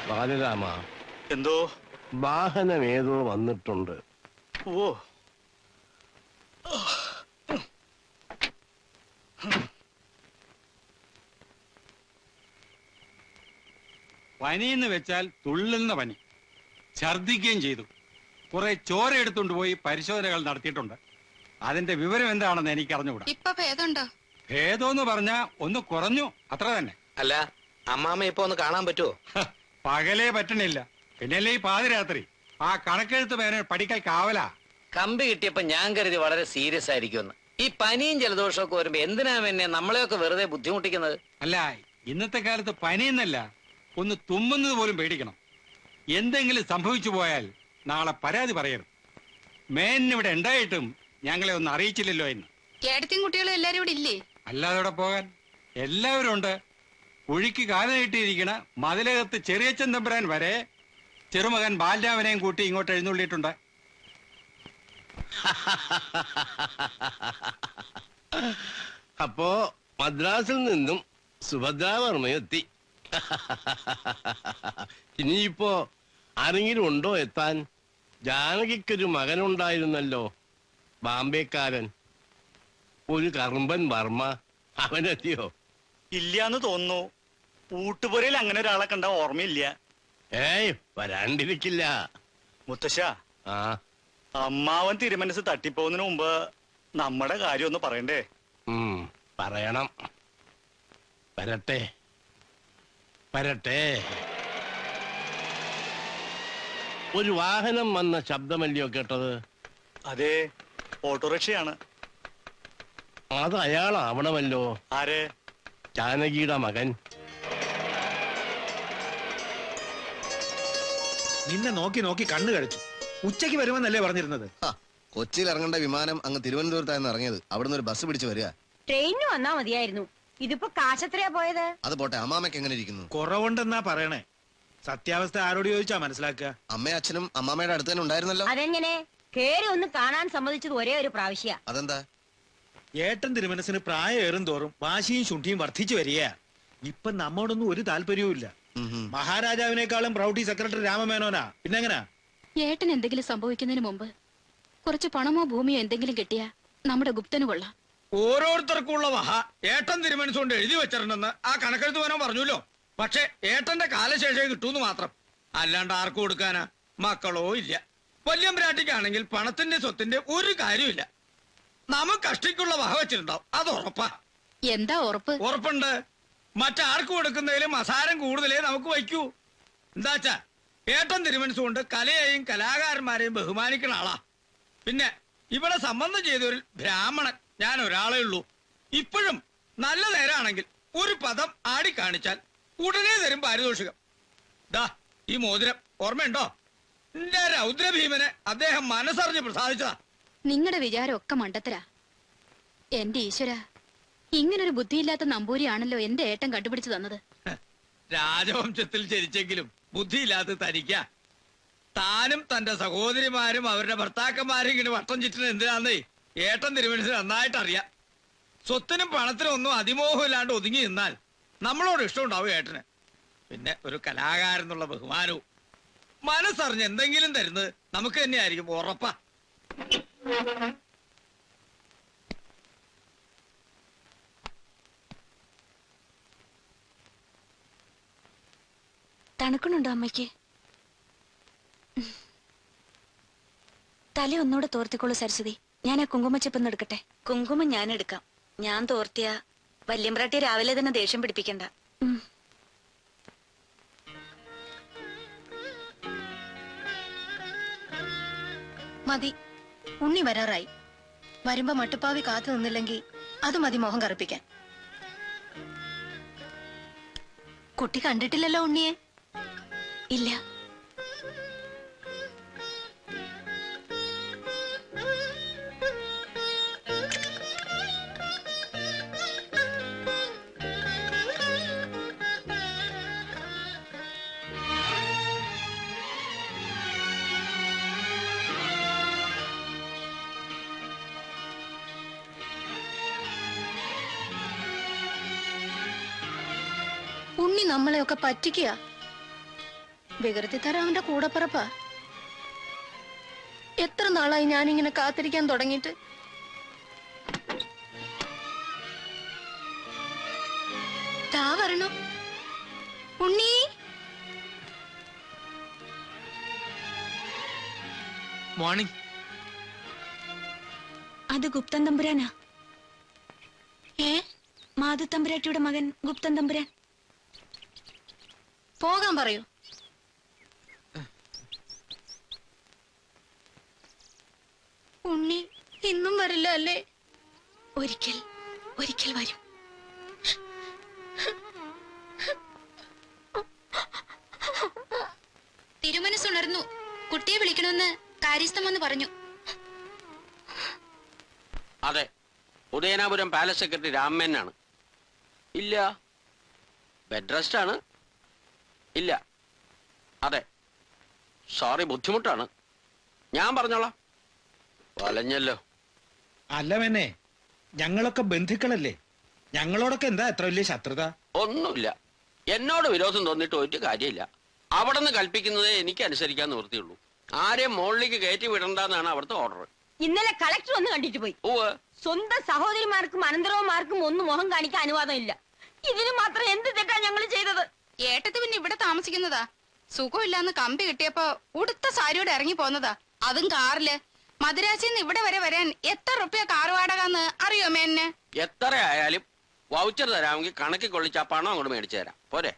ബാലരാമ എന്തോ വാഹനം ഏതോ വന്നിട്ടുണ്ട് ഓ പനി എന്ന് വെച്ചാൽ തുള്ളുന്ന പനി ഛർദിക്കുകയും ചെയ്തു കുറെ ചോര എടുത്തുകൊണ്ട് പോയി പരിശോധനകൾ നടത്തിയിട്ടുണ്ട് അതിന്റെ വിവരം എന്താണെന്ന് എനിക്ക് അറിഞ്ഞുകൂടാ ഇപ്പൊ ഭേദമുണ്ടോ ഭേദമെന്ന് പറഞ്ഞാ ഒന്ന് കുറഞ്ഞു അത്ര തന്നെ അല്ല അമ്മാമ്മ ഇപ്പൊ ഒന്ന് കാണാൻ പറ്റുമോ ഹ, പകലേ പറ്റണില്ല പിന്നല്ലേ ഈ പാതിരാത്രി ആ കണക്കെഴുത്ത് പേന പഠിക്കൽ കാവലാ കമ്പി കിട്ടിയപ്പോ ഞാൻ കരുതി വളരെ സീരിയസ് ആയിരിക്കുമെന്ന് ഈ പനിയും ജലദോഷവും ഒക്കെ വരുമ്പോ എന്തിനാ എന്നെ നമ്മളെയൊക്കെ വെറുതെ ബുദ്ധിമുട്ടിക്കുന്നത് അല്ല ഇന്നത്തെ കാലത്ത് പനിയെന്നല്ല ഒന്ന് തുമ്മുന്നത് പോലും പേടിക്കണം എന്തെങ്കിലും സംഭവിച്ചു പോയാൽ നാളെ പരാതി പറയരുത് മേൻ ഇവിടെ ഉണ്ടായിട്ടും ഞങ്ങളെ ഒന്ന് അറിയിച്ചില്ലല്ലോ എന്ന് ഏടത്തിയും കുട്ടികളും എല്ലാരും ഇവിടെ ഇല്ലേ അല്ലാതെ ഇവിടെ പോകാൻ എല്ലാവരും ഉണ്ട് കുഴിക്ക് കാല നീട്ടിയിരിക്കണ മതിലകത്ത് ചെറിയച്ചൻ തമ്പുരാൻ വരെ ചെറുമകൻ ബാലരാമനെയും കൂട്ടി ഇങ്ങോട്ട് എഴുന്നള്ളിയിട്ടുണ്ട് അപ്പോ മദ്രാസിൽ നിന്നും സുഭദ്രാവർമ്മ എത്തി ഇനിയിപ്പോ ആരെങ്കിലും ഉണ്ടോ എത്താൻ ജാനകിക്കൊരു മകനുണ്ടായിരുന്നല്ലോ ബാംബേക്കാരൻ ഒരു കറുമ്പൻ വർമ്മ അവനെത്തിയോ ഇല്ലാന്ന് തോന്നുന്നു ഊട്ടുപുരയിൽ അങ്ങനെ ഒരാളെ കണ്ട ഓർമ്മയില്ല ഏയ് വരാണ്ടിരിക്കില്ല മുത്തശ്ശ ആ അമ്മാവൻ തിരുമനസ് തട്ടിപ്പോകുന്നതിന് മുമ്പ് നമ്മുടെ കാര്യം ഒന്ന് പറയണ്ടേ ഉം, പറയണം വരട്ടെ വരട്ടെ ഒരു വാഹനം വന്ന ശബ്ദമല്ലയോ കേട്ടത് അതെ ഓട്ടോറിക്ഷയാണ് അത് അയാളാവണമല്ലോ ആരെ ജാനകിയുടെ മകൻ നിന്നെ നോക്കി നോക്കി കണ്ണു കഴിച്ചു ഉച്ചയ്ക്ക് വരുമെന്നല്ലേ പറഞ്ഞിരുന്നത് ആ, കൊച്ചിയിൽ ഇറങ്ങേണ്ട വിമാനം അങ്ങ് തിരുവനന്തപുരത്തായിരുന്നു ഇറങ്ങിയത് അവിടുന്ന് ഒരു ബസ് പിടിച്ച് വരിക ട്രെയിനിന് വന്നാ മതിയായിരുന്നു ഇതിപ്പോ കാശത്രയാ പോയത് അത് പോട്ടെ അമ്മാമയ്ക്ക് എങ്ങനെ ഇരിക്കുന്നു കുറവുണ്ടെന്നാ പറയണേ സത്യാവസ്ഥ ആരോട് ചോദിച്ചാ മനസ്സിലാക്കുക അമ്മയും അച്ഛനും അമ്മാമ്മയുടെ അടുത്ത് തന്നെ ഉണ്ടായിരുന്നല്ലോ അതെങ്ങനെ കേറി ഒന്ന് കാണാൻ സമ്മതിച്ചത് ഒരേ ഒരു പ്രാവശ്യ അതെന്താ ഏട്ടൻ തിരുമനസിന് പ്രായം ഏറും തോറും വാശിയും ശുണ്ഠിയും വർദ്ധിച്ചു വരിക ഇപ്പൊ നമ്മോടൊന്നും ഒരു താല്പര്യവും ഇല്ല ഉം ഉം. മഹാരാജാവിനേക്കാളും പ്രൗഢി സെക്രട്ടറി രാമമേനോനാ പിന്നെങ്ങനാ ഏട്ടൻ എന്തെങ്കിലും സംഭവിക്കുന്നതിന് മുമ്പ് കുറച്ച് പണമോ ഭൂമിയോ എന്തെങ്കിലും കിട്ടിയാ നമ്മുടെ ഗുപ്തന് കൊള്ളാം ഓരോരുത്തർക്കുള്ള വഹ ഏട്ടൻ തിരുമനസുകൊണ്ട് എഴുതി വെച്ചിട്ടുണ്ടെന്ന് ആ കണക്കെഴുത്ത് വേണം പറഞ്ഞല്ലോ പക്ഷെ ഏട്ടന്റെ കാലശേഷം കിട്ടൂന്ന് മാത്രം അല്ലാണ്ട് ആർക്കും കൊടുക്കാനാ മക്കളോ ഇല്ല വല്യമ്പ്രാട്ടിക്കാണെങ്കിൽ പണത്തിന്റെ സ്വത്തിന്റെ ഒരു കാര്യമില്ല നമുക്ക് കഷ്ടിക്കുള്ള വഹ വെച്ചിട്ടുണ്ടാവും അത് ഉറപ്പാ എന്താ ഉറപ്പ് ഉറപ്പുണ്ട് മറ്റാർക്ക് കൊടുക്കുന്നതിലും അസാരം കൂടുതലേ നമുക്ക് വയ്ക്കൂ എന്താച്ചാ ഏട്ടൻ തിരുമനസുകൊണ്ട് കലയെയും കലാകാരന്മാരെയും ബഹുമാനിക്കുന്ന ആളാ പിന്നെ ഇവിടെ സംബന്ധം ചെയ്തൊരു ബ്രാഹ്മണൻ ഞാൻ ഒരാളേ ഉള്ളൂ ഇപ്പോഴും നല്ല നേരാണെങ്കിൽ ഒരു പദം ആടി കാണിച്ചാൽ ഉടനെ തരും പാരിതോഷികം ദാ ഈ മോതിരം ഓർമ്മയുണ്ടോ എന്റെ രൗദ്രഭീമനെ അദ്ദേഹം മനസ്സറിഞ്ഞ് പ്രസാദിച്ചതാ നിങ്ങളുടെ വിചാരം ഒക്കെ മണ്ടത്തരാ എന്റെ ഈശ്വര ഇങ്ങനൊരു ബുദ്ധിയില്ലാത്ത നമ്പൂരിയാണല്ലോ എന്റെ ഏട്ടൻ കണ്ടുപിടിച്ചു തന്നത് രാജവംശത്തിൽ ജനിച്ചെങ്കിലും ബുദ്ധിയില്ലാത്ത തനിക്ക താനും തന്റെ സഹോദരിമാരും അവരുടെ ഭർത്താക്കന്മാരും ഇങ്ങനെ വട്ടം ചുറ്റുന്നത് എന്തിനാന്നേ ഏട്ടൻ തിരുമനസിന് നന്നായിട്ട് അറിയാം സ്വത്തിനും പണത്തിനും ഒന്നും അതിമോഹമില്ലാണ്ട് ഒതുങ്ങി നിന്നാൽ നമ്മളോട് ഇഷ്ടമുണ്ടാവും ഏട്ടന് പിന്നെ ഒരു കലാകാരൻ എന്നുള്ള ബഹുമാനവും മനസ്സറിഞ്ഞ് എന്തെങ്കിലും തരുന്നത് നമുക്ക് തന്നെയായിരിക്കും ഉറപ്പാ തണുക്കണുണ്ടോ അമ്മയ്ക്ക് തല ഒന്നുകൂടെ തോർത്തിക്കോളൂ സരസ്വതി ഞാൻ ആ കുങ്കുമച്ചെപ്പൊന്ന് എടുക്കട്ടെ കുങ്കുമം ഞാൻ എടുക്കാം ഞാൻ തോർത്തിയ വല്യമ്പ്രാട്ടി രാവിലെ തന്നെ ദേഷ്യം പിടിപ്പിക്കണ്ട ഉം. മതി ഉണ്ണി വരാറായി വരുമ്പോ മട്ടുപ്പാവി കാത്തു നിന്നില്ലെങ്കിൽ അത് മതി മോഹം കറുപ്പിക്കാൻ കുട്ടി കണ്ടിട്ടില്ലല്ലോ ഉണ്ണിയെ ഇല്ല ഉണ്ണി നമ്മളെയൊക്കെ പറ്റിക്കുക വികൃതി തരാമന്റെ കൂടപ്പിറപ്പാ എത്ര നാളായി ഞാനിങ്ങനെ കാത്തിരിക്കാൻ തുടങ്ങിയിട്ട് താ വരണു ഉണ്ണി മോർണിംഗ് അത് ഗുപ്തൻ തമ്പുരാനാ ഏ മാധു തമ്പുരാട്ടിയുടെ മകൻ ഗുപ്തൻ തമ്പുരാൻ പോകാൻ പറയൂ ഉണ്ണി ഇന്നും വരില്ല അല്ലേ ഒരിക്കൽ ഒരിക്കൽ വരും തിരുമനസ്സുണർന്നു കുട്ടിയെ വിളിക്കണമെന്ന് കാര്യസ്ഥം വന്ന് പറഞ്ഞു അതെ ഉദയനാപുരം പാലസ് സെക്രട്ടറി രാമേനാണ് ഇല്ല ബെഡ് റെസ്റ്റ് ആണ് ഇല്ല അതെ സോറി ബുദ്ധിമുട്ടാണ് ഞാൻ പറഞ്ഞോളാം വലഞ്ഞല്ലോ അല്ല മെന്നെ ഞങ്ങളൊക്കെ ബന്ധുക്കളല്ലേ ഞങ്ങളോടൊക്കെ എന്താ എത്ര വലിയ ശത്രുത ഒന്നുമില്ല എന്നോട് വിരോധം തോന്നിയിട്ട് ഒരു കാര്യമില്ല അവിടെ നിന്ന് കൽപ്പിക്കുന്നതേ എനിക്ക് അനുസരിക്കാൻ നിവൃത്തിയുള്ളൂ ആരെയും മുകളിലേക്ക് കയറ്റി വിടണ്ടെന്നാണ് അവിടുത്തെ ഓർഡർ ഇന്നലെ കളക്ടർ ഒന്ന് കണ്ടിട്ട് പോയി ഉവ്വ് സ്വന്തം സഹോദരിമാർക്കും അനന്തരവന്മാർക്കും ഒന്നും മുഖം കാണിക്കാൻ അനുവാദമില്ല ഇതിന് മാത്രം എന്ത് തെറ്റാ ഞങ്ങൾ ചെയ്തത് ഏട്ടത്തി പിന്നെ ഇവിടെ താമസിക്കുന്നതാ സുഖമില്ലാന്ന് കമ്പി കിട്ടിയപ്പോ ഉടുത്ത സാരിയോടെ ഇറങ്ങി പോന്നതാ അതും കാറില് മദുരാശിന്ന് ഇവിടെ വരെ വരാൻ എത്ര റുപ്യ കാർ വാടകന്ന് അറിയോ മേന്നെ എത്ര ആയാലും വൗച്ചർ തരാമെങ്കിൽ കണക്കി കൊള്ളിച്ച് ആ പണം അങ്ങോട്ട് മേടിച്ചു തരാം പോരെ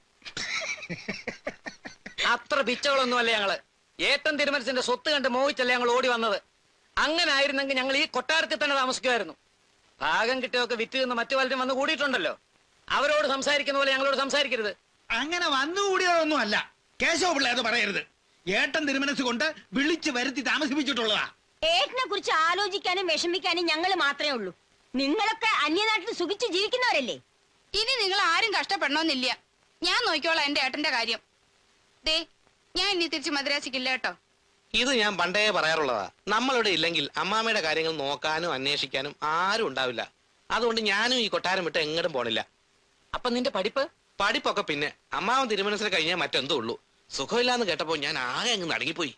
അത്ര പിച്ചകളൊന്നുമല്ല ഞങ്ങള് ഏട്ടൻ തിരുമനസിന്റെ സ്വത്ത് കണ്ട് മോഹിച്ചല്ലേ ഞങ്ങൾ ഓടി വന്നത് അങ്ങനെ ആയിരുന്നെങ്കിൽ ഞങ്ങൾ ഈ കൊട്ടാരത്തിൽ തന്നെ താമസിക്കുമായിരുന്നു ഭാഗം കിട്ടിയൊക്കെ വിറ്റ് നിന്ന് മറ്റു പലരും വന്ന് കൂടിയിട്ടുണ്ടല്ലോ അവരോട് സംസാരിക്കുന്ന പോലെ ഞങ്ങളോട് സംസാരിക്കരുത് അങ്ങനെ വന്നുകൂടിയതൊന്നും അല്ല കേശവ പിള്ള അത് പറയരുത് ഏട്ടൻ തിരുമനസ് കൊണ്ട് വിളിച്ചു വരുത്തി താമസിപ്പിച്ചിട്ടുള്ളതാ ഏട്ടനെ കുറിച്ച് ആലോചിക്കാനും വിഷമിക്കാനും ഞങ്ങൾ മാത്രമേ ഉള്ളൂ നിങ്ങളൊക്കെ അന്യനാട്ടിൽ സുഖിച്ച് ജീവിക്കുന്നവരല്ലേ ഇനി നിങ്ങൾ ആരും കഷ്ടപ്പെടണമെന്നില്ല ഞാൻ നോക്കിക്കോളാം എന്റെ ഏട്ടന്റെ കാര്യം ദേ ഞാൻ ഇനി തിരിച്ച് മദ്രാസിക്കില്ല കേട്ടോ ഇത് ഞാൻ പണ്ടേ പറയാറുള്ളതാ നമ്മളിവിടെ ഇല്ലെങ്കിൽ അമ്മാമ്മയുടെ കാര്യങ്ങൾ നോക്കാനും അന്വേഷിക്കാനും ആരും ഉണ്ടാവില്ല അതുകൊണ്ട് ഞാനും ഈ കൊട്ടാരം വിട്ട് എങ്ങോട്ടും പോണില്ല അപ്പൊ നിന്റെ പഠിപ്പ് പഠിപ്പൊക്കെ പിന്നെ അമ്മാവൻ തിരുമനസിൽ കഴിഞ്ഞാൽ മറ്റെന്തോ ഉള്ളൂ സുഖമില്ലാന്ന് കേട്ടപ്പോ ഞാൻ ആകെ അങ്ങ് നടുങ്ങിപ്പോയി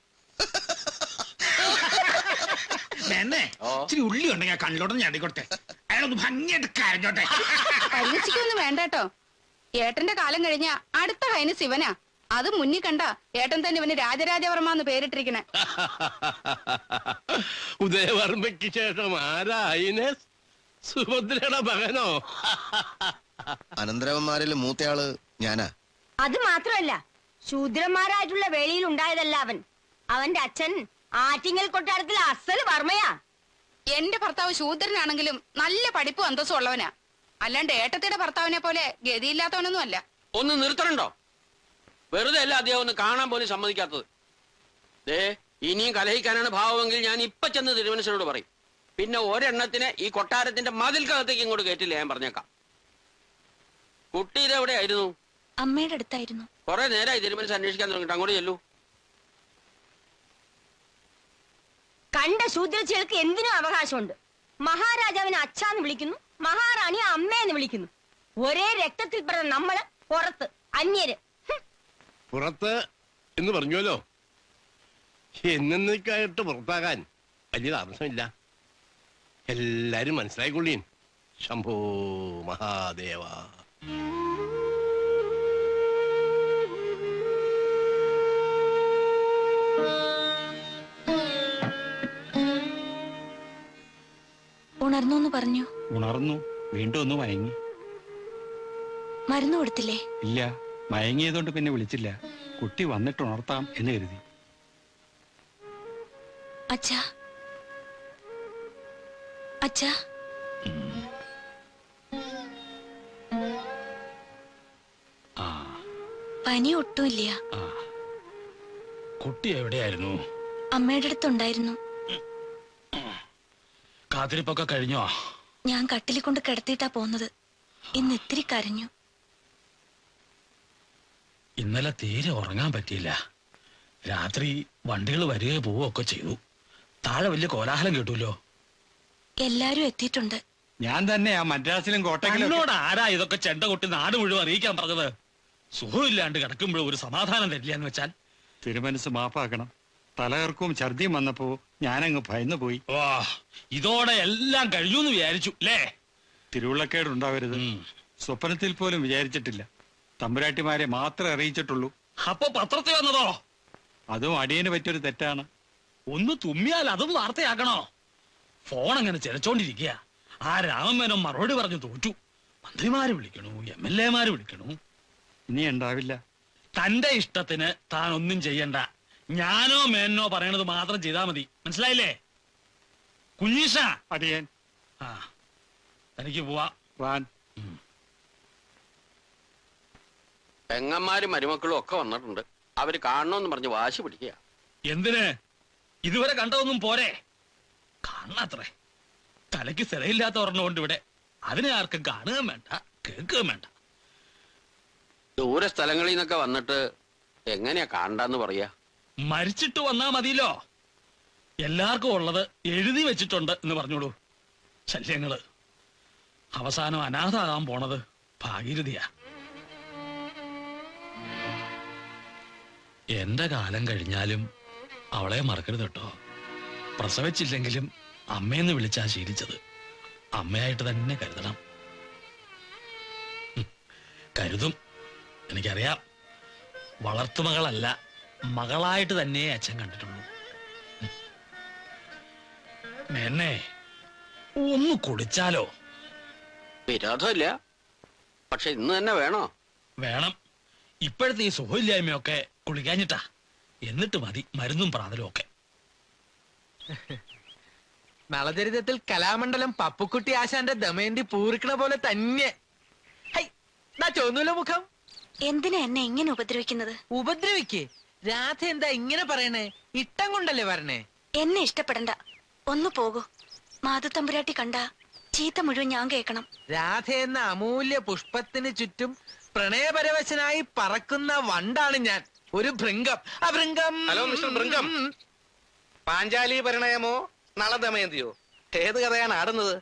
മെന്നെ ഇച്ചിരി ഉള്ളി ഉണ്ടെങ്കിൽ ആ കണ്ണിലോട്ട് ഞടിക്കൊട്ടെ അയാളൊന്ന് ഭംഗിയായിട്ട് കരഞ്ഞോട്ടെ പരിഹസിക്കൊന്നും വേണ്ട കേട്ടോ ഏട്ടന്റെ കാലം കഴിഞ്ഞ അടുത്ത കൈന് ശിവനാ അത് മുന്നിൽ കണ്ട ഏട്ടൻ തന്നെ ഇവന് രാജരാജവർമ്മ എന്ന് പേരിട്ടിരിക്കണേ ഉദയവർമ്മയ്ക്ക് ശേഷം ആരാ ഐനസ് സുഭദ്രയുടെ മകനോ അനന്തരവന്മാരിൽ മൂത്തയാള് ഞാനാ അത് മാത്രമല്ല ശൂദ്രന്മാരായിട്ടുള്ള വേളിയിൽ ഉണ്ടായതല്ല അവൻ അവന്റെ അച്ഛൻ ആറ്റിങ്ങൽ കൊട്ടാരത്തിൽ അസൽ വർമ്മയാ എന്റെ ഭർത്താവ് ശൂദ്രനാണെങ്കിലും നല്ല പഠിപ്പും അന്തസ്സും ഉള്ളവനാ അല്ലാണ്ട് ഏട്ടത്തിയുടെ ഭർത്താവിനെ പോലെ ഗതിയില്ലാത്തവനൊന്നും അല്ല ഒന്ന് നിർത്തണുണ്ടോ വെറുതെ അല്ല അദ്ദേഹം ഒന്ന് കാണാൻ പോലും സമ്മതിക്കാത്തത് ദേ ഇനിയും കലഹിക്കാനാണ് ഭാവമെങ്കിൽ ഞാൻ ഇപ്പൊ ചെന്ന് തിരുവനന്തപുരത്തോട് പറയും പിന്നെ ഒരെണ്ണത്തിന് ഈ കൊട്ടാരത്തിന്റെ മതിൽക്കകത്തേക്ക് ഇങ്ങോട്ട് കയറ്റില്ല ഞാൻ പറഞ്ഞേക്കാം കുട്ടി ഇതെവിടെയായിരുന്നു അമ്മയുടെ അടുത്തായിരുന്നു കുറെ നേരമായി തിരുമനസ് അന്വേഷിക്കാൻ തുടങ്ങിയിട്ട് അങ്ങോട്ട് ചെല്ലൂ കണ്ട ശൂദ്രച്ചികൾക്ക് എന്തിനും അവകാശമുണ്ട് മഹാരാജാവിനെ അച്ഛാന്ന് വിളിക്കുന്നു മഹാറാണി അമ്മയെന്ന് വിളിക്കുന്നു ഒരേ രക്തത്തിൽ പിറന്ന നമ്മള് പുറത്ത് അന്യര് പുറത്ത് എന്ന് പറഞ്ഞുവല്ലോ എന്നേക്കായിട്ട് പുറത്താകാൻ വലിയ താമസമില്ല എല്ലാരും മനസ്സിലായിക്കൊള്ളീൻ ശംഭോ മഹാദേവ ഉണർന്നു എന്ന് പറഞ്ഞു ഉണർന്നു വീണ്ടും ഒന്ന് മയങ്ങി മരുന്ന് കൊടുത്തില്ലേ ഇല്ല മയങ്ങിയതുകൊണ്ട് പിന്നെ വിളിച്ചില്ല കുട്ടി വന്നിട്ട് ഉണർത്താം എന്ന് കരുതി അച്ഛാ അച്ഛാ ആ പനി ഒട്ടുമില്ല ആ കുട്ടി എവിടെയായിരുന്നു അമ്മയുടെ അടുത്തുണ്ടായിരുന്നു കാത്തിരിപ്പൊക്കെ കഴിഞ്ഞോ ഞാൻ കട്ടിലിൽ കൊണ്ട് കിടത്തിയിട്ടാ പോന്നത് ഇന്ന് ഇത്തിരി കരഞ്ഞു ഇന്നലെ തീരെ ഉറങ്ങാൻ പറ്റിയില്ല രാത്രി വണ്ടികൾ വരികയോ പോവുകയൊക്കെ ചെയ്തു താഴെ വലിയ കോലാഹലം കേട്ടുല്ലോ എല്ലാരും എത്തിയിട്ടുണ്ട് ഞാൻ തന്നെ ആ മദ്രാസിലും കോട്ടയിലും എന്നോട് ആരാ ഇതൊക്കെ ചെണ്ട കൊട്ടി നാട് മുഴുവൻ അറിയിക്കാൻ പറഞ്ഞത് സുഖമില്ലാണ്ട് കിടക്കുമ്പോൾ ഒരു സമാധാനം തരില്ല എന്ന് വെച്ചാൽ തിരുമനസ് മാപ്പാക്കണം തലകർക്കും ഛർദിയും വന്നപ്പോ ഞാനങ്ങ് ഭയന്നു പോയി വാ ഇതോടെ എല്ലാം കഴിഞ്ഞു എന്ന് വിചാരിച്ചു അല്ലേ തിരുവുള്ളക്കേട് ഉണ്ടാവരുത് സ്വപ്നത്തിൽ പോലും വിചാരിച്ചിട്ടില്ല തമ്പുരാട്ടിമാരെ മാത്രമേ അറിയിച്ചിട്ടുള്ളൂ അപ്പൊ പത്രത്തിൽ വന്നതോ അതും അടിയന് പറ്റിയൊരു തെറ്റാണ് ഒന്ന് തുമ്മിയാൽ അതും വാർത്തയാക്കണോ ഫോൺ അങ്ങനെ ചിലച്ചോണ്ടിരിക്കുക ആ രാമമേനോൻ മറുപടി പറഞ്ഞു തോറ്റു മന്ത്രിമാര് വിളിക്കണു എം എൽ എമാര് വിളിക്കണു ഇനി ഉണ്ടാവില്ല തന്റെ ഇഷ്ടത്തിന് താൻ ഒന്നും ചെയ്യണ്ട ഞാനോ മേനോ പറയണത് മാത്രം ചെയ്താൽ മതി മനസ്സിലായില്ലേ കുഞ്ഞീഷ അടിയൻ ആ തനിക്ക് പോവാ വാൻ പെങ്ങന്മാരും മരുമക്കളും ഒക്കെ വന്നിട്ടുണ്ട് അവര് കാണണമെന്ന് പറഞ്ഞ് വാശി പിടിക്കുക എന്തിന് ഇതുവരെ കണ്ടതൊന്നും പോരെ കാണാത്രേ തലയ്ക്ക് സ്ഥലമില്ലാത്ത ഒരെണ്ണമുണ്ട് ഇവിടെ അതിനെ ആർക്കും കാണുകയും വേണ്ട കേൾക്കുകയും വേണ്ട ദൂര സ്ഥലങ്ങളിൽ നിന്നൊക്കെ വന്നിട്ട് എങ്ങനെയാ കാണണ്ടെന്ന് പറയാ മരിച്ചിട്ട് വന്നാ മതിയല്ലോ എല്ലാവർക്കും ഉള്ളത് എഴുതി വെച്ചിട്ടുണ്ട് എന്ന് പറഞ്ഞോളൂ ശല്യങ്ങള് അവസാനം അനാഥാകാൻ പോണത് ഭാഗീരഥിയാ എന്റെ കാലം കഴിഞ്ഞാലും അവളെ മറക്കരുത് കേട്ടോ പ്രസവിച്ചില്ലെങ്കിലും അമ്മയെന്ന് വിളിച്ചാ ശീലിച്ചത് അമ്മയായിട്ട് തന്നെ കരുതണം ഉം, കരുതും എനിക്കറിയാം വളർത്തുമകളല്ല മകളായിട്ട് തന്നെ അച്ഛൻ കണ്ടിട്ടുള്ളൂ ഉം. മേന്നെ ഒന്ന് കുളിച്ചാലോ വിരോധമില്ല പക്ഷെ ഇന്ന് തന്നെ വേണോ വേണം ഇപ്പോഴത്തെ ഈ സുഖമില്ലായ്മയൊക്കെ കുളിക്കാഞ്ഞിട്ടാ എന്നിട്ട് മതി മരുന്നും പ്രാതലും ഒക്കെ നളചരിതത്തിൽ കലാമണ്ഡലം പപ്പുക്കുട്ടി ആശാന്റെ ദമയന്തി പൂരിക്കണ പോലെ തന്നെ ഹൈ, ദാ ചോന്നൂല മുഖം എന്തിനാ എന്നെ ഇങ്ങനെ ഉപദ്രവിക്കുന്നത് ഉപദ്രവിക്ക് രാധ എന്താ ഇങ്ങനെ പറയണേ ഇട്ടം കൊണ്ടല്ലേ പറഞ്ഞേ എന്നെ ഇഷ്ടപ്പെടണ്ട ഒന്ന് പോകൂ മാധുത്തമ്പുരാട്ടി കണ്ട ചീത്ത മുഴുവൻ ഞാൻ കേൾക്കണം രാധ എന്ന അമൂല്യ പുഷ്പത്തിന് ചുറ്റും പ്രണയപരവശനായി പറക്കുന്ന വണ്ടാണ് ഞാൻ ഒരു ഭൃംഗം ആ ഭൃംഗം ഹലോ മിസ്റ്റർ ഭൃംഗം പാഞ്ചാലി പരിണയമോ നളദമയന്തിയോ ഏത് കഥയാണ് ആടുന്നത്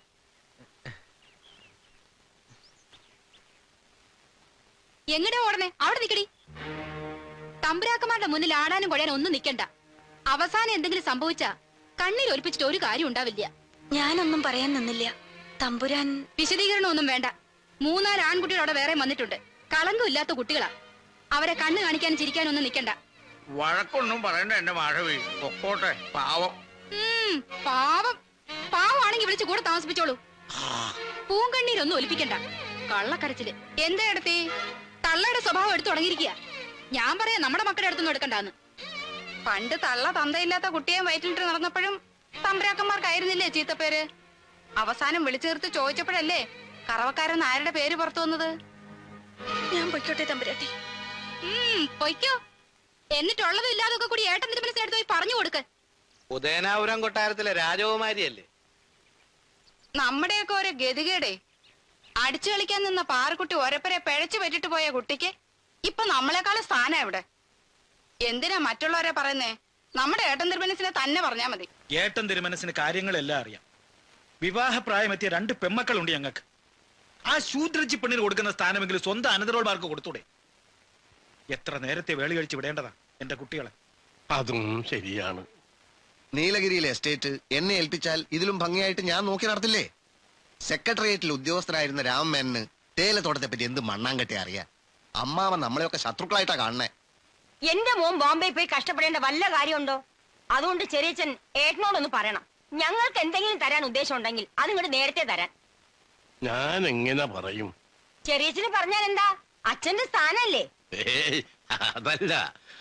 എങ്ങടെ ഓടണേ അവിടെ നിക്കടി തമ്പുരാക്കന്മാരുടെ മുന്നിൽ ആടാനും കൊഴയാനും ഒന്നും നിക്കണ്ട അവസാനം എന്തെങ്കിലും സംഭവിച്ചാ കണ്ണീർ ഒലിപ്പിച്ചിട്ട് ഒരു കാര്യം ഉണ്ടാവില്ല ഞാനൊന്നും പറയാൻ നിന്നില്ല തമ്പുരാൻ വിശദീകരണം ഒന്നും വേണ്ട മൂന്നാല് ആൺകുട്ടികൾ അവിടെ വേറെ വന്നിട്ടുണ്ട് കളങ്കമില്ലാത്ത കുട്ടികളാ അവരെ കണ്ണ് കാണിക്കാനും ചിരിക്കാനും ഒന്നും നിക്കണ്ട വഴക്കൊന്നും പറയണ്ട എന്റെ മാധവി പൊക്കോട്ടെ പാവം ഉം, പാവം പാവമാണെങ്കി വിളിച്ച് കൂടെ താമസിപ്പിച്ചോളൂ പൂങ്കണ്ണീരൊന്നും ഒലിപ്പിക്കണ്ട കള്ളക്കരച്ചില് എന്താ എടുത്തി തള്ളയുടെ സ്വഭാവം എടുത്തു തുടങ്ങിയിരിക്കുക ഞാൻ പറയാം നമ്മുടെ മക്കളുടെ അടുത്തൊന്നും എടുക്കണ്ടാന്ന് പണ്ട് തള്ള തന്തയില്ലാത്ത കുട്ടിയെ വയറ്റിലിട്ട് നടന്നപ്പോഴും തമ്പരാക്കന്മാർക്കായിരുന്നില്ലേ ചീത്തപ്പേര് അവസാനം വിളിച്ചു ചേർത്ത് ചോദിച്ചപ്പോഴല്ലേ കറവക്കാരൻ ആരുടെ പേര് പുറത്തു വന്നത് ഞാൻ പൊയ്ക്കോട്ടെ തമ്പുരാട്ടി ഉം, പൊയ്ക്കോ എന്നിട്ടുള്ളതും ഇല്ലാതൊക്കെ കൂടി ഏട്ടൻ തിരുമനസ് എടുത്ത് പോയി പറഞ്ഞു കൊടുക്ക് ഉദയനാപുരം കൊട്ടാരത്തിലെ രാജകുമാരിയല്ലേ നമ്മുടെയൊക്കെ ഒരു ഗതികേടേ അടിച്ചു കളിക്കാൻ നിന്ന പാറക്കുട്ടി ഒരപ്പരെ പിഴച്ചു പറ്റിട്ട് പോയ കുട്ടിക്ക് ഇപ്പൊ നമ്മളെക്കാളും സ്ഥാനം എവിടെ എന്തിനാ മറ്റുള്ളവരെ പറയുന്നേ നമ്മുടെ ഏട്ടൻ തിരുമനസിനെ തന്നെ പറഞ്ഞാ മതി ഏട്ടൻ തിരുമനസിന് കാര്യങ്ങളെല്ലാം അറിയാം വിവാഹപ്രായമെത്തിയ രണ്ട് പെമ്മക്കളുണ്ട് ഞങ്ങൾക്ക് ആ ശൂദ്രജി പെണ്ണിന് കൊടുക്കുന്ന സ്ഥാനമെങ്കിലും സ്വന്തം അനന്തരോൾമാർക്ക് കൊടുത്തൂടെ എത്ര നേരത്തെ വേളി കഴിച്ച് വിടേണ്ടതാ എന്റെ കുട്ടികളെ അതും ശരിയാണ് നീലഗിരിയിലെ എസ്റ്റേറ്റ് എന്നെ ഏൽപ്പിച്ചാൽ ഇതിലും ഭംഗിയായിട്ട് ഞാൻ നോക്കി നടത്തില്ലേ സെക്രട്ടേറിയറ്റിൽ ഉദ്യോഗസ്ഥരായിരുന്ന രാമമേനന് തേയിലത്തോട്ടത്തെ പറ്റി എന്ത് മണ്ണാങ്കട്ടി അറിയാം അമ്മാവൻ നമ്മളെയൊക്കെ ശത്രുക്കളായിട്ടാ കാണണേ എന്റെ മോൻ ബോംബെ പോയി കഷ്ടപ്പെടേണ്ട വല്ല കാര്യമുണ്ടോ അതുകൊണ്ട് ചെറിയച്ചൻ ഏട്ടനോടൊന്ന് പറയണം ഞങ്ങൾക്ക് എന്തെങ്കിലും തരാൻ ഉദ്ദേശം ഉണ്ടെങ്കിൽ അത് ഇങ്ങോട്ട് നേരത്തെ തരാൻ ഞാൻ എങ്ങനെ പറയും ചെറിയച്ചന് പറഞ്ഞാൽ എന്താ അച്ഛന്റെ സ്ഥാനല്ലേ ഏയ് അതല്ല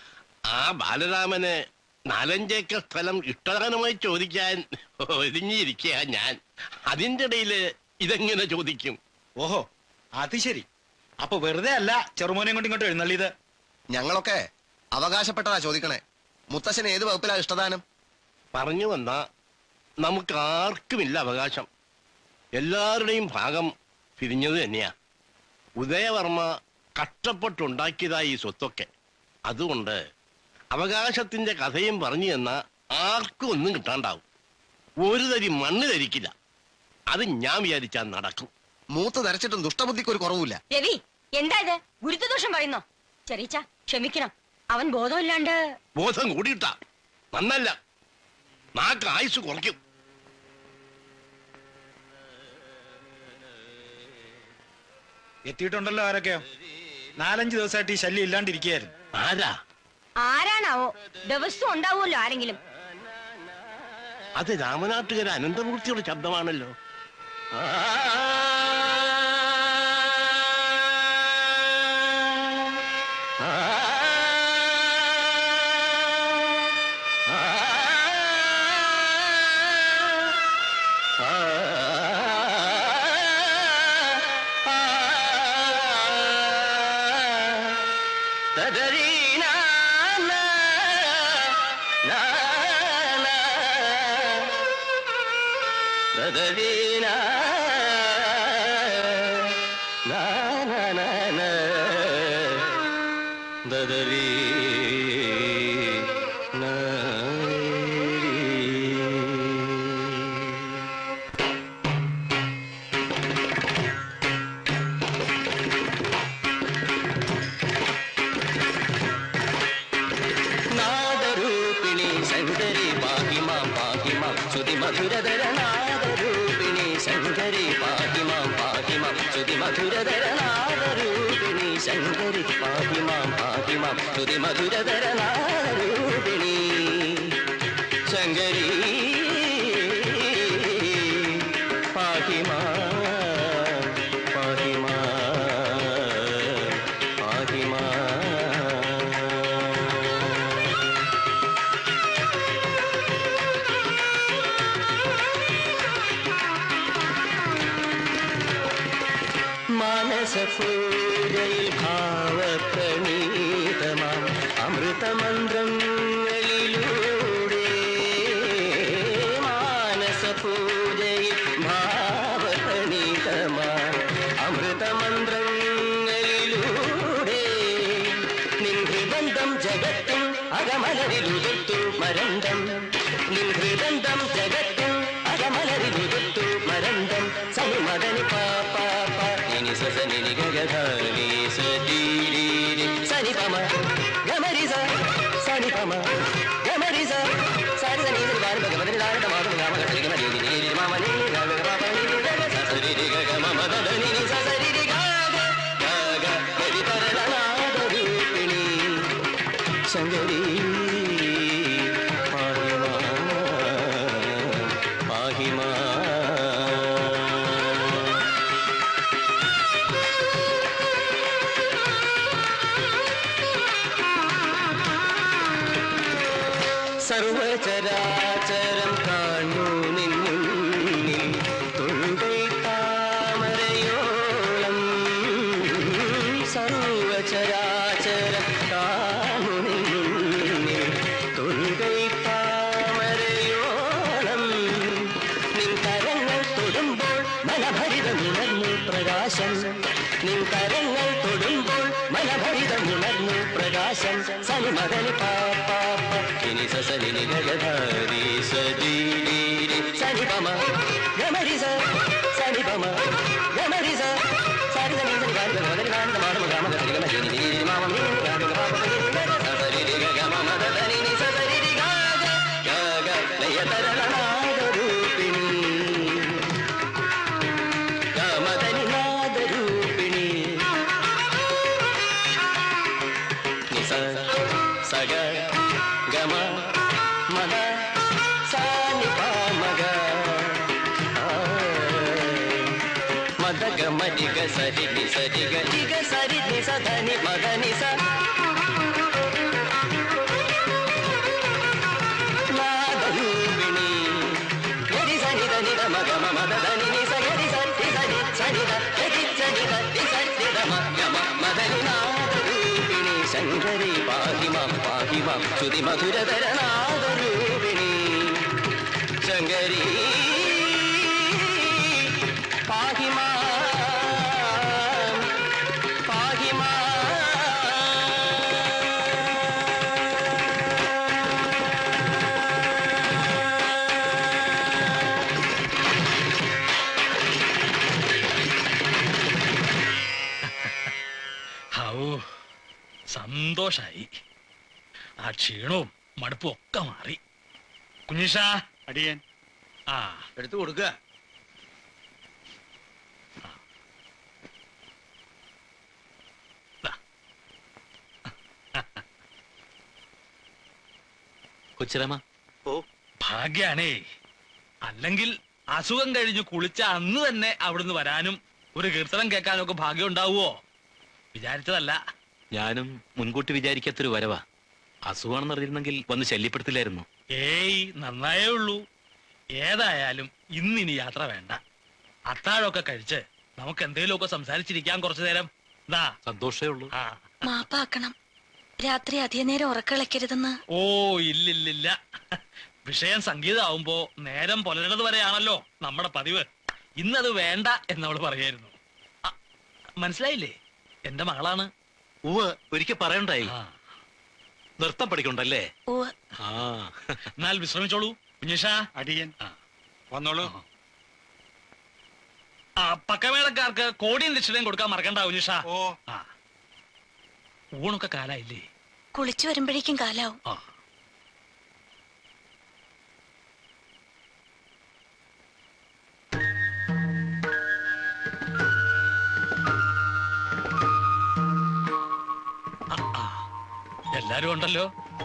ആ ബാലരാമന് നാലഞ്ചേക്കർ സ്ഥലം ഇഷ്ടദാനമായി ചോദിക്കാൻ ഒരുങ്ങിയിരിക്കുക ഞാൻ അതിന്റെ ഇടയില് ഇതെങ്ങനെ ചോദിക്കും ഓഹോ അത് ശരി അപ്പൊ വെറുതെ അല്ല ചെറുമോനെ കൊണ്ട് ഇങ്ങോട്ട് എഴുന്നള്ളിയത് ഞങ്ങളൊക്കെ അവകാശപ്പെട്ടതാ ചോദിക്കണേ മുത്തശ്ശൻ ഏത് വകുപ്പിലാ ഇഷ്ടദാനം പറഞ്ഞു വന്ന നമുക്ക് ആർക്കുമില്ല അവകാശം എല്ലാവരുടെയും ഭാഗം പിരിഞ്ഞത് തന്നെയാ ഉദയവർമ്മ കഷ്ടപ്പെട്ടുണ്ടാക്കിയതാ ഈ സ്വത്തൊക്കെ അതുകൊണ്ട് അവകാശത്തിന്റെ കഥയും പറഞ്ഞു തന്ന ആർക്കും ഒന്നും കിട്ടാണ്ടാവും ഒരു തരി മണ്ണ് ധരിക്കില്ല അത് ഞാൻ വിചാരിച്ചാൽ നടക്കും മൂത്ത് ധരിച്ചിട്ടും ദുഷ്ടബുദ്ധിക്ക് ഒരു കുറവുമില്ല രവി എന്താ ഇത് ഗുരുത്വദോഷം പറയുന്നോ ചെറിയച്ച ക്ഷമിക്കണം അവൻ ബോധമില്ലാണ്ട് ബോധം കൂടിയിട്ടാ നന്നല്ല നാക്ക് ആയുസ് കുറയ്ക്കും എത്തിയിട്ടുണ്ടല്ലോ ആരൊക്കെയോ നാലഞ്ച് ദിവസമായിട്ട് ഈ ശല്യം ഇല്ലാണ്ടിരിക്കുകയായിരുന്നു ആരാ ആരാണാവോ ദിവസം ഉണ്ടാവുമല്ലോ ആരെങ്കിലും അത് രാമനാട്ടുകര അനന്തമൂർത്തിയുടെ ശബ്ദമാണല്ലോ നാദരൂപിണി ശങ്കരി പാഹി മാം പാഹി മാം ശ്രുതി മധുരധര നാദരൂപിണി ശങ്കരി പാഹി മാം പാഹി മാം ശ്രുതി മധുരധര നാദരൂപിണി ശങ്കരി പാഹി മാം പാഹി മാം ശ്രുതി മധുരധര നാദരൂപിണി ശങ്കരി പാഹി മാം പാഹി മാം പാഹി മാം മാനസപൂജയിൽ ഭാവപ്രണീതമാം അമൃതമന്ത്രങ്ങളിലൂടെ മാനസപൂജയിൽ ഭാവപ്രണീതമാം അമൃതമന്ത്രങ്ങളിലൂടെ നിൻഹൃബന്ധം ജഗത്തും അകമലരിലുതുത്തു മരന്തം നിൻഹൃബന്ധം ജഗത്തും അകമലരിലുതുത്തു മരന്തം സനി മദനി പാപ്പ നിനി സനി ഗഗധാനി സീരി സനി പമ ഗമരി സ സനി പമ ഗമരി സ സരി സനി സരി ബാരി ഭഗവതി ദാരത മാതം ഗാമ ഗട്ടരി ഗമരി നിനി നിനി മാമ നിനി ഗഗ പാപ നിനി ഗഗ സ സരി രി ഗഗ മമ ദദ നിനി സ സരി രി ഗഗ ഗഗ ഹരി പരളനാദ രൂപിണി ശങ്കരി പാഹി മാം പാഹി മാം സർവചരാചരം കാണൂ നിന്നുള്ളിൽ തുണ്ടൈ താമരയോളം സർവചരാചരം കാണൂ നിന്നുള്ളിൽ തുണ്ടൈ താമരയോളം നിൻ കരങ്ങൾ തൊടുമ്പോൾ മനഭരിതമുണർന്നു പ്രകാശം നിൻ കരങ്ങൾ തൊടുമ്പോൾ മനഭരിതമുണർന്നു പ്രകാശം സനി മകനി പാപ്പ ഇനി സസനി ഗഗധാരി സദീരി സനി പമ ഗമരി സ സനി പമ ഗമരി സ സരി സനി സനി ഗാനി ഗഗധരി ഗാനി മാധമ ഗാമ ഗരി ഗമ ജനി നീരി മാമ നീ ഗാനി പാപ ഗരി ഗഗ സസരി രി ഗഗ മമ ദദനി നി സസരി രി ഗഗ ഗഗ ലയതരളനാദ രൂപിണി ഗമദനി നാദ രൂപിണി നിസ സഗ ഗമ മദ സാനി പാമഗ മദ ഗമ രിഗ സരി നി സരി ഗ രിഗ സരി നി സ ധനി മദ നി സ നാദരൂപിണി ഗരി സനി ധനി ധ മഗ മ മദ ധനി നി സ ഗരി സരി സനി സനി ധ ഗരി സനി ധ നി സനി ധ മ ഗ മ മദനി നാദരൂപിണി ശങ്കരി പാഹി മാം പാഹി മാം ശ്രുതി മധുരധര നാദരൂപിണി ശങ്കരി പാഹി മാം പാഹി മാം ഹൗ സന്തോഷായി ആ ക്ഷീണവും മടുപ്പും ഒക്കെ മാറി കുഞ്ഞിഷ അടിയൻ ആ എടുത്തു കൊടുക്കുക കൊച്ചിരമ ഓ ഭാഗ്യാണേ അല്ലെങ്കിൽ അസുഖം കഴിഞ്ഞ് കുളിച്ച അന്ന് തന്നെ അവിടുന്ന് വരാനും ഒരു കീർത്തനം കേൾക്കാനും ഒക്കെ ഭാഗ്യം ഉണ്ടാവുമോ വിചാരിച്ചതല്ല ഞാനും മുൻകൂട്ടി വിചാരിക്കാത്തൊരു വരവാ അസുഖമാണെന്ന് അറിഞ്ഞിരുന്നെങ്കിൽ വന്ന് ശല്യപ്പെടുത്തില്ലായിരുന്നു ഏയ് നന്നായേ ഉള്ളൂ ഏതായാലും ഇന്നിനി യാത്ര വേണ്ട അത്താഴമൊക്കെ കഴിച്ച് നമുക്ക് എന്തെങ്കിലുമൊക്കെ സംസാരിച്ചിരിക്കാൻ കുറച്ചു നേരം ദാ സന്തോഷമേ ഉള്ളൂ ആ മാപ്പാക്കണം രാത്രി അധിക നേരം ഉറക്കളക്കരുതെന്ന് ഓ ഇല്ലില്ലില്ല വിഷയം സംഗീതമാവുമ്പോ നേരം പുലരുന്നത് വരെയാണല്ലോ നമ്മുടെ പതിവ് ഇന്നത് വേണ്ട എന്നവള് പറയായിരുന്നു ആ, മനസ്സിലായില്ലേ എന്റെ മകളാണ് ഉവ്വ് ഒരിക്കൽ പറയണ്ടായി നൃത്തം പഠിക്കണ്ടല്ലേ ഉവ്വ്. ആ എന്നാൽ വിശ്രമിച്ചോളൂ കുഞ്ഞിഷ അടിയൻ വന്നോളൂ ആ പക്കമേളക്കാർക്ക് കോടിയും ദക്ഷിണയും കൊടുക്കാൻ മറക്കണ്ട കുഞ്ഞിഷ ഓ ആ ഊണൊക്കെ കാലായില്ലേ കുളിച്ചു വരുമ്പോഴേക്കും കാലാവും ആ ആ, ആ. എല്ലാരും ഉണ്ടല്ലോ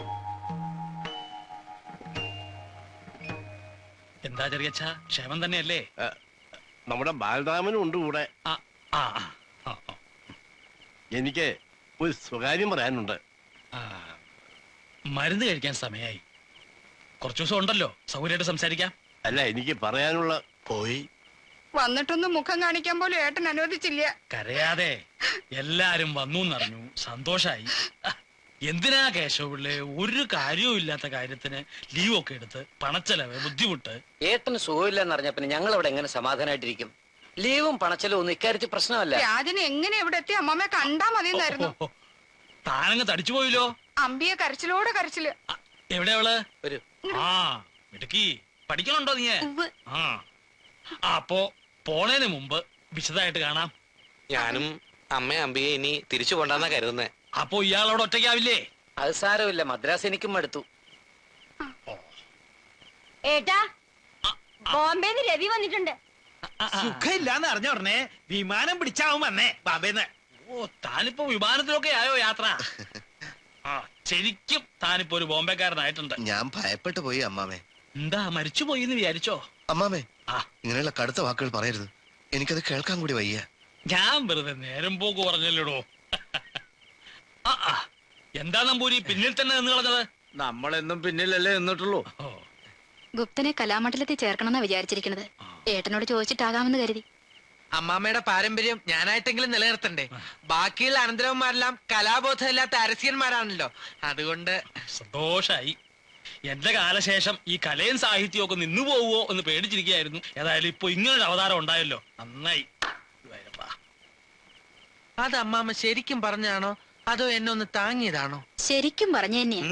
എന്താ ചെറിയച്ഛ ക്ഷേമം തന്നെയല്ലേ നമ്മുടെ ബാലരാമനും ഉണ്ട് കൂടെ ആ ആ ആ, ആ എനിക്ക് ഒരു സ്വകാര്യം പറയാനുണ്ട് ആ, മരുന്ന് കഴിക്കാൻ സമയമായി കുറച്ചു ദിവസം ഉണ്ടല്ലോ സൗകര്യമായിട്ട് സംസാരിക്കാം അല്ല എനിക്ക് പറയാനുള്ള പോയി വന്നിട്ടൊന്നും മുഖം കാണിക്കാൻ പോലും ഏട്ടൻ അനുവദിച്ചില്ല കരയാതെ എല്ലാരും വന്നു എന്നറിഞ്ഞു സന്തോഷായി ആ, എന്തിനാ കേശവപിള്ളെ ഒരു കാര്യവും ഇല്ലാത്ത കാര്യത്തിന് ലീവൊക്കെ എടുത്ത് പണച്ചെലവ് ബുദ്ധിമുട്ട് ഏട്ടന് സുഖമില്ലെന്ന് അറിഞ്ഞ പിന്നെ ഞങ്ങൾ അവിടെ എങ്ങനെ സമാധാനമായിട്ടിരിക്കും ലീവും പണച്ചലും ഒന്നും ഇക്കാര്യത്തിൽ പ്രശ്നമല്ല രാജന് എങ്ങനെ ഇവിടെ എത്തി അമ്മമ്മയെ കണ്ടാ മതിയെന്നായിരുന്നു താനങ്ങ് തടിച്ചു പോയില്ലോ അമ്പിയെ കരച്ചിലോടെ കരച്ചില് എവിടെ അവള് ഒരു ആ മിടുക്കി പഠിക്കണുണ്ടോ നീ ആ ആ, അപ്പോ പോണേന് മുമ്പ് വിശദമായിട്ട് കാണാം ഞാനും അമ്മയും അമ്പിയെ ഇനി തിരിച്ചു കൊണ്ടാന്നാ കരുതുന്നേ അപ്പോ ഇയാളവിടെ ഒറ്റയ്ക്കാവില്ലേ അത് സാരമില്ല മദ്രാസ് എനിക്കും മടുത്തു ഏട്ടാ ബോംബെന്ന് രവി വന്നിട്ടുണ്ട് സുഖമില്ലാന്ന് അറിഞ്ഞ ഉടനെ വിമാനം പിടിച്ചാവും വന്നേ ബാബേന്ന് ഓ താനിപ്പോ വിമാനത്തിലൊക്കെ ആയോ യാത്ര ആ ശരിക്കും താനിപ്പോ ഒരു ബോംബെക്കാരനായിട്ടുണ്ട് ഞാൻ ഭയപ്പെട്ടു പോയി അമ്മാമേ എന്താ മരിച്ചുപോയി എന്ന് വിചാരിച്ചോ അമ്മാമേ ആ. ഇങ്ങനെയുള്ള കടുത്ത വാക്കുകൾ പറയരുത് എനിക്കത് കേൾക്കാൻ കൂടി വയ്യ ഞാൻ വെറുതെ നേരം പോക്ക് പറഞ്ഞല്ലോടോ ആ, ആ. എന്താ നമ്പൂരി പിന്നിൽ തന്നെ നിന്ന് കളഞ്ഞത് നമ്മളെന്നും പിന്നിലല്ലേ നിന്നിട്ടുള്ളൂ ഓ ഗുപ്തനെ കലാമണ്ഡലത്തിൽ ചേർക്കണമെന്നാ വിചാരിച്ചിരിക്കുന്നത് ഏട്ടനോട് ചോദിച്ചിട്ടാകാമെന്ന് കരുതി അമ്മാമ്മയുടെ പാരമ്പര്യം ഞാനായിട്ടെങ്കിലും നിലനിർത്തണ്ടേ ബാക്കിയുള്ള അനന്തരവന്മാരെല്ലാം കലാബോധമില്ലാത്ത അരസ്യന്മാരാണല്ലോ അതുകൊണ്ട് സന്തോഷായി എന്റെ കാലശേഷം ഈ കലയും സാഹിത്യവും ഒക്കെ നിന്നു പോവോ എന്ന് പേടിച്ചിരിക്കുകയായിരുന്നു ഏതായാലും ഇപ്പൊ ഇങ്ങനൊരു അവതാരം ഉണ്ടായല്ലോ നന്നായി വരപ്പാ. അത് അമ്മാമ്മ ശരിക്കും പറഞ്ഞാണോ അതോ എന്നെ ഒന്ന് താങ്ങിയതാണോ ശരിക്കും പറഞ്ഞു തന്നെയാ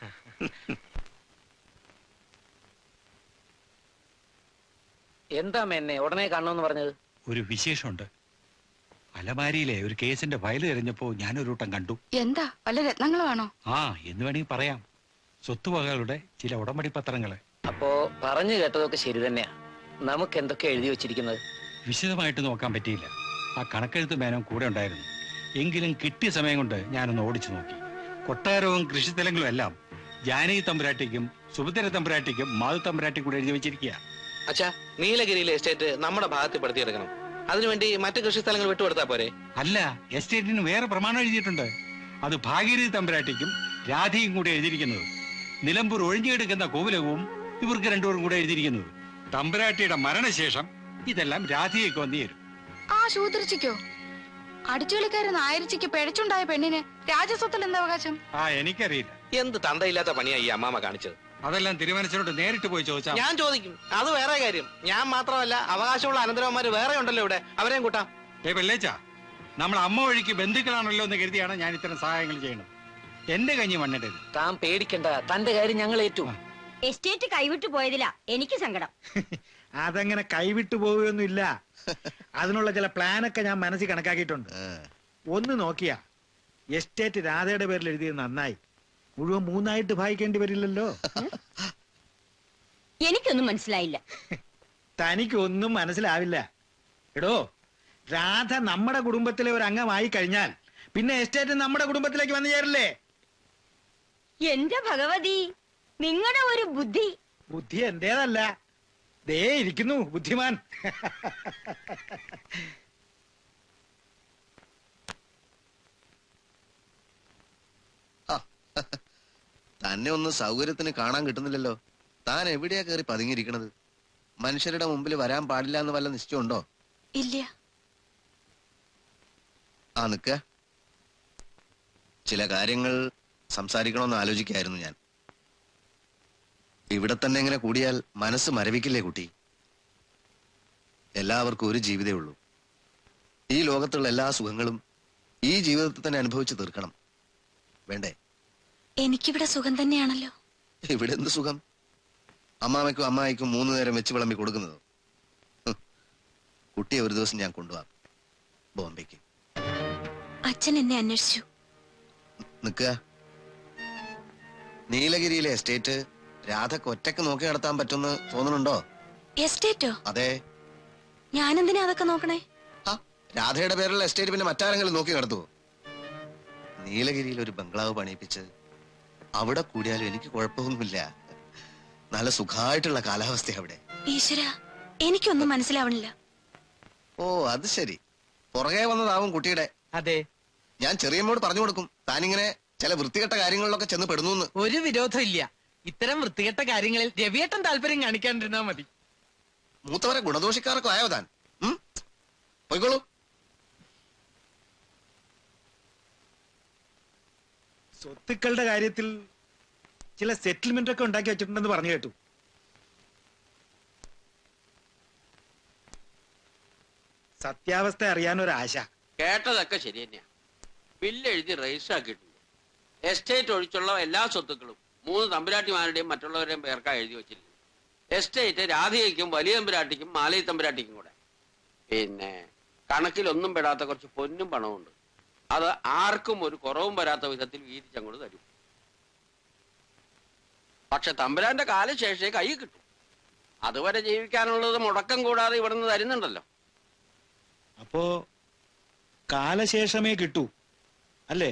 എന്താ എന്നെ ഉടനെ കാണണമെന്ന് പറഞ്ഞത് ഒരു വിശേഷമുണ്ട് അലമാരിയിലെ ഒരു കേസിന്റെ ഫയൽ തെരഞ്ഞപ്പോ ഞാനൊരു വട്ടം കണ്ടു എന്താ വല്ല രത്നങ്ങളുമാണോ ആ എന്ന് വേണമെങ്കിൽ പറയാം സ്വത്തുവകകളുടെ ചില ഉടമ്പടി പത്രങ്ങള് അപ്പോ പറഞ്ഞു കേട്ടതൊക്കെ ശരി തന്നെയാ നമുക്ക് എന്തൊക്കെ എഴുതി വെച്ചിരിക്കുന്നത് വിശദമായിട്ട് നോക്കാൻ പറ്റിയില്ല ആ കണക്കെഴുത്ത് മേനം കൂടെ ഉണ്ടായിരുന്നു എങ്കിലും കിട്ടിയ സമയം കൊണ്ട് ഞാനൊന്ന് ഓടിച്ചു നോക്കി കൊട്ടാരവും കൃഷിസ്ഥലങ്ങളും എല്ലാം ജാനകി തമ്പുരാട്ടിക്കും സുഭദ്ര തമ്പുരാട്ടിക്കും മാധു തമ്പുരാട്ടിക്കും കൂടെ എഴുതി വെച്ചിരിക്കുക അച്ഛാ നീലഗിരിയിലെ എസ്റ്റേറ്റ് നമ്മുടെ ഭാഗത്ത് പെടുത്തിയെടുക്കണം അതിനുവേണ്ടി മറ്റു കൃഷിസ്ഥലങ്ങൾ വിട്ടുകൊടുത്താ പോരെ അല്ല എസ്റ്റേറ്റിന് വേറെ പ്രമാണം എഴുതിയിട്ടുണ്ട് അത് ഭാഗീരഥി തമ്പുരാട്ടിക്കും രാധയും കൂടെ എഴുതിയിരിക്കുന്നത് നിലമ്പൂർ ഒഴിഞ്ഞുകിടക്കുന്ന കോവിലകവും ഇവർക്ക് രണ്ടുപേരും കൂടെ എഴുതിയിരിക്കുന്നത് തമ്പുരാട്ടിയുടെ മരണശേഷം ഇതെല്ലാം രാധയ്ക്ക് വന്നു ചേരും ആ ശൂദ്രച്ചിക്കോ അടിച്ചുകളിക്കാരൻ ആയിരച്ചിക്ക് പിഴച്ചുണ്ടായ പെണ്ണിന് രാജസ്വത്തിൽ എന്താ അവകാശം ആ എനിക്കറിയില്ല എന്ത് തന്തയില്ലാത്ത പണിയാ ഈ അമ്മാമ കാണിച്ചത് അതെല്ലാം തിരുമനസിനോട് നേരിട്ട് പോയി ചോദിച്ചാൽ ഞാൻ ചോദിക്കും അത് വേറെ കാര്യം ഞാൻ മാത്രമല്ല അവകാശമുള്ള അനന്തരവന്മാര് വേറെ ഉണ്ടല്ലോ ഇവിടെ അവരെയും കൂട്ടാം ഏ വെള്ളേച്ച നമ്മൾ അമ്മ വഴിക്ക് ബന്ധുക്കളാണല്ലോ എന്ന് കരുതിയാണ് ഞാൻ ഇത്തരം സഹായങ്ങൾ ചെയ്യണത് എന്റെ കഞ്ഞി മണ്ണിടരുത് താൻ പേടിക്കണ്ട തന്റെ കാര്യം ഞങ്ങൾ ഏറ്റു എസ്റ്റേറ്റ് കൈവിട്ടു പോയതിലാ എനിക്ക് സങ്കടം അതങ്ങനെ കൈവിട്ടു പോവുകയൊന്നുമില്ല അതിനുള്ള ചില പ്ലാനൊക്കെ ഞാൻ മനസ്സിൽ കണക്കാക്കിയിട്ടുണ്ട് ഒന്ന് നോക്കിയാ എസ്റ്റേറ്റ് രാധയുടെ പേരിൽ എഴുതിയത് നന്നായി മുഴുവൻ മൂന്നായിട്ട് ഭാഗിക്കേണ്ടി വരില്ലല്ലോ എനിക്കൊന്നും മനസ്സിലായില്ല തനിക്ക് ഒന്നും മനസ്സിലാവില്ല എടോ രാധ നമ്മുടെ കുടുംബത്തിലെ ഒരു അംഗമായി കഴിഞ്ഞാൽ പിന്നെ എസ്റ്റേറ്റ് നമ്മുടെ കുടുംബത്തിലേക്ക് വന്നു ചേരില്ലേ എന്റെ ഭഗവതി നിങ്ങളുടെ ഒരു ബുദ്ധി ബുദ്ധി എന്റേതല്ല ദേ ഇരിക്കുന്നു ബുദ്ധിമാൻ തന്നെ ഒന്ന് സൗകര്യത്തിന് കാണാൻ കിട്ടുന്നില്ലല്ലോ താൻ എവിടെയാ കയറി പതുങ്ങിയിരിക്കണത് മനുഷ്യരുടെ മുമ്പിൽ വരാൻ പാടില്ല എന്ന് വല്ല നിശ്ചയമുണ്ടോ ഇല്ല ആ നിക്ക ചില കാര്യങ്ങൾ സംസാരിക്കണമെന്ന് ആലോചിക്കായിരുന്നു ഞാൻ ഇവിടെ തന്നെ ഇങ്ങനെ കൂടിയാൽ മനസ്സ് മരവിക്കില്ലേ കുട്ടി എല്ലാവർക്കും ഒരു ജീവിതമേ ഉള്ളൂ ഈ ലോകത്തുള്ള എല്ലാ സുഖങ്ങളും ഈ ജീവിതത്തിൽ തന്നെ അനുഭവിച്ച് തീർക്കണം വേണ്ടേ എനിക്കിവിടെ സുഖം തന്നെയാണല്ലോ ഇവിടെ എന്ത് സുഖം അമ്മാമയ്ക്കും അമ്മായിക്കും മൂന്ന് നേരം വെച്ച് വിളമ്പി കൊടുക്കുന്നത് ഹ്. കുട്ടിയെ ഒരു ദിവസം ഞാൻ കൊണ്ടുപോവാം ബോംബെക്ക് അച്ഛൻ എന്നെ അന്വേഷിച്ചു നിക്കുക നീലഗിരിയിലെ എസ്റ്റേറ്റ് രാധക്ക് ഒറ്റക്ക് നോക്കി നടത്താൻ പറ്റുമെന്ന് തോന്നുന്നുണ്ടോ എസ്റ്റേറ്റോ അതെ ഞാനെന്തിനാ അതൊക്കെ നോക്കണേ രാധയുടെ പേരുള്ള എസ്റ്റേറ്റ് പിന്നെ മറ്റാരെങ്കിലും നോക്കി നടത്തുവോ നീലഗിരിയിൽ ഒരു ബംഗ്ലാവ് പണിയിപ്പിച്ച് അവിടെ കൂടിയാലും എനിക്ക് കുഴപ്പമൊന്നുമില്ല നല്ല സുഖമായിട്ടുള്ള കാലാവസ്ഥ അവിടെ ഈശ്വര എനിക്കൊന്നും മനസ്സിലാവണില്ല ഓ അത് ശരി പുറകെ വന്നതാവും കുട്ടിയുടെ അതെ ഞാൻ ചെറിയമ്മോട് പറഞ്ഞു കൊടുക്കും താനിങ്ങനെ ചില വൃത്തികെട്ട കാര്യങ്ങളിലൊക്കെ ചെന്ന് പെടുന്നു ഒരു വിരോധം ഇല്ല ഇത്തരം വൃത്തികെട്ട കാര്യങ്ങളിൽ രവിയേട്ടൻ താല്പര്യം കാണിക്കാണ്ടിരുന്നാ മതി മൂത്തവരെ ഗുണദോഷിക്കാരൊക്കെ ആയോ താൻ ഉം? പോയിക്കോളൂ സ്വത്തുക്കളുടെ കാര്യത്തിൽ ചില സെറ്റിൽമെന്റ് ഒക്കെ ഉണ്ടാക്കി വെച്ചിട്ടുണ്ടെന്ന് പറഞ്ഞു കേട്ടു സത്യാവസ്ഥ അറിയാനൊരാശ കേട്ടതൊക്കെ ശരി തന്നെയാ ബില്ല് എഴുതി രജിസ്റ്റർ ആക്കിയിട്ടുണ്ട് എസ്റ്റേറ്റ് ഒഴിച്ചുള്ള എല്ലാ സ്വത്തുക്കളും മൂന്ന് തമ്പുരാട്ടിമാരുടെയും മറ്റുള്ളവരുടെയും പേർക്കാ എഴുതി വെച്ചിരിക്കുന്നത് എസ്റ്റേറ്റ് രാധികയ്ക്കും വലിയ തമ്പുരാട്ടിക്കും മാലയി തമ്പുരാട്ടിക്കും കൂടെ പിന്നെ കണക്കിലൊന്നും പെടാത്ത കുറച്ച് പൊന്നും പണമുണ്ട് അത് ആർക്കും ഒരു കുറവും വരാത്ത വിധത്തിൽ വീതിച്ചങ്ങോട്ട് തരും പക്ഷെ തമ്പുരാന്റെ കാലശേഷേ കൈ കിട്ടും അതുവരെ ജീവിക്കാനുള്ളത് മുടക്കം കൂടാതെ ഇവിടുന്ന് തരുന്നുണ്ടല്ലോ അപ്പോ കാലശേഷമേ കിട്ടൂ അല്ലേ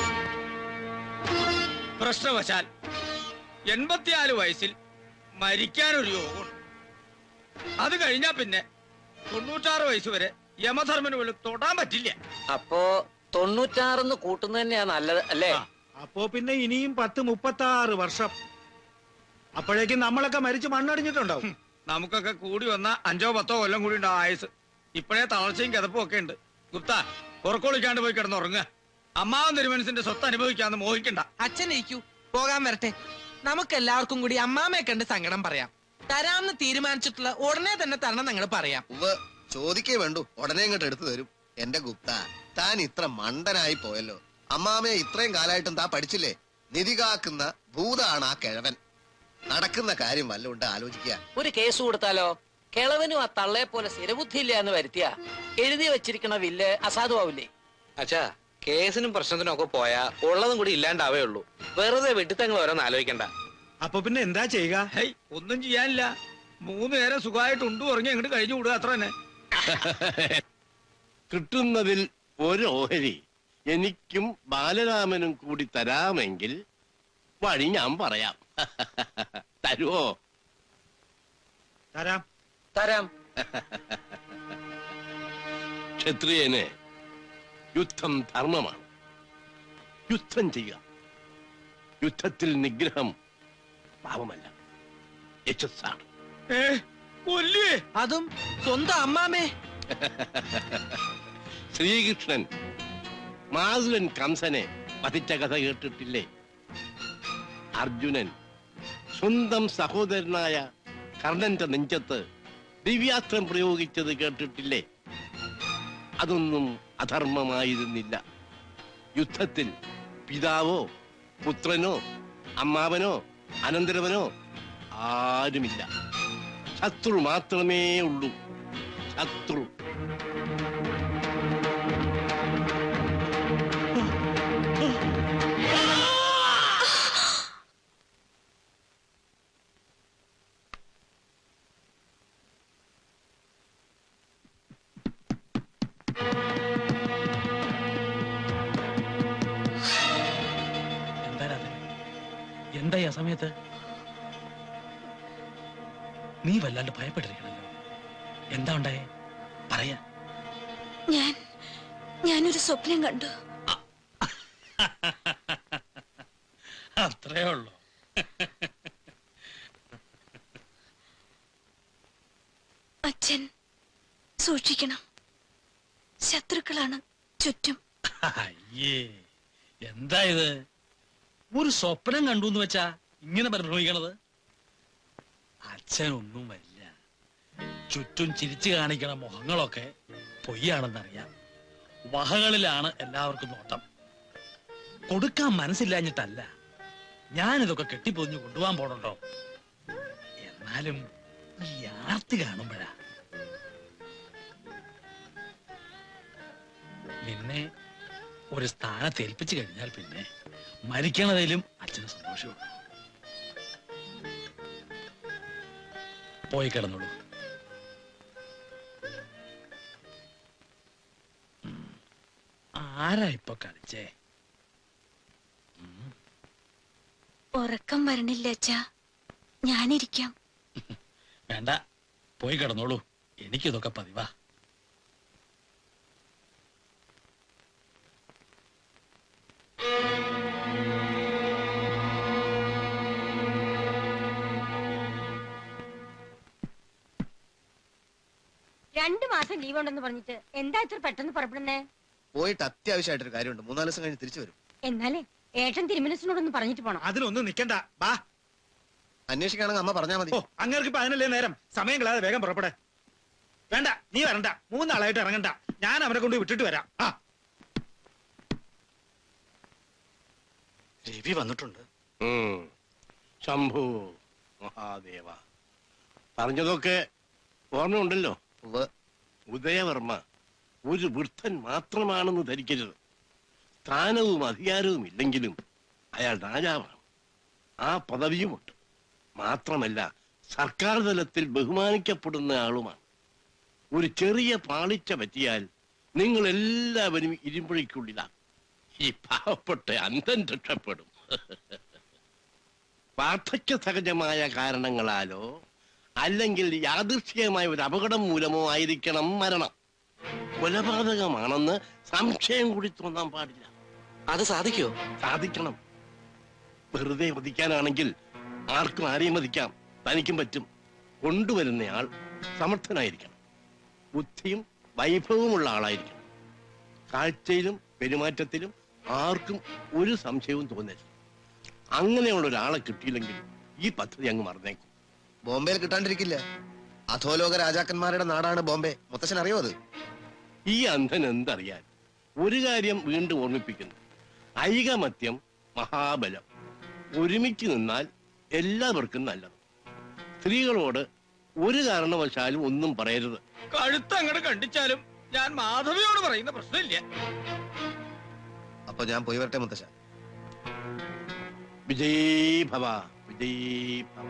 പ്രശ്നവശാൽ എൺപത്തിനാല് വയസ്സിൽ മരിക്കാനൊരു യോഗമുണ്ട് അത് കഴിഞ്ഞാ പിന്നെ തൊണ്ണൂറ്റാറ് വയസ്സ് വരെ യമധർമ്മന് പോലും തൊടാൻ പറ്റില്ല അപ്പോ തൊണ്ണൂറ്റാറെന്ന് കൂട്ടുന്നത് തന്നെയാ നല്ലത് അല്ലേ അപ്പോ പിന്നെ ഇനിയും പത്ത് മുപ്പത്തി ആറ് വർഷം അപ്പോഴേക്കും നമ്മളൊക്കെ മരിച്ച് മണ്ണടിഞ്ഞിട്ടുണ്ടാവും നമുക്കൊക്കെ കൂടി വന്ന അഞ്ചോ പത്തോ കൊല്ലം കൂടി ഉണ്ടാവും ആയുസ് ഇപ്പോഴേ തളർച്ചയും കിതപ്പും ഒക്കെ ഉണ്ട് ഗുപ്ത ഉറക്കൊളിക്കാണ്ട് പോയി കിടന്നുറങ്ങുക അമ്മാവൻ തിരുമനസിന്റെ സ്വത്ത് അനുഭവിക്കാന്ന് മോഹിക്കണ്ട അച്ഛൻ ഇരിക്കൂ പോകാൻ വരട്ടെ നമുക്ക് എല്ലാവർക്കും കൂടി അമ്മാമയെ കണ്ട് സങ്കടം പറയാം തരാമെന്ന് തീരുമാനിച്ചിട്ടുള്ള ഉടനെ തന്നെ തരണം ഞങ്ങൾ പറയാം ഉവ്വ് ചോദിക്കേ വേണ്ടു ഉടനെ ഇങ്ങോട്ട് എടുത്തു തരും എന്റെ ഗുപ്ത താൻ ഇത്ര മണ്ടനായി പോയല്ലോ അമ്മാമയെ ഇത്രയും കാലായിട്ടും താ പഠിച്ചില്ലേ നിധി കാക്കുന്ന ഭൂതാണ് ആ കിഴവൻ നടക്കുന്ന കാര്യം വല്ലോണ്ട് ആലോചിക്കുക ഒരു കേസ് കൊടുത്താലോ കിളവനും ആ തള്ളയെ പോലെ സ്ഥിരബുദ്ധിയില്ല എന്ന് വരുത്തിയ എഴുതി വെച്ചിരിക്കണ വില്ല് അസാധുവാവില്ലേ അച്ഛാ കേസിനും പ്രശ്നത്തിനും ഒക്കെ പോയാ ഉള്ളതും കൂടി ഇല്ലാണ്ടാവേ ഉള്ളൂ വെറുതെ വെട്ടിത്തങ്ങൾ ഓരോന്ന് ആലോചിക്കണ്ട അപ്പൊ പിന്നെ എന്താ ചെയ്യുക ഹേയ് ഒന്നും ചെയ്യാനില്ല മൂന്ന് നേരം സുഖമായിട്ട് ഉണ്ടു ഉറങ്ങി അങ്ങോട്ട് കഴിഞ്ഞു വിടുക അത്ര തന്നെ കിട്ടുന്നതിൽ ഒരു ഓഹരി എനിക്കും ബാലരാമനും കൂടി തരാമെങ്കിൽ വഴി ഞാൻ പറയാം തരുവോ തരാം തരാം ക്ഷത്രിയന് യുദ്ധം ധർമ്മമാണ് യുദ്ധം ചെയ്യുക യുദ്ധത്തിൽ നിഗ്രഹം പാവമല്ല യശസ്സാണ് അതും സ്വന്തം അമ്മാമേ ശ്രീകൃഷ്ണൻ മാസുരൻ കംസനെ വധിച്ച കഥ കേട്ടിട്ടില്ലേ അർജുനൻ സ്വന്തം സഹോദരനായ കർണന്റെ നെഞ്ചത്ത് ദിവ്യാസ്ത്രം പ്രയോഗിച്ചത് കേട്ടിട്ടില്ലേ അതൊന്നും അധർമ്മമായിരുന്നില്ല യുദ്ധത്തിൽ പിതാവോ പുത്രനോ അമ്മാവനോ അനന്തരവനോ ആരുമില്ല ശത്രു മാത്രമേ ഉള്ളൂ ശത്രു എന്തായി ആ സമയത്ത് നീ വല്ലാണ്ട് ഭയപ്പെട്ടിരിക്കണല്ലോ എന്താ ഉണ്ടായേ പറയാ ഞാൻ ഞാനൊരു സ്വപ്നം കണ്ടു അത്രേ ഉള്ളൂ അച്ഛൻ സൂക്ഷിക്കണം ശത്രുക്കളാണ് ചുറ്റും അയ്യേ എന്താ ഇത് ഒരു സ്വപ്നം കണ്ടു എന്ന് വെച്ചാ ഇങ്ങനെ പരിഭ്രമിക്കണത് അച്ഛനൊന്നും വരില്ല ചുറ്റും ചിരിച്ചു കാണിക്കണ മുഖങ്ങളൊക്കെ പൊയ്യാണെന്നറിയാം വഹകളിലാണ് എല്ലാവർക്കും നോട്ടം കൊടുക്കാൻ മനസ്സില്ലാഞ്ഞിട്ടല്ല ഞാനിതൊക്കെ കെട്ടിപ്പൊതിഞ്ഞു കൊണ്ടുപോകാൻ പോണുണ്ടോ എന്നാലും ഈ ആർത്തി കാണുമ്പോഴാ നിന്നെ ഒരു സ്ഥാനത്ത് ഏൽപ്പിച്ചു കഴിഞ്ഞാൽ പിന്നെ മരിക്കണതിലും അച്ഛന് സന്തോഷമുള്ളൂ പോയി കിടന്നോളൂ ഉം. ആരാ ഇപ്പൊ കളിച്ചേ ഉറക്കം വരണില്ല അച്ഛാ ഞാനിരിക്കാം വേണ്ട പോയി കിടന്നോളൂ എനിക്കിതൊക്കെ പതിവാ രണ്ടു മാസം ലീവ് ഉണ്ടെന്ന് പറഞ്ഞിട്ട് എന്താ ഇത്ര പെട്ടെന്ന് പുറപ്പെടുന്നേ പോയിട്ട് അത്യാവശ്യമായിട്ടൊരു കാര്യമുണ്ട് മൂന്നാല് ദിവസം കഴിഞ്ഞ് തിരിച്ചു വരും എന്നാലേ ഏട്ടൻ തിരുമനസിനോടൊന്ന് പറഞ്ഞിട്ട് പോണം അതിനൊന്നും നിക്കണ്ട ബാ അന്വേഷിക്കുകയാണെങ്കിൽ അമ്മ പറഞ്ഞാൽ മതി ഓ അങ്ങേർക്ക് ഇപ്പൊ അതിനല്ലേ നേരം സമയം കളയാതെ വേഗം പുറപ്പെടെ വേണ്ട നീ വരണ്ട മൂന്നാളായിട്ട് ഇറങ്ങണ്ട ഞാൻ അവനെ കൊണ്ട് വിട്ടിട്ട് വരാം ആ രവി വന്നിട്ടുണ്ട് ഉം. ശംഭു മഹാദേവ പറഞ്ഞതൊക്കെ ഓർമ്മയുണ്ടല്ലോ ഉദയവർമ്മ ഒരു വൃദ്ധൻ മാത്രമാണെന്ന് ധരിക്കരുത് സ്ഥാനവും അധികാരവും ഇല്ലെങ്കിലും അയാൾ രാജാവാണ് ആ പദവിയുമുണ്ട് മാത്രമല്ല സർക്കാർ തലത്തിൽ ബഹുമാനിക്കപ്പെടുന്ന ആളുമാണ് ഒരു ചെറിയ പാളിച്ച പറ്റിയാൽ നിങ്ങൾ എല്ലാവരും ഇരുമ്പഴിക്കുള്ളിലാണ് ഈ പാവപ്പെട്ട അന്ധൻ രക്ഷപ്പെടും വാർദ്ധക്യ സഹജമായ കാരണങ്ങളാലോ അല്ലെങ്കിൽ യാദൃശ്ചികമായ ഒരു അപകടം മൂലമോ ആയിരിക്കണം മരണം കൊലപാതകമാണെന്ന് സംശയം കൂടി തോന്നാൻ പാടില്ല അത് സാധിക്കോ സാധിക്കണം വെറുതെ വധിക്കാനാണെങ്കിൽ ആർക്കും ആരെയും വധിക്കാം തനിക്കും പറ്റും കൊണ്ടുവരുന്നയാൾ സമർത്ഥനായിരിക്കണം ബുദ്ധിയും വൈഭവമുള്ള ആളായിരിക്കണം കാഴ്ചയിലും പെരുമാറ്റത്തിലും ആർക്കും ഒരു സംശയവും തോന്നരുത് അങ്ങനെയുള്ള ഒരാളെ കിട്ടിയില്ലെങ്കിൽ ഈ പദ്ധതി അങ്ങ് മറന്നേക്കും ബോംബെയിൽ കിട്ടാണ്ടിരിക്കില്ല അധോലോക രാജാക്കന്മാരുടെ നാടാണ് ബോംബെ മുത്തശ്ശൻ അറിയോ അത് ഈ അന്ധൻ എന്തറിയാൻ ഒരു കാര്യം വീണ്ടും ഓർമ്മിപ്പിക്കുന്നു ഐകമത്യം മഹാബലം ഒരുമിച്ച് നിന്നാൽ എല്ലാവർക്കും നല്ലത് സ്ത്രീകളോട് ഒരു കാരണവശാലും ഒന്നും പറയരുത് കഴുത്ത് അങ്ങോട്ട് കണ്ടിച്ചാലും ഞാൻ മാധവിയോട് പറയുന്ന പ്രശ്നമില്ല അപ്പൊ ഞാൻ പോയി വരട്ടെ മുത്തശ്ശ വിജയീ ഭവ വിജയീ ഭവ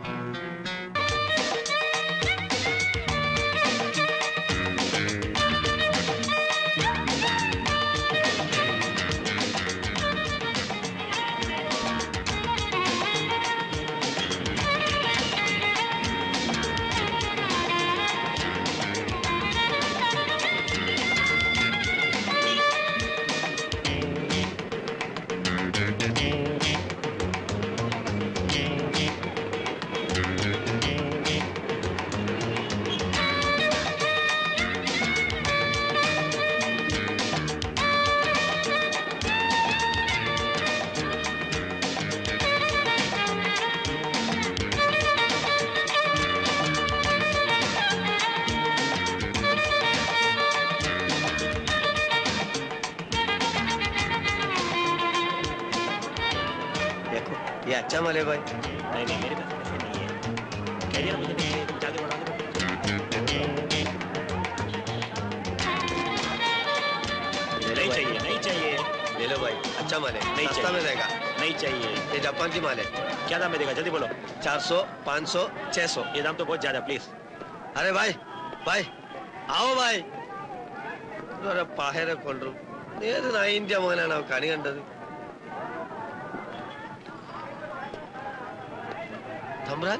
देखो ये अच्छा माल है भाई नहीं नहीं मेरे पास पैसे नहीं है कह दिया मुझे नहीं तुम जाके बढ़ा दो नहीं चाहिए नहीं चाहिए ले लो भाई अच्छा माल है नहीं सस्ता चाहिए। में रहेगा नहीं चाहिए ये जापान की माल है क्या दाम में देगा जल्दी बोलो चार सौ पाँच सौ छह सौ ये दाम तो बहुत ज्यादा प्लीज अरे भाई भाई आओ भाई ഇതുവരെ പാഹരെ കൊണ്ടു ഏത് നൈൻ്റെ മോനാണ് അവൻ കണി കണ്ടത് തമ്പ്രാൻ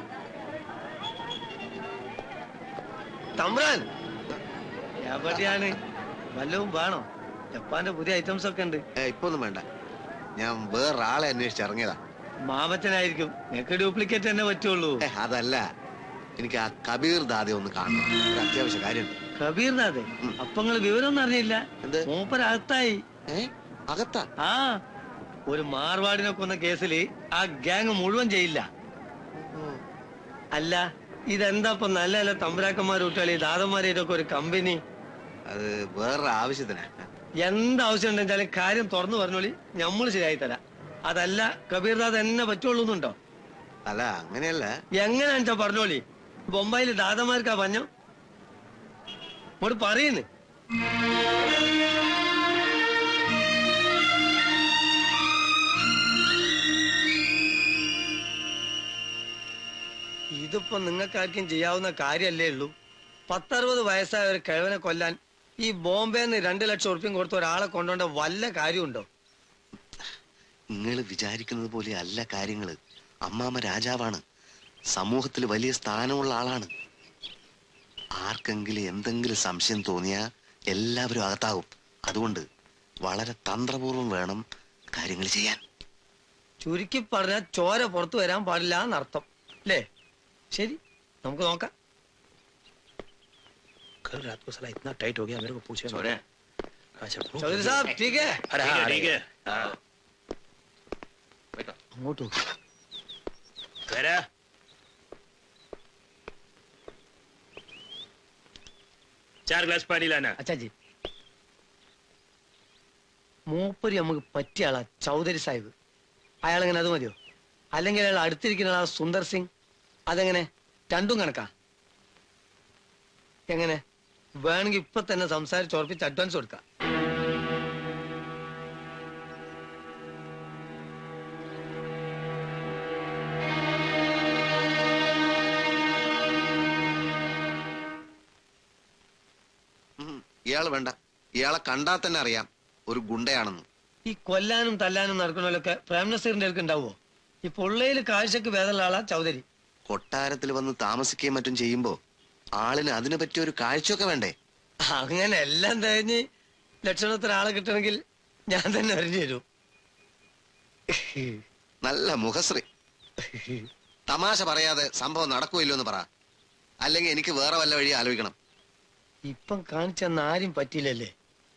തമ്പ്രാൻ എവിടെയാണ് വല്ലതും വേണോ ജപ്പാന്റെ പുതിയ ഐറ്റംസ് ഒക്കെ ഉണ്ട് ഇപ്പൊ ഒന്നും വേണ്ട ഞാൻ വേറൊരാളെ അന്വേഷിച്ച് ഇറങ്ങിയതാ മാമച്ചനായിരിക്കും നിനക്ക് ഡ്യൂപ്ലിക്കേറ്റ് തന്നെ പറ്റുള്ളൂ ഏ, അതല്ല എനിക്ക് ആ കബീർ ദാദെ ഒന്ന് കാണണം ഒരു അത്യാവശ്യ കാര്യമുണ്ട് കബീർ നാഥ് അപ്പൊ നിങ്ങള് വിവരമൊന്നും അറിഞ്ഞില്ല മൂപ്പരകത്തായി അകത്താ ആ ഒരു മാർവാടിനെ കൊന്ന കേസില് ആ ഗ്യാങ് മുഴുവൻ ചെയ്യില്ല അല്ല ഇതെന്താ ഇപ്പൊ നല്ല നല്ല തമ്പുരാക്കന്മാർ കുട്ടികളി ദാദന്മാരൊക്കെ ഒരു കമ്പനി അത് വേറൊരു ആവശ്യത്തിനാ എന്താവശ്യം ഉണ്ടെച്ചാലും കാര്യം തുറന്നു പറഞ്ഞോളി ഞമ്മള് ശരിയായി തരാം അതല്ല കബീർദാദ് എന്നെ പറ്റുള്ളൂ എന്നുണ്ടോ അല്ല അങ്ങനെയല്ല എങ്ങനെയാണെന്ന് വെച്ചാ പറഞ്ഞോളി ബൊമ്പായില് ദാദന്മാർക്കാ പഞ്ഞോ ഇങ്ങോട്ട് പറയുന്നു ഇതിപ്പോ നിങ്ങൾക്കാർക്കും ചെയ്യാവുന്ന കാര്യല്ലേ ഉള്ളൂ പത്തറുപത് വയസ്സായ ഒരു കിഴവനെ കൊല്ലാൻ ഈ ബോംബെന്ന് രണ്ട് ലക്ഷം ഉറുപ്പ്യം കൊടുത്ത ഒരാളെ കൊണ്ടുപോണ്ട വല്ല കാര്യമുണ്ടോ നിങ്ങൾ വിചാരിക്കുന്നത് പോലെ അല്ല കാര്യങ്ങള് അമ്മാമ രാജാവാണ് സമൂഹത്തിൽ വലിയ സ്ഥാനമുള്ള ആളാണ് ആർക്കെങ്കിലും എന്തെങ്കിലും സംശയം തോന്നിയാ എല്ലാവരും അകത്താകും അതുകൊണ്ട് വളരെ തന്ത്രപൂർവ്വം വേണം കാര്യങ്ങൾ ചെയ്യാൻ ചുരുക്കി പറഞ്ഞാൽ ചോര പുറത്തു വരാൻ പാടില്ല എന്നർത്ഥം അല്ലേ ശരി നമുക്ക് നോക്കാം कल रात को साला इतना टाइट हो गया मेरे को पूछे अच्छा चौधरी साहब ठीक है अरे हाँ ठीक ठीक है। है അങ്ങോട്ട് നോക്ക്. वरा चार ഗ്ലാസ് പാനി ലാന അച്ചാജി മൂപ്പര് നമുക്ക് പറ്റിയ ആളാ ചൗധരി സാഹിബ് അയാളെങ്ങനെ അത് മതിയോ അല്ലെങ്കിൽ അയാൾ അടുത്തിരിക്കുന്ന ആളാ സുന്ദർ സിംഗ് അതെങ്ങനെ രണ്ടും കണക്കാ എങ്ങനെ വേണമെങ്കിൽ ഇപ്പൊ തന്നെ സംസാരിച്ച് ഉറപ്പിച്ച് അഡ്വാൻസ് കൊടുക്കാം ഇയാള് വേണ്ട ഇയാളെ കണ്ടാൽ തന്നെ അറിയാം ഒരു ഗുണ്ടയാണെന്ന് ഈ കൊല്ലാനും തല്ലാനും നടക്കണമല്ലൊക്കെ പ്രേം നസീറിന്റെ അടുക്ക് ഉണ്ടാവോ ഈ പൊള്ളയിൽ കാഴ്ചക്ക് വേദമുള്ള ആളാ ചൗധരി കൊട്ടാരത്തിൽ വന്ന് താമസിക്കുകയും മറ്റും ചെയ്യുമ്പോ ആളിന് അതിനെ പറ്റിയ ഒരു കാഴ്ചയൊക്കെ വേണ്ടേ അങ്ങനെ എല്ലാം തേഞ്ഞ് ലക്ഷണത്തിന് ആളെ കിട്ടണമെങ്കിൽ ഞാൻ തന്നെ അറിഞ്ഞു തരൂ നല്ല മുഖശ്രീ തമാശ പറയാതെ സംഭവം നടക്കുമല്ലോ എന്ന് പറ അല്ലെങ്കിൽ എനിക്ക് വേറെ വല്ല വഴി ആലോചിക്കണം ഇപ്പം കാണിച്ചെന്ന് ആരും പറ്റിയില്ലല്ലേ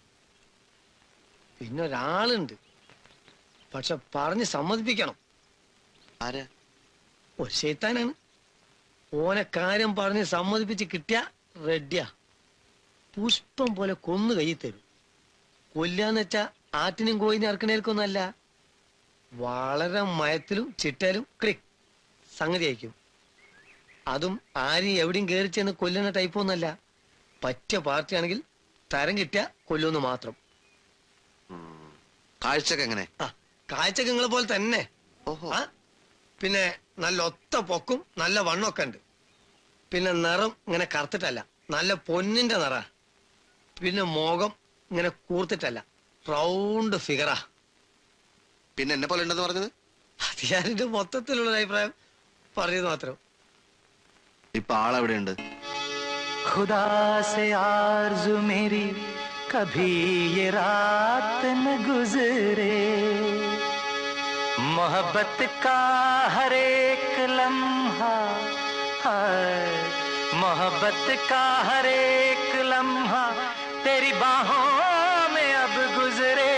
പിന്നെ ഒരാളുണ്ട് പക്ഷെ പറഞ്ഞ് സമ്മതിപ്പിക്കണം ആരാ ഒരു ശൈത്താനാണ് ഓനെ കാര്യം പറഞ്ഞ് സമ്മതിപ്പിച്ച് കിട്ടിയ റെഡിയാ പുഷ്പം പോലെ കൊന്നു കൈ തരും കൊല്ലാന്ന് വെച്ചാ ആറ്റിനും കോയിനും ഇറക്കണേൽക്കൊന്നല്ല വളരെ മയത്തിലും ചിട്ടയിലും ക്ലിക് സംഗതി അയക്കും അതും ആരെയും എവിടെയും കയറി ചെന്ന് കൊല്ലുന്ന ടൈപ്പ് ഒന്നല്ല പറ്റിയ പാർട്ടിയാണെങ്കിൽ തരം കിട്ടിയ കൊല്ലുമെന്ന് മാത്രം കാഴ്ചക്ക് എങ്ങനെ കാഴ്ചക്ക് നിങ്ങളെ പോലെ തന്നെ ആ? പിന്നെ നല്ല ഒത്ത പൊക്കും നല്ല വണ്ണമൊക്കെ ഉണ്ട് പിന്നെ നിറം ഇങ്ങനെ കറുത്തിട്ടല്ല നല്ല പൊന്നിന്റെ നിറ പിന്നെ മുഖം ഇങ്ങനെ കൂർത്തിട്ടല്ല റൗണ്ട് ഫിഗറാ പിന്നെ എന്നെ പോലെ ഉണ്ടെന്ന് പറഞ്ഞത് അത് ഞാനെന്റെ മൊത്തത്തിലുള്ള ഒരു അഭിപ്രായം പറഞ്ഞത് മാത്രം ഇപ്പൊ ആളെവിടെയുണ്ട് खुदा से आरज़ू मेरी कभी ये रात न गुजरे मोहब्बत का हर एक लम्हा हाय मोहब्बत का हर एक लम्हा तेरी बाहों में अब गुजरे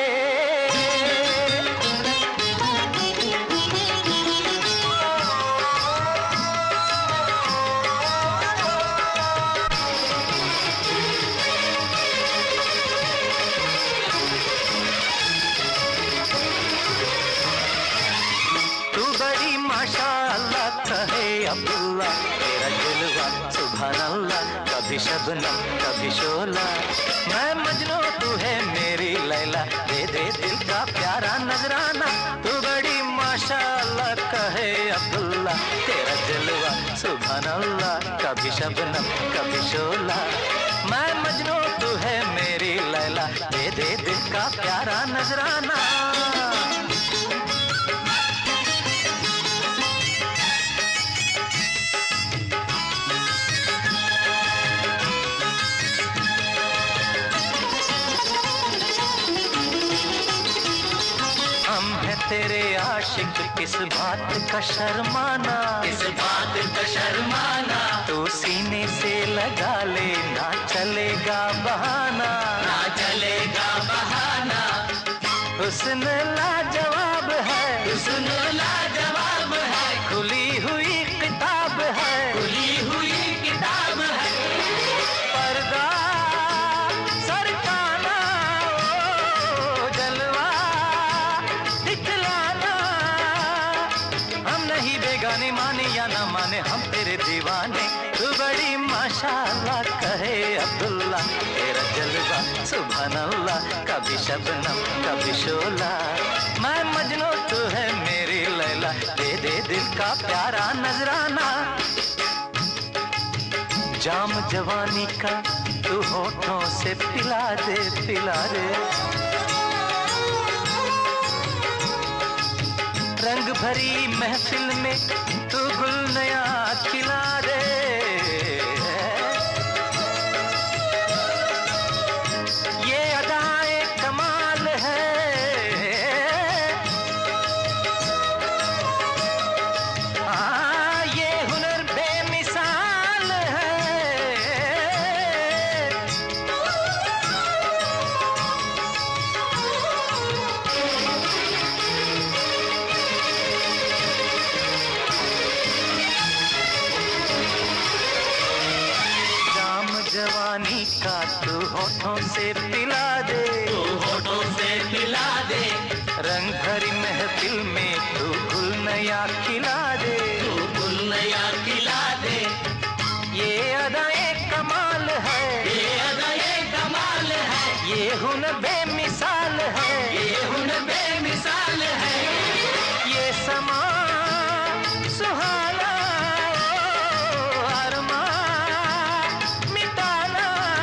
तू बड़ी माशाअल्लाह कहे अब्दुल्ला तेरा जलवा सुभान अल्लाह कभी शबनम कभी शोला मैं मजनू तू है मेरी लैला दे दे दिल का प्यारा नजराना तू बड़ी माशाअल्लाह कहे अब्दुल्ला तेरा जलवा सुभान अल्लाह कभी शबनम कभी शोला मैं मजनू तू है मेरी लैला दे दे दिल का प्यारा नजराना तेरे आशिक किस बात का शर्माना किस बात का शर्माना तू सीने से लगा ले ना चलेगा बहाना ना चलेगा बहाना हुस्न लाजवाब है हुस्न लाजवाब है खुली हुई किताब है खुली हुई किताब है पर्दा सरकाना ओ जलवा दिखलाना हम नहीं बेगाने माने या ना माने हम तेरे दीवाने तू बड़ी माशाल्लाह कहे अब्दुल्ला तेरा जलवा सुभान अल्लाह कभी शबनम कभी शोला मैं मजनू तू है मेरी लैला दे दे दिल का प्यारा नजराना जाम जवानी का तू होठों से पिला दे पिला दे रंग भरी महफिल में तू गुल नया खिला दे ये अदाए कमाल है हाँ, ये हुनर बेमिसाल है जाम जवानी का तू होठों से पिला दे तू होठों से पिला दे रंग भरी महफिल में तू गुल नया खिला दे तू गुल नया खिला दे ये अदाए कमाल है ये अदाए कमाल है ये हुन बेमिसाल है ये हुन बेमिसाल है ये समा सुहाना ओ अरमा मिटाना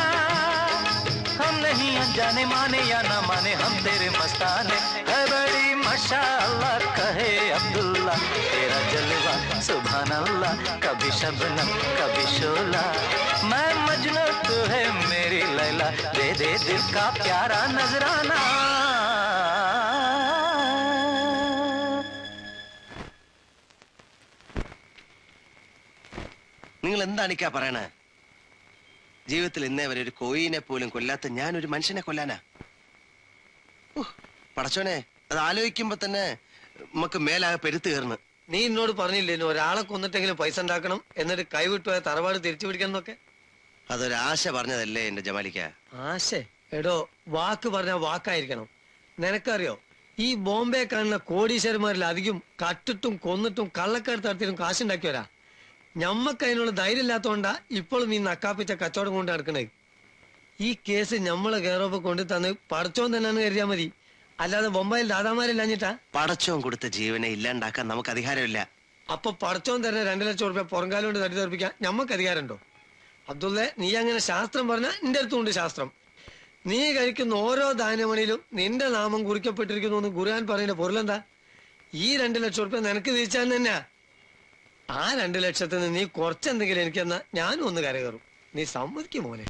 हम नहीं अनजाने माने या ना माने हम तेरे मस्ताने है बड़ी माशाअल्लाह कहे अब्दुल्ला तेरा जलवा सुभान अल्लाह कभी शबनम कभी शोला मैं मजनू तू है मेरी लैला दे दे दिल का प्यारा नजराना നിങ്ങൾ എന്താണിക്കാ പറയണേ ജീവിതത്തിൽ ഇന്നേ വരെ ഒരു കോയിനെ പോലും കൊല്ലാത്ത ഞാൻ ഒരു മനുഷ്യനെ കൊല്ലാനാ ഉഹ്, പടച്ചോനെ അത് ആലോചിക്കുമ്പോ തന്നെ നമുക്ക് മേലാകെ പെരുത്ത് കയറുന്നു നീ എന്നോട് പറഞ്ഞില്ലേ ഇനി ഒരാളെ കൊന്നിട്ടെങ്കിലും പൈസ ഉണ്ടാക്കണം എന്നിട്ട് കൈവിട്ടു പോയ തറവാട് തിരിച്ചു പിടിക്കണം എന്നൊക്കെ അതൊരാശ പറഞ്ഞതല്ലേ എന്റെ ജമാലിക്ക ആശേ എടോ വാക്ക് പറഞ്ഞ വാക്കായിരിക്കണം നിനക്കറിയോ ഈ ബോംബെ കാണുന്ന കോടീശ്വരന്മാരിൽ അധികം കട്ടിട്ടും കൊന്നിട്ടും കള്ളക്കടത്ത് നടത്തിയിട്ടും കാശുണ്ടാക്കിയവരാ ഞമ്മക്ക് അതിനുള്ള ധൈര്യം ഇല്ലാത്തോണ്ടാ ഇപ്പോഴും ഈ നക്കാപ്പിച്ച കച്ചവടം കൊണ്ട് നടക്കണേ ഈ കേസ് ഞമ്മളെ കയറോപ്പ് കൊണ്ട് തന്ന് പടച്ചോൻ തന്നെയാന്ന് കരുതിയാ മതി അല്ലാതെ ബൊമ്പായിൽ ദാദാമാരില്ലാഞ്ഞിട്ടാ പടച്ചോൻ കൊടുത്ത ജീവനെ ഇല്ലാണ്ടാക്കാൻ നമുക്ക് അധികാരമില്ല അപ്പൊ പടച്ചോൻ തന്നെ രണ്ടു ലക്ഷം റുപ്യ പുറങ്കാലം കൊണ്ട് തട്ടി തെറിപ്പിക്കാൻ ഞമ്മക്ക് അധികാരമുണ്ടോ അബ്ദുള്ള നീ അങ്ങനെ ശാസ്ത്രം പറഞ്ഞ നിന്റെ അടുത്തുണ്ട് ശാസ്ത്രം നീ കഴിക്കുന്ന ഓരോ ധാന്യമണിയിലും നിന്റെ നാമം കുറിക്കപ്പെട്ടിരിക്കുന്നു എന്ന് ഖുർആൻ പറയുന്ന പൊരുളെന്താ ഈ രണ്ടു ലക്ഷം റുപ്യ നിനക്ക് തിരിച്ചാൽ തന്നെയാ ആ രണ്ടു ലക്ഷത്തിൽ നിന്ന് നീ കുറച്ചെന്തെങ്കിലും എനിക്കെന്നാ ഞാനും ഒന്ന് കരകയറും നീ സമ്മതിക്കും മോനെ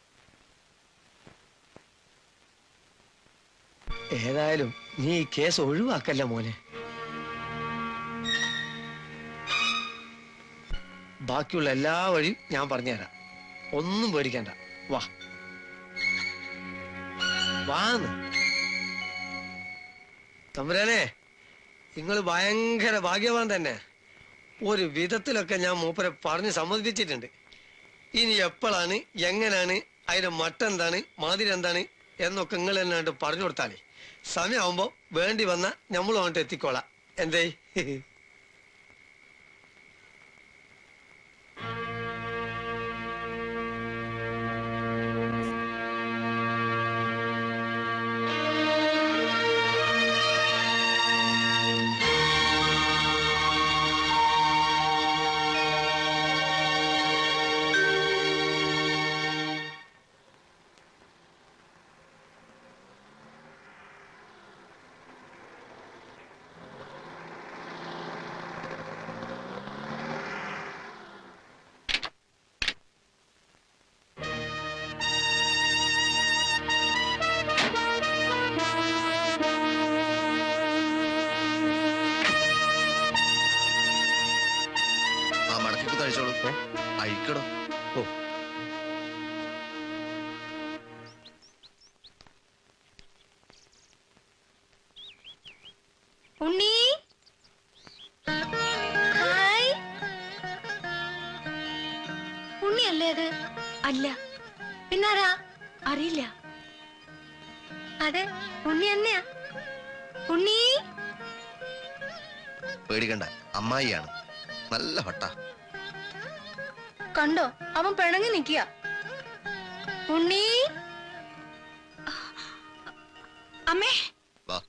ഏതായാലും നീ ഈ കേസ് ഒഴിവാക്കല്ല മോനെ ബാക്കിയുള്ള എല്ലാ വഴിയും ഞാൻ പറഞ്ഞുതരാം ഒന്നും പേടിക്കണ്ട വാ വാന്ന് തമ്പുരാനെ നിങ്ങൾ ഭയങ്കര ഭാഗ്യവാൻ തന്നെ ഒരു വിധത്തിലൊക്കെ ഞാൻ മൂപ്പരെ പറഞ്ഞ് സമ്മതിപ്പിച്ചിട്ടുണ്ട് ഇനി എപ്പോഴാണ് എങ്ങനെയാണ് അതിന്റെ മട്ട എന്താണ് മാതിരി എന്താണ് എന്നൊക്കെ നിങ്ങൾ എന്നാണ്ട് പറഞ്ഞു കൊടുത്താലേ സമയമാകുമ്പോ വേണ്ടി വന്ന നമ്മളും അങ്ങോട്ട് എത്തിക്കോളാം എന്തേ കഴിച്ചോളൂ ഏ അയക്കടോ ഓ ഉണ്ണി ഹായ് ഉണ്ണിയല്ലേ അത് അല്ല പിന്നാരാ അറിയില്ല അതെ ഉണ്ണി തന്നെയാ ഉണ്ണി പേടിക്കണ്ട അമ്മായിയാണ് നല്ല ഹട്ട കണ്ടോ അവൻ പിണങ്ങി നിക്കുക ഉണ്ണി അമ്മേ വാ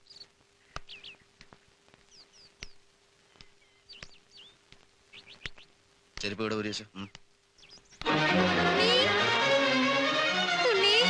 ചെരുപ്പ് ഇവിടെ ഒരു ഉണ്ണി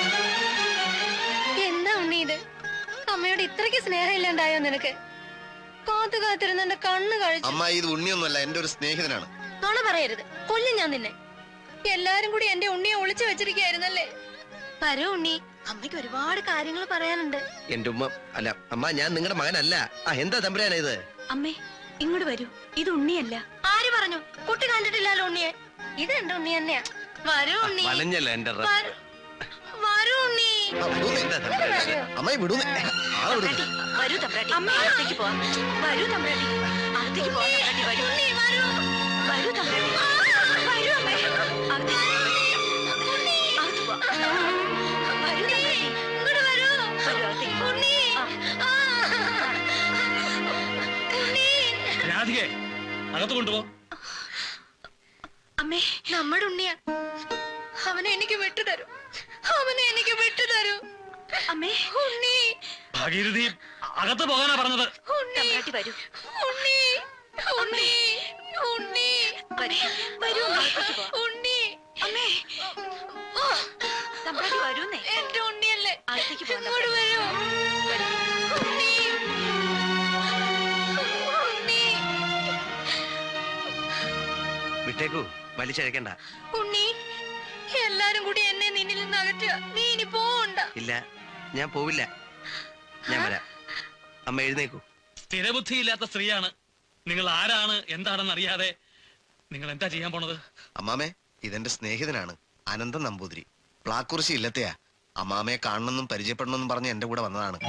എന്താ ഉണ്ണി ഇത് അമ്മയോട് ഇത്രയ്ക്ക് സ്നേഹം ഇല്ലാണ്ടായോ നിനക്ക് കാത്തു കാത്തിരുന്ന് എന്റെ കണ്ണ് കഴിച്ചു അമ്മായി ഇത് ഉണ്ണിയൊന്നുമല്ല എന്റെ ഒരു സ്നേഹിതനാണ് നുണ പറയരുത് കൊല്ലും ഞാൻ നിന്നെ എല്ലാരും കൂടി എന്റെ ഉണ്ണിയെ ഒളിച്ചു വെച്ചിരിക്കായിരുന്നല്ലേ വരൂ ഉണ്ണി അമ്മയ്ക്ക് ഒരുപാട് കാര്യങ്ങൾ പറയാനുണ്ട് എന്റെ ഉമ്മ അല്ല അമ്മ ഞാൻ നിങ്ങളുടെ മകനല്ല ആ എന്താ തമ്പുരാനാ ഇത് അമ്മേ ഇങ്ങോട്ട് വരൂ ഇത് ഉണ്ണിയല്ല ആര് പറഞ്ഞു കുട്ടി കണ്ടിട്ടില്ലല്ലോ ഉണ്ണിയെ ഇത് എന്റെ ഉണ്ണി തന്നെയാ വരൂ ഉണ്ണി വളഞ്ഞല്ല എന്റെ റ- വരൂ. വരൂ ഉണ്ണി അമ്മായി വിടുന്നേ ആളെ വിടുന്നേ വരൂ തമ്പ്രാട്ടി അമ്മ അകത്തേക്ക് പോവാം വരൂ തമ്പ്രാട്ടി അകത്തേക്ക് പോവാം തമ്പ്രാട്ടി വരൂ വരൂ തമ്പ്രാട്ടി വരൂ അമ്മേ അകത്തേക്ക് അകത്ത് പോവാം വരൂ തമ്പ്രാട്ടി ഇങ്ങോട്ട് വരൂ വരൂ അകത്തേക്ക് ഉണ്ണി ആ. ഉണ്ണി രാധികെ അകത്ത് കൊണ്ടുപോ അമ്മേ നമ്മുടെ ഉണ്ണിയാ അവനെ എനിക്ക് വിട്ടുതരൂ അവനെ എനിക്ക് വിട്ടുതരൂ അമ്മേ ഉണ്ണി ഭാഗീരഥി അകത്ത് പോകാനാ പറഞ്ഞത് ഉണ്ണി തമ്പ്രാട്ടി വരൂ ഉണ്ണി ഉണ്ണി ഉണ്ണി വരൂ വരൂ അമ്മേ, അകത്തേക്ക് പോവാം ഉണ്ണി അമ്മേ തമ്പ്രാട്ടി വരൂന്നേ എന്റെ ഉണ്ണിയല്ലേ അകത്തേക്ക് പോവാം ഇങ്ങോട്ട് വരൂ ഉണ്ണി ഉണ്ണി വിട്ടേക്കൂ വലിച്ചഴക്കണ്ട ഉണ്ണി എല്ലാരും കൂടി എന്നെ നിന്നിൽ നിന്ന് അകറ്റുക നീ ഇനി പോവണ്ട ഇല്ല ഞാൻ പോവില്ല ഞാൻ വരാം അമ്മ എഴുന്നേക്കൂ സ്ഥിരബുദ്ധിയില്ലാത്ത സ്ത്രീയാണ് നിങ്ങൾ ആരാണ് എന്താണെന്ന് അറിയാതെ നിങ്ങൾ എന്താ ചെയ്യാൻ പോണത് അമ്മാമേ ഇതെന്റെ സ്നേഹിതനാണ് അനന്തൻ നമ്പൂതിരി പ്ലാക്കുറിശി ഇല്ലത്തെയാ അമ്മാമയെ കാണണമെന്നും പരിചയപ്പെടണമെന്നും പറഞ്ഞ് എന്റെ കൂടെ വന്നതാണ്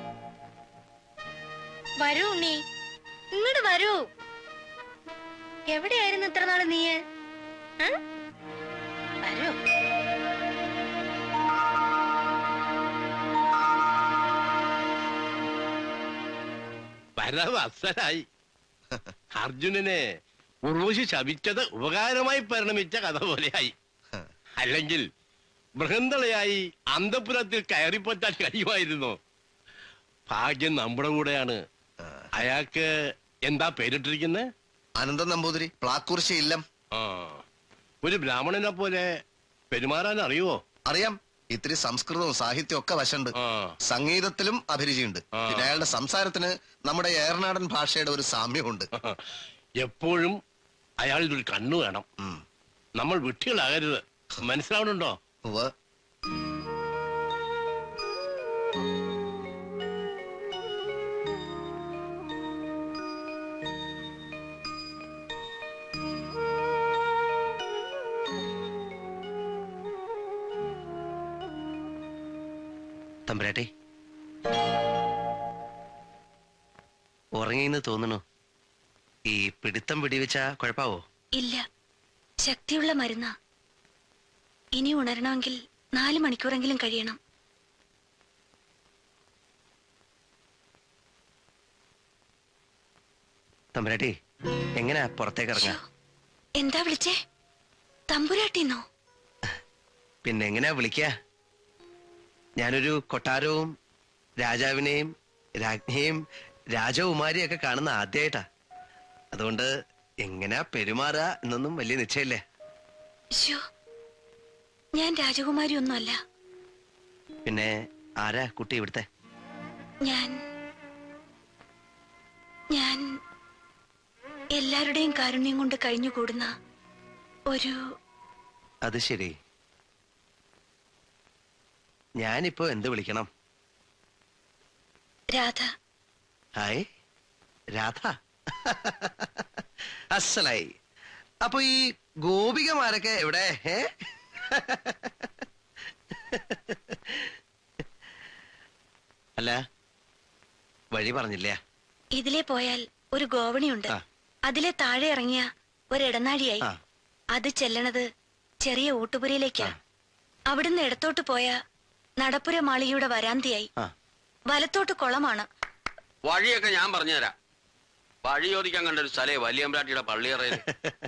വരൂ ഉണ്ണി ഇങ്ങോട്ട് വരൂ എവിടെയായിരുന്നു ഇത്ര നാള് നീ വരൂ വരവ് അസലായി അർജുനനെ ഉർവശി ശപിച്ചത് ഉപകാരമായി പരിണമിച്ച കഥ പോലെയായി അല്ലെങ്കിൽ ബൃഹന്തളയായി അന്തപുരത്തിൽ കയറിപ്പറ്റാൻ കഴിയുമായിരുന്നു ഭാഗ്യം നമ്മുടെ കൂടെയാണ് അയാൾക്ക് എന്താ പേരിട്ടിരിക്കുന്നത് അനന്തൻ നമ്പൂതിരി പ്ലാക്കുറിശി ഇല്ലം ആ ഒരു ബ്രാഹ്മണനെ പോലെ പെരുമാറാൻ അറിയുവോ അറിയാം ഇത്തിരി സംസ്കൃതവും സാഹിത്യവും ഒക്കെ വശമുണ്ട് സംഗീതത്തിലും അഭിരുചിയുണ്ട് പിന്നെ അയാളുടെ സംസാരത്തിന് നമ്മുടെ ഏറനാടൻ ഭാഷയുടെ ഒരു സാമ്യമുണ്ട് എപ്പോഴും അയാളുടെ ഒരു കണ്ണു വേണം നമ്മൾ വിട്ടികളാകരുത് മനസ്സിലാവണുണ്ടോ തമ്പുരാട്ടി ഉറങ്ങിന്ന് തോന്നുന്നു ഈ പിടുത്തം പിടിവെച്ച കുഴപ്പാവോ ഇല്ല ശക്തിയുള്ള മരുന്നാ ഇനി ഉണരണമെങ്കിൽ നാല് മണിക്കൂറെങ്കിലും കഴിയണം തമ്പുരാട്ടി എങ്ങനെയാ പുറത്തേക്ക് ഇറങ്ങാ എന്താ വിളിച്ചേ തമ്പുരാട്ടിന്നോ പിന്നെ എങ്ങനെയാ വിളിക്ക ഞാനൊരു കൊട്ടാരവും രാജാവിനെയും രാജ്ഞിയെയും രാജകുമാരിയും ഒക്കെ കാണുന്ന ആദ്യമായിട്ടാ അതുകൊണ്ട് എങ്ങനെയാ പെരുമാറുക എന്നൊന്നും വലിയ നിശ്ചയല്ലേ ശോ ഞാൻ രാജകുമാരി ഒന്നുമല്ല പിന്നെ ആരാ കുട്ടി ഇവിടുത്തെ ഞാൻ ഞാൻ എല്ലാവരുടെയും കാരുണ്യം കൊണ്ട് കഴിഞ്ഞുകൂടുന്ന ഒരു അത് ശരി ഞാനിപ്പോ എന്ത് വിളിക്കണം രാധ ഹായ് രാധ അസലായി അപ്പൊ ഈ ഗോപികമാരൊക്കെ എവിടെ ഏ? അല്ല വഴി പറഞ്ഞില്ല ഇതിലെ പോയാൽ ഒരു ഗോവണിയുണ്ട് ആ. അതിലെ താഴെ ഇറങ്ങിയ ഒരിടനാഴിയായി ആ. അത് ചെല്ലണത് ചെറിയ ഊട്ടുപുരയിലേക്കാ അവിടുന്ന് ഇടത്തോട്ട് പോയ നടപ്പുര മാളികയുടെ വരാന്തിയായി ആ. വലത്തോട്ട് കുളമാണ് വഴിയൊക്കെ ഞാൻ പറഞ്ഞുതരാം വഴി ചോദിക്കാൻ കണ്ട ഒരു സ്ഥലേ വലിയമ്പ്രാട്ടിയുടെ പള്ളിയറയിൽ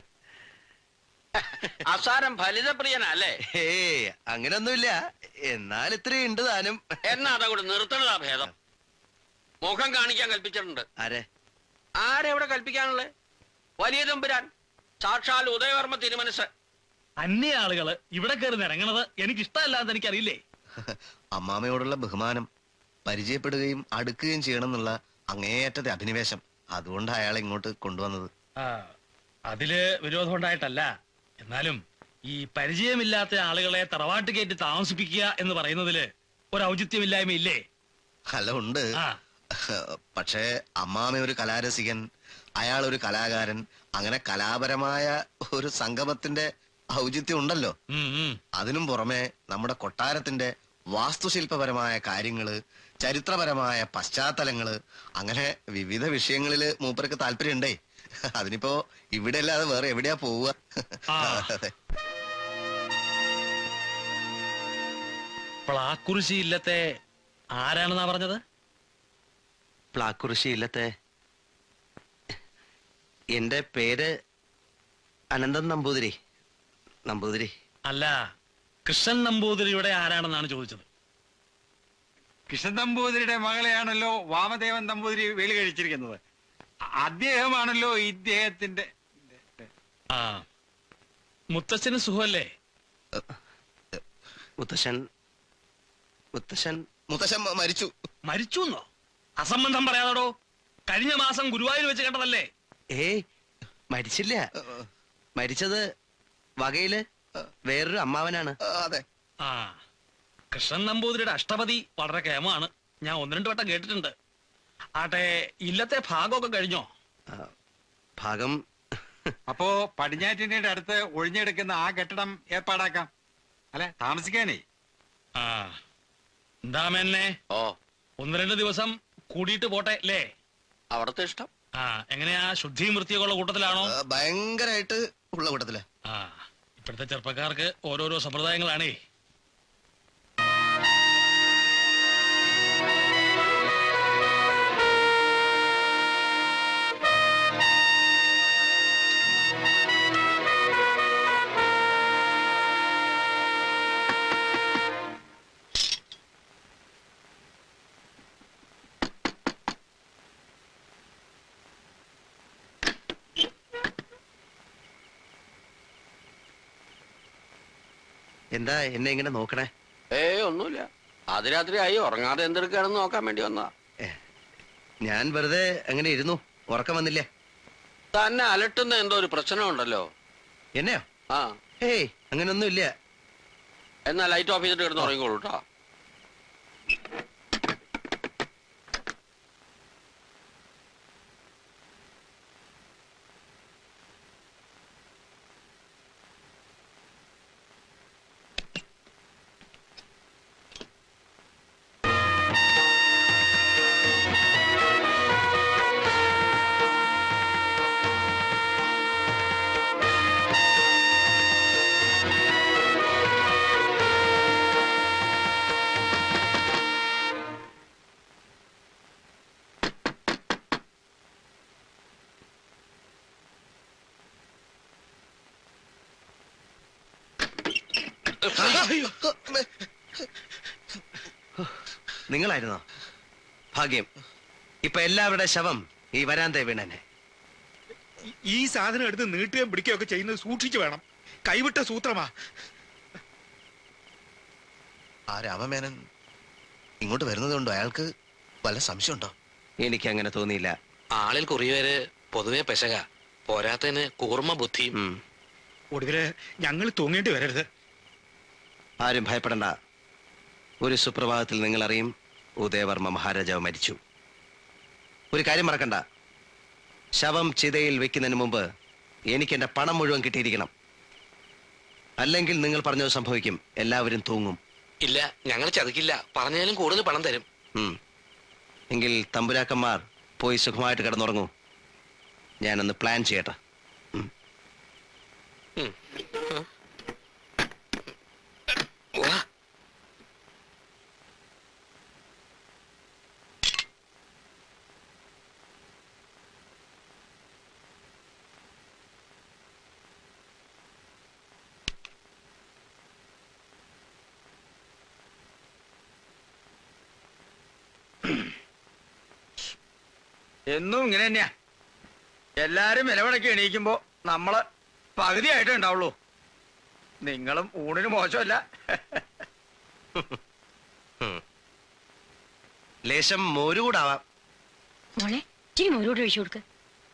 അസാരം ഫലിതപ്രിയനല്ലേ ഏ അങ്ങനൊന്നുമില്ല എന്നാൽ ഇത്രയും ഉണ്ട് താനും എന്നാ അതങ്ങോട്ട് നിർത്തണതാ ഭേദം മുഖം കാണിക്കാൻ കൽപ്പിച്ചിട്ടുണ്ട് ആരെ ആരെവിടെ കൽപ്പിക്കാനുള്ളത് വലിയ തമ്പുരാൻ സാക്ഷാൽ ഉദയവർമ്മ തിരുമനസ് അന്യ ആളുകള് ഇവിടെ കയറി ഇറങ്ങണത് എനിക്ക് ഇഷ്ടമല്ലാന്ന് എനിക്കറിയില്ലേ അമ്മാമയോടുള്ള ബഹുമാനം പരിചയപ്പെടുകയും അടുക്കുകയും ചെയ്യണം എന്നുള്ള അങ്ങേയറ്റത്തെ അഭിനിവേശം അതുകൊണ്ട് അയാളെ ഇങ്ങോട്ട് കൊണ്ടുവന്നത് ആ, അതില് വിരോധം ഉണ്ടായിട്ടല്ല എന്നാലും ഈ പരിചയമില്ലാത്ത ആളുകളെ തറവാട്ട് കയറ്റി താമസിപ്പിക്കുക എന്ന് പറയുന്നതില് ഒരു ഔചിത്യമില്ലായ്മയില്ലേ അല്ല ഉണ്ട് പക്ഷേ അമ്മാമ ഒരു കലാരസികൻ അയാൾ ഒരു കലാകാരൻ അങ്ങനെ കലാപരമായ ഒരു സംഗമത്തിന്റെ ഔചിത്യം ഉണ്ടല്ലോ അതിനും പുറമെ നമ്മുടെ കൊട്ടാരത്തിന്റെ വാസ്തുശില്പപരമായ കാര്യങ്ങള് ചരിത്രപരമായ പശ്ചാത്തലങ്ങള് അങ്ങനെ വിവിധ വിഷയങ്ങളില് മൂപ്പർക്ക് താല്പര്യമുണ്ടേ അതിനിപ്പോ ഇവിടെ അല്ലാതെ വേറെ എവിടെയാ പോവുക അതെ. പ്ലാക്കുറിശി ഇല്ലത്തെ ആരാണെന്നാ പറഞ്ഞത് പ്ലാക്കുറിശി ഇല്ലത്തെ എന്റെ പേര് അനന്തൻ നമ്പൂതിരി നമ്പൂതിരി അല്ല കൃഷ്ണൻ നമ്പൂതിരിയുടെ ആരാണെന്നാണ് ചോദിച്ചത് കൃഷ്ണൻ നമ്പൂതിരിയുടെ മകളെയാണല്ലോ വാമദേവൻ നമ്പൂതിരി വേലി കഴിച്ചിരിക്കുന്നത് അ- അദ്ദേഹമാണല്ലോ ഇദ്ദേഹത്തിന്റെ ആ മുത്തച്ഛന് സുഖമല്ലേ മുത്തശ്ശൻ മുത്തശ്ശൻ മുത്തശ്ശൻ മരിച്ചു മരിച്ചു എന്നോ അസംബന്ധം പറയാതോടോ കഴിഞ്ഞ മാസം ഗുരുവായൂർ വെച്ച് കണ്ടതല്ലേ ഏയ് മരിച്ചില്ല മരിച്ചത് വകയില് വേറൊരു അമ്മാവനാണ് അതെ ആ കൃഷ്ണൻ നമ്പൂതിരിയുടെ അഷ്ടപതി വളരെ കേമമാണ് ഞാൻ ഒന്ന് രണ്ട് വട്ടം കേട്ടിട്ടുണ്ട് ആട്ടെ ഇല്ലത്തെ ഭാഗമൊക്കെ കഴിഞ്ഞോ ഭാഗം അപ്പോ പടിഞ്ഞാറ്റിന്റെ അടുത്ത് ഒഴിഞ്ഞെടുക്കുന്ന ആ കെട്ടിടം ഏർപ്പാടാക്കാം അല്ലെ താമസിക്കാനേ ആ എന്താ മേന്നെ ഓ ഒന്ന് രണ്ട് ദിവസം കൂടിയിട്ട് പോട്ടെ അല്ലേ അവിടത്തെ ഇഷ്ടം ആ എങ്ങനെയാ ശുദ്ധിയും വൃത്തിയൊക്കെ ഉള്ള കൂട്ടത്തിലാണോ ഭയങ്കരമായിട്ട് ഉള്ള കൂട്ടത്തില് ആ ഇപ്പോഴത്തെ ചെറുപ്പക്കാർക്ക് ഓരോരോ സമ്പ്രദായങ്ങളാണേ എന്താ എന്നെ ഇങ്ങനെ നോക്കണേ ഏയ് ഒന്നുമില്ല അതിരാത്രി ആയി ഉറങ്ങാതെ എന്തെടുക്കുകയാണെന്ന് നോക്കാൻ വേണ്ടി വന്നതാ ഞാൻ വെറുതെ അങ്ങനെ ഇരുന്നു ഉറക്കം വന്നില്ലേ തന്നെ അലട്ടുന്ന എന്തോ ഒരു പ്രശ്നമുണ്ടല്ലോ എന്നെയോ ആ ഏയ് അങ്ങനൊന്നും ഇല്ല എന്നാ ലൈറ്റ് ഓഫ് ചെയ്തിട്ട് കിടന്ന് ഉറങ്ങിക്കോളൂ കേട്ടോ നിങ്ങളായിരുന്നോ ഭാഗ്യം ഇപ്പൊ എല്ലാവരുടെ ശവം ഈ വരാന്ത വീണനെ ഈ സാധനം എടുത്ത് നീട്ടുകയും പിടിക്കുകയും ഒക്കെ ചെയ്യുന്നത് സൂക്ഷിച്ചു വേണം കൈവിട്ട സൂത്രമാ ആ രാമമേനൻ ഇങ്ങോട്ട് വരുന്നത് കൊണ്ടോ അയാൾക്ക് വല്ല സംശയമുണ്ടോ എനിക്ക് അങ്ങനെ തോന്നിയില്ല ആളിൽ കുറിയവര് പൊതുവെ പെശക പോരാത്തതിന് കൂർമ്മ ബുദ്ധിയും ഒടുവില് ഞങ്ങൾ തൂങ്ങേണ്ടി വരരുത് ആരും ഭയപ്പെടണ്ട ഒരു സുപ്രഭാതത്തിൽ നിങ്ങൾ അറിയും ഉദയവർമ്മ മഹാരാജാവ് മരിച്ചു ഒരു കാര്യം മറക്കണ്ട ശവം ചിതയിൽ വെക്കുന്നതിന് മുമ്പ് എനിക്ക് എന്റെ പണം മുഴുവൻ കിട്ടിയിരിക്കണം അല്ലെങ്കിൽ നിങ്ങൾ പറഞ്ഞത് സംഭവിക്കും എല്ലാവരും തൂങ്ങും ഇല്ല ഞങ്ങൾ ചതിക്കില്ല പറഞ്ഞാലും കൂടുതൽ പണം തരും ഉം. എങ്കിൽ തമ്പുരാക്കന്മാർ പോയി സുഖമായിട്ട് കിടന്നുറങ്ങൂ ഞാനൊന്ന് പ്ലാൻ ചെയ്യട്ടെ എന്നും ഇങ്ങനെ തന്നെയാ എല്ലാരും വിലവിടക്ക് എണീക്കുമ്പോ നമ്മള് പകുതിയായിട്ടേ ഉണ്ടാവുള്ളൂ നിങ്ങളും ഊണിന് മോശമല്ല ലേശം മോരുകൂടാവാം മോളെ ഇച്ചിരി മോരോട് ഒഴിച്ചു കൊടുക്ക്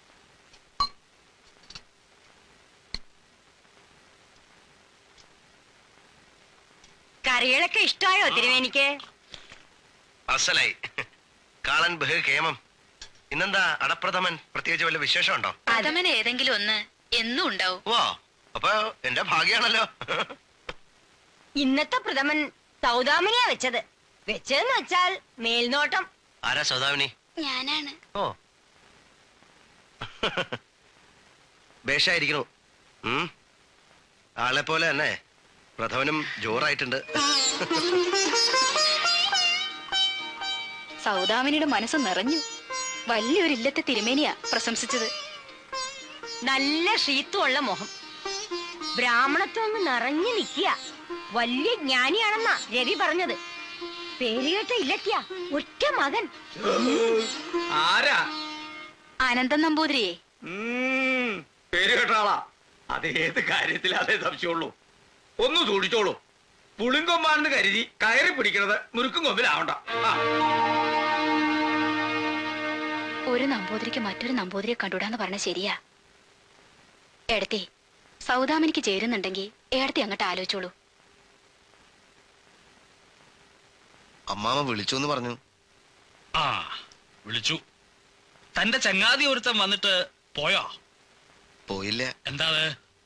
കറികളൊക്കെ ഇഷ്ടമായോ തിരുവേനിക്ക് അസലായി കാളൻ ബഹു കേമം ഇന്നെന്താ അടപ്രഥമൻ പ്രത്യേകിച്ച് വല്ല വിശേഷമുണ്ടോ അതമന് ഏതെങ്കിലും ഒന്ന് എന്നും ഉണ്ടാവും വാ അപ്പൊ എന്റെ ഭാഗ്യാണല്ലോ ഇന്നത്തെ പ്രഥമൻ സൗദാമിനിയാ വെച്ചത് വെച്ചതെന്ന് വെച്ചാൽ മേൽനോട്ടം ആരാ സൗദാമിനി ഞാനാണ് ഓ ബേഷായിരിക്കണു ഉം. ആളെ പോലെ തന്നെ പ്രഥമനും ജോറായിട്ടുണ്ട് സൗദാമിനിയുടെ മനസ്സ് നിറഞ്ഞു വലിയൊരു ഇല്ലത്തെ തിരുമേനിയാ പ്രശംസിച്ചത് നല്ല ഷീത്തുള്ള മുഖം ബ്രാഹ്മണത്വം അങ്ങ് നിറഞ്ഞു നിൽക്കുക വലിയ ജ്ഞാനിയാണെന്നാ രവി പറഞ്ഞത് പേരുകേട്ട ഇല്ലത്തിയ ഒറ്റ മകൻ ആരാ അനന്തൻ നമ്പൂതിരിയെ ഉം, പേര് കേട്ട ആളാ അത് ഏത് കാര്യത്തിൽ അതേ സംശയമുള്ളൂ ഒന്ന് സൂക്ഷിച്ചോളൂ പുളിങ്കൊമ്പാണെന്ന് കരുതി കയറി പിടിക്കണത് മുറുക്കും കൊമ്പിലാവണ്ട ആ. ഒരു നമ്പൂതിരിക്ക് മറ്റൊരു നമ്പൂതിരിയെ കണ്ടുകൂടാന്ന് പറഞ്ഞ ശരിയാ എടത്തി സൗദാമിനിക്ക് ചേരുന്നുണ്ടെങ്കിൽ ഏടത്തി അങ്ങോട്ട് ആലോചിച്ചോളൂ അമ്മാമ വിളിച്ചു എന്ന് പറഞ്ഞു ആ വിളിച്ചു തന്റെ ചങ്ങാതി ഒരുത്തൻ വന്നിട്ട് പോയോ പോയില്ല എന്താ അത്?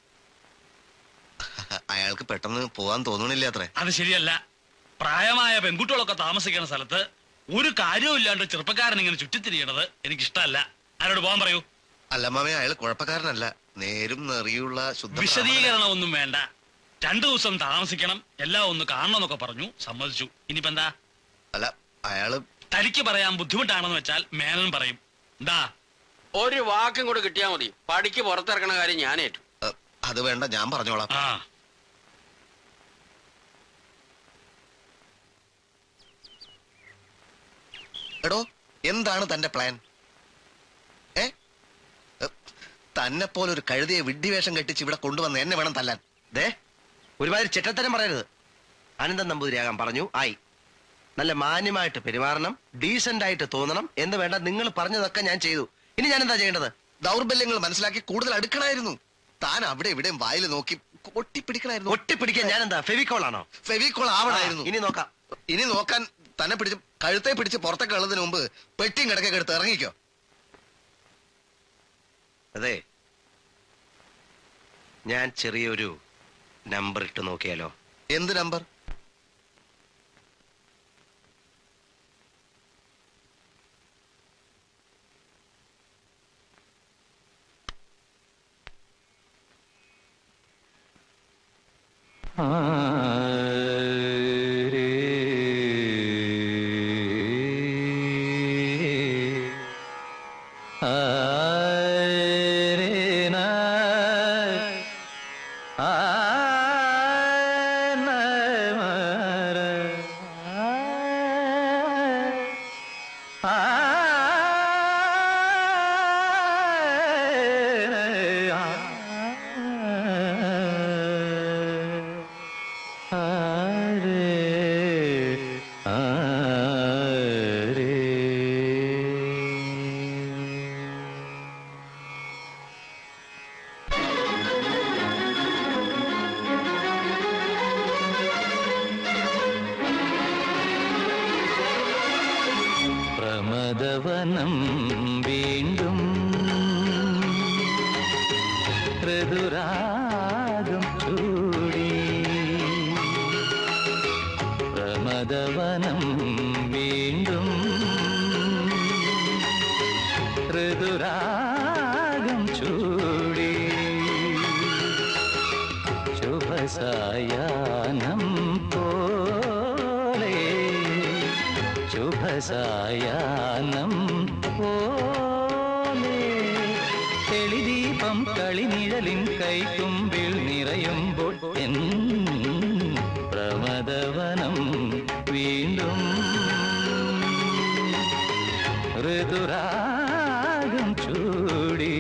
അയാൾക്ക് പെട്ടെന്ന് പോവാൻ തോന്നണില്ല അത്രേ അത് ശരിയല്ല പ്രായമായ പെൺകുട്ടികളൊക്കെ താമസിക്കുന്ന സ്ഥലത്ത് ഒരു കാര്യവും ഇല്ലാണ്ട് ചെറുപ്പക്കാരൻ ഇങ്ങനെ ചുറ്റിത്തിരിയണത് എനിക്ക് ആരോട് പോകാൻ പറയൂ അല്ല മാമേ അയാൾ കുഴപ്പക്കാരനല്ല നേരും നെറിയുള്ള ശുദ്ധ വിശദീകരണം ഒന്നും വേണ്ട രണ്ടു ദിവസം താമസിക്കണം എല്ലാം ഒന്ന് കാണണമെന്നൊക്കെ പറഞ്ഞു സമ്മതിച്ചു ഇനിയിപ്പോ എന്താ അല്ല അയാള് തനിക്ക് പറയാൻ ബുദ്ധിമുട്ടാണെന്ന് വെച്ചാൽ മേനൻ പറയും എന്താ ഒരു വാക്കും കൂടെ കിട്ടിയാ മതി പടിക്ക് പുറത്തിറക്കണ കാര്യം ഞാൻ ഏറ്റു അത് വേണ്ട ഞാൻ പറഞ്ഞോളാം ആ എടോ എന്താണ് തന്റെ പ്ലാൻ ഏ എ, തന്നെ പോലെ ഒരു കഴുതിയെ വിഡ്ഢിവേഷം കെട്ടിച്ച് ഇവിടെ കൊണ്ടുവന്ന് എന്നെ വേണം തല്ലാൻ ദേ ഒരുമാതിരി ചെറ്റത്തരം പറയരുത് അനന്തൻ നമ്പൂതിരിയാകാൻ പറഞ്ഞു ആയി നല്ല മാന്യമായിട്ട് പെരുമാറണം ഡീസന്റ് ആയിട്ട് തോന്നണം എന്ന് വേണ്ട നിങ്ങൾ പറഞ്ഞതൊക്കെ ഞാൻ ചെയ്തു ഇനി ഞാൻ എന്താ ചെയ്യേണ്ടത് ദൗർബല്യങ്ങൾ മനസ്സിലാക്കി കൂടുതൽ അടുക്കണായിരുന്നു താൻ അവിടെ ഇവിടെയും വായിൽ നോക്കി ഒട്ടിപ്പിടിക്കണായിരുന്നു ഒട്ടിപ്പിടിക്കാൻ ഞാൻ എന്താ ഫെവിക്കോൾ ആണോ ഫെവിക്കോൾ ആവണായിരുന്നു ആ, ഇനി നോക്കാം ഇനി നോക്കാൻ തന്നെ പിടിച്ച് കഴുത്തെ പിടിച്ച് പുറത്തേക്ക് ഉള്ളതിന് മുമ്പ് പെട്ടിയും കിടക്കൊക്കെ എടുത്ത് ഇറങ്ങിക്കോ അതെ ഞാൻ ചെറിയൊരു നമ്പർ ഇട്ട് നോക്കിയാലോ എന്ത് നമ്പർ ഋതുരാഗം ചൂടി പ്രമദവനം വീണ്ടും ഋതുരാഗം ചൂടി ശുഭസായാനം പോലെ ശുഭസായാനം പോലെ തെളിദീപം കളിനിഴലിൻ കൈക്കുമ്പിൽ നിറയുമ്പോൾ എൻ പ്രമദവനം വീണ്ടും ഋതുരാഗം ചൂടി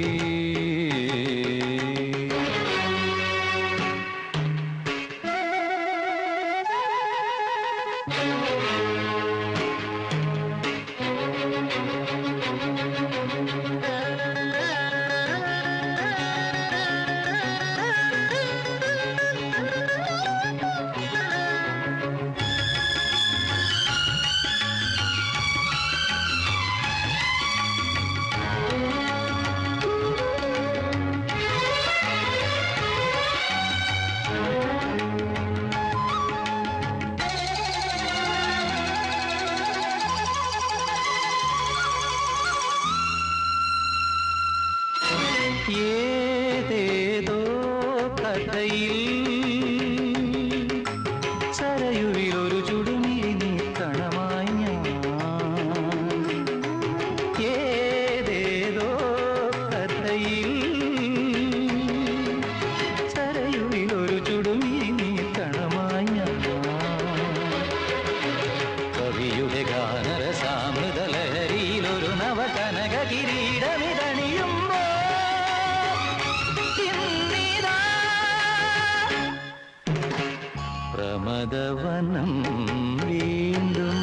ഏതേതോ കഥയിൽ സരയുവിൽ ഒരു ചുടുമിഴി നീക്കണമായി ഞാൻ ഏതേതോ കഥയിൽ സരയുവിൽ ഒരു ചുടുമിഴി നീക്കണമായി ഞാൻ കവിയുടെ ഗാനരസാമൃത ലഹരിയിൽ ഒരു നവകനക കിരീടമിതണിയുമ്പോ ഇന്നിതാ പ്രമദവനം വീണ്ടും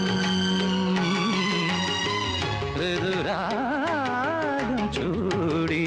ഋതുരാഗം ചൂടി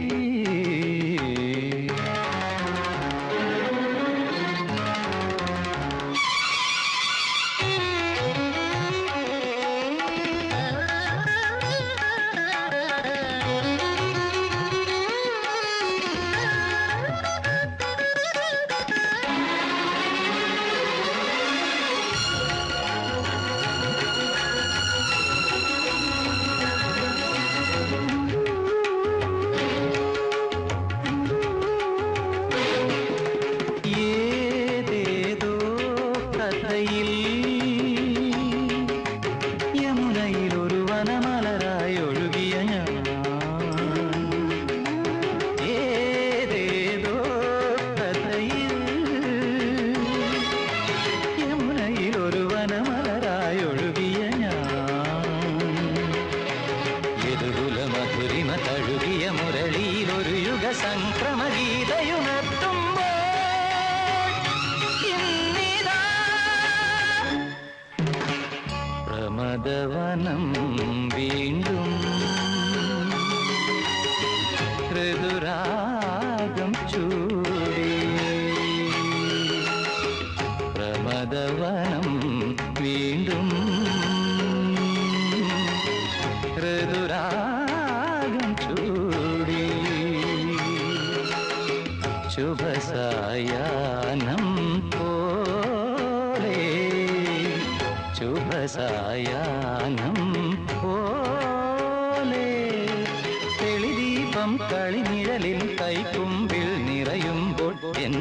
ഏതേതോ കഥയിൽ യമുനയിൽ ഒരു വനമലരായി ഒഴുകിയ ഞാൻ ഏതേതോ കഥയിൽ യമുനയിൽ ഒരു വനമലരായി ഒഴുകിയ ഞാൻ യദുകുല മധുരിമ തഴുകിയ മുരളിയിൽ ഒരു യുഗ സംക്രമ ഗീതയുണർത്തുമ്പോൾ ഇന്നിതാ പ്രമദവനം വീണ്ടും ഋതുരാഗം ചൂടി പ്രമദവനം വീണ്ടും ഋതുരാഗം ചൂടി ശുഭസായാനം പോലെ ശുഭസായാനം പോലെ തെളിദീപം കളിനിഴലിൽ കൈക്കുമ്പിൽ നിറയുമ്പോൾ എൻ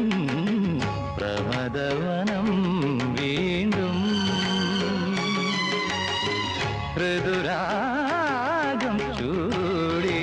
പ്രമദവനം വീണ്ടും ഋതുരാഗം ചൂടി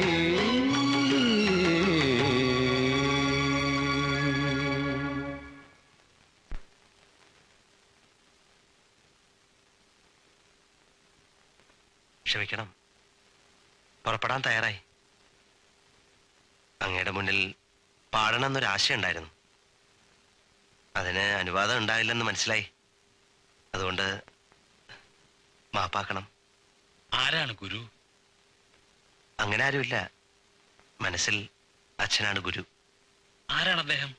ക്ഷമിക്കണം പുറപ്പെടാൻ തയ്യാറായി അങ്ങയുടെ മുന്നിൽ പാടണമെന്നൊരു ആശയുണ്ടായിരുന്നു അതിന് അനുവാദം ഉണ്ടായില്ലെന്ന് മനസ്സിലായി അതുകൊണ്ട് മാപ്പാക്കണം ആരാണ് ഗുരു അങ്ങനെ ആരുമില്ല മനസ്സിൽ അച്ഛനാണ് ഗുരു ആരാണ് അദ്ദേഹം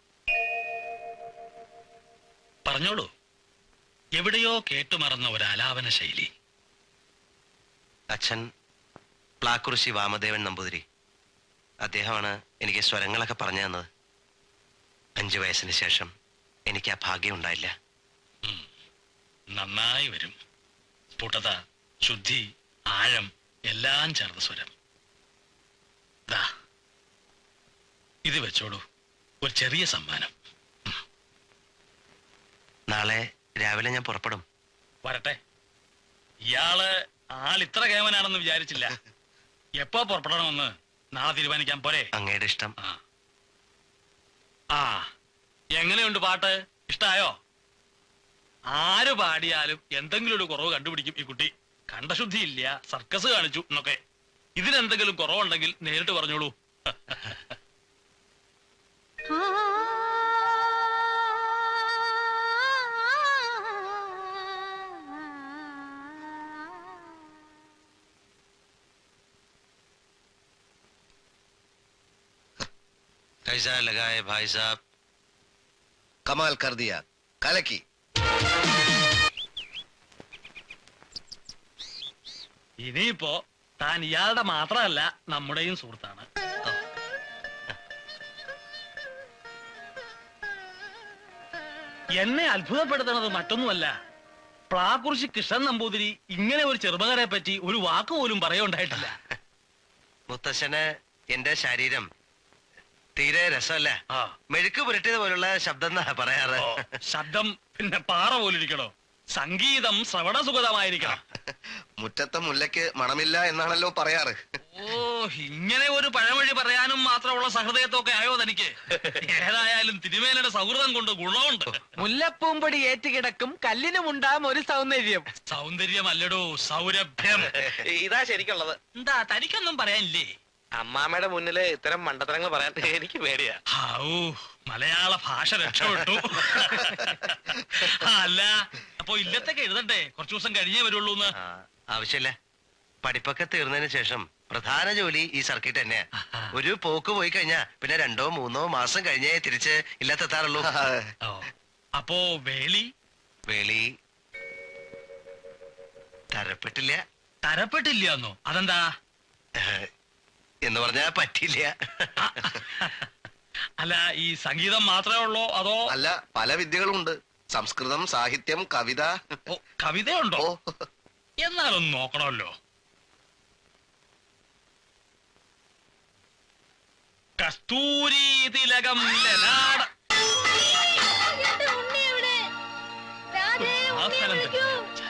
പറഞ്ഞോളൂ എവിടെയോ കേട്ടുമറന്ന ഒരു ആലാപന ശൈലി അച്ഛൻ പ്ലാക്കുറിശി വാമദേവൻ നമ്പൂതിരി അദ്ദേഹമാണ് എനിക്ക് സ്വരങ്ങളൊക്കെ പറഞ്ഞു തന്നത് അഞ്ചു വയസ്സിന് ശേഷം എനിക്ക് ആ ഭാഗ്യം ഉണ്ടായില്ല നന്നായി വരും സ്ഫുടത ശുദ്ധി ആഴം എല്ലാം ചേർന്ന സ്വരം ദാ ഇത് വെച്ചോളൂ ഒരു ചെറിയ സമ്മാനം നാളെ രാവിലെ ഞാൻ പുറപ്പെടും വരട്ടെ ഇയാള് ആൾ ഇത്ര കേമനാണെന്ന് വിചാരിച്ചില്ല എപ്പോ പുറപ്പെടണമെന്ന് നാളെ തീരുമാനിക്കാൻ പോരെ അങ്ങയുടെ ഇഷ്ടം ആ എങ്ങനെയുണ്ട് പാട്ട് ഇഷ്ടായോ ആര് പാടിയാലും എന്തെങ്കിലും ഒരു കുറവ് കണ്ടുപിടിക്കും ഈ കുട്ടി കണ്ടശുദ്ധി ഇല്ല സർക്കസ് കാണിച്ചു എന്നൊക്കെ ഇതിനെന്തെങ്കിലും കുറവുണ്ടെങ്കിൽ നേരിട്ട് പറഞ്ഞോളൂ कैसा लगा है भाई साहब കമാൽ കർ ദിയ കലക്കി ഇനിയിപ്പോ താൻ ഇയാളുടെ മാത്രമല്ല നമ്മുടെയും സുഹൃത്താണ് എന്നെ അത്ഭുതപ്പെടുത്തുന്നത് മറ്റൊന്നുമല്ല പ്ലാക്കുറിശി കൃഷ്ണൻ നമ്പൂതിരി ഇങ്ങനെ ഒരു ചെറുപ്പക്കാരെ പറ്റി ഒരു വാക്ക് പോലും പറയുണ്ടായിട്ടില്ല മുത്തശ്ശന് എന്റെ ശരീരം തീരെ രസമല്ല മെഴുക്ക് പുരട്ടിയത് പോലുള്ള ശബ്ദം എന്നാ പറയാറ് ശബ്ദം പിന്നെ പാറ പോലിരിക്കണോ സംഗീതം ശ്രവണസുഗതമായിരിക്കണം മുറ്റത്തെ മുല്ലയ്ക്ക് മണമില്ല എന്നാണല്ലോ പറയാറ് ഓ ഇങ്ങനെ ഒരു പഴമൊഴി പറയാനും മാത്രമുള്ള സഹൃദയത്തൊക്കെ ആയോ തനിക്ക് ഏതായാലും തിരുമേനയുടെ സൗഹൃദം കൊണ്ട് ഗുണമുണ്ട് മുല്ലപ്പൂമ്പൊടി ഏറ്റുകിടക്കും കല്ലിനുമുണ്ടാം ഒരു സൗന്ദര്യം സൗന്ദര്യമല്ലടോ സൗരഭ്യം ഇതാ ശരിക്കുള്ളത് എന്താ തനിക്കൊന്നും പറയാനില്ലേ അമ്മാമ്മയുടെ മുന്നില് ഇത്തരം മണ്ടത്തരങ്ങൾ പറയാൻ എനിക്ക് പേടിയാ ഔ മലയാള ഭാഷ രക്ഷപ്പെട്ടു അല്ല അപ്പൊ ഇല്ലത്തൊക്കെ എഴുതണ്ടേ കുറച്ചു ദിവസം കഴിഞ്ഞേ വരുള്ളൂ എന്ന് ആവശ്യമില്ല പഠിപ്പൊക്കെ തീർന്നതിന് ശേഷം പ്രധാന ജോലി ഈ സർക്കിട്ട് തന്നെയാ ഒരു പോക്ക് പോയി കഴിഞ്ഞാ പിന്നെ രണ്ടോ മൂന്നോ മാസം കഴിഞ്ഞേ തിരിച്ച് ഇല്ലത്തെത്താറുള്ളൂ അപ്പോ വേളി വേളി തരപ്പെട്ടില്ല തരപ്പെട്ടില്ലന്നോ അതെന്താ എന്ന് പറഞ്ഞാ പറ്റില്ല അല്ല ഈ സംഗീതം മാത്രമേ ഉള്ളോ അതോ അല്ല പല വിദ്യകളും ഉണ്ട് സംസ്കൃതം സാഹിത്യം കവിത കവിതയുണ്ടോ എന്നാലൊന്ന് നോക്കണമല്ലോ കസ്തൂരി തിലകം ലലാട ആ സ്ഥലം തന്നെ.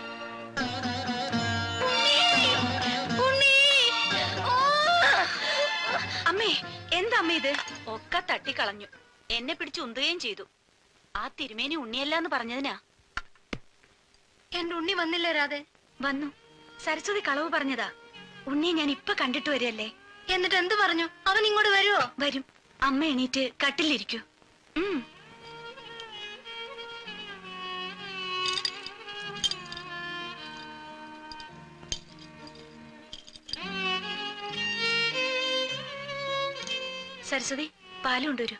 അമ്മേ എന്താ അമ്മ ഇത് ഒക്കെ തട്ടിക്കളഞ്ഞു എന്നെ പിടിച്ച് ഉന്തുകയും ചെയ്തു ആ തിരുമേനി ഉണ്ണിയല്ല എന്ന് പറഞ്ഞതിനാ എന്റെ ഉണ്ണി വന്നില്ല രാധെ വന്നു സരസ്വതി കളവ് പറഞ്ഞതാ ഉണ്ണിയെ ഞാൻ ഇപ്പൊ കണ്ടിട്ട് വരികയല്ലേ എന്നിട്ട് എന്ത് പറഞ്ഞു അവൻ ഇങ്ങോട്ട് വരുവോ വരും അമ്മ എണീറ്റ് കട്ടിലിരിക്കൂ ഉം സരസ്വതി പാല് കൊണ്ടുവരൂ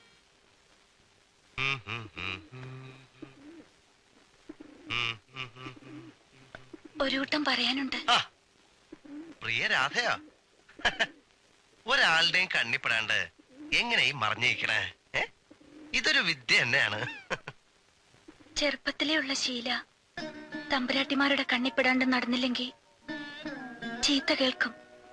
ഒരു കൂട്ടം പറയാനുണ്ട് പ്രിയ രാധയോ ഒരാളുടെയും കണ്ണിപ്പെടാണ്ട് എങ്ങനെ ഈ മറിഞ്ഞിരിക്കണേ ഏ? ഇതൊരു വിദ്യ തന്നെയാണ് ചെറുപ്പത്തിലേ ഉള്ള ശീല തമ്പുരാട്ടിമാരുടെ കണ്ണിപ്പെടാണ്ട് നടന്നില്ലെങ്കിൽ ചീത്ത കേൾക്കും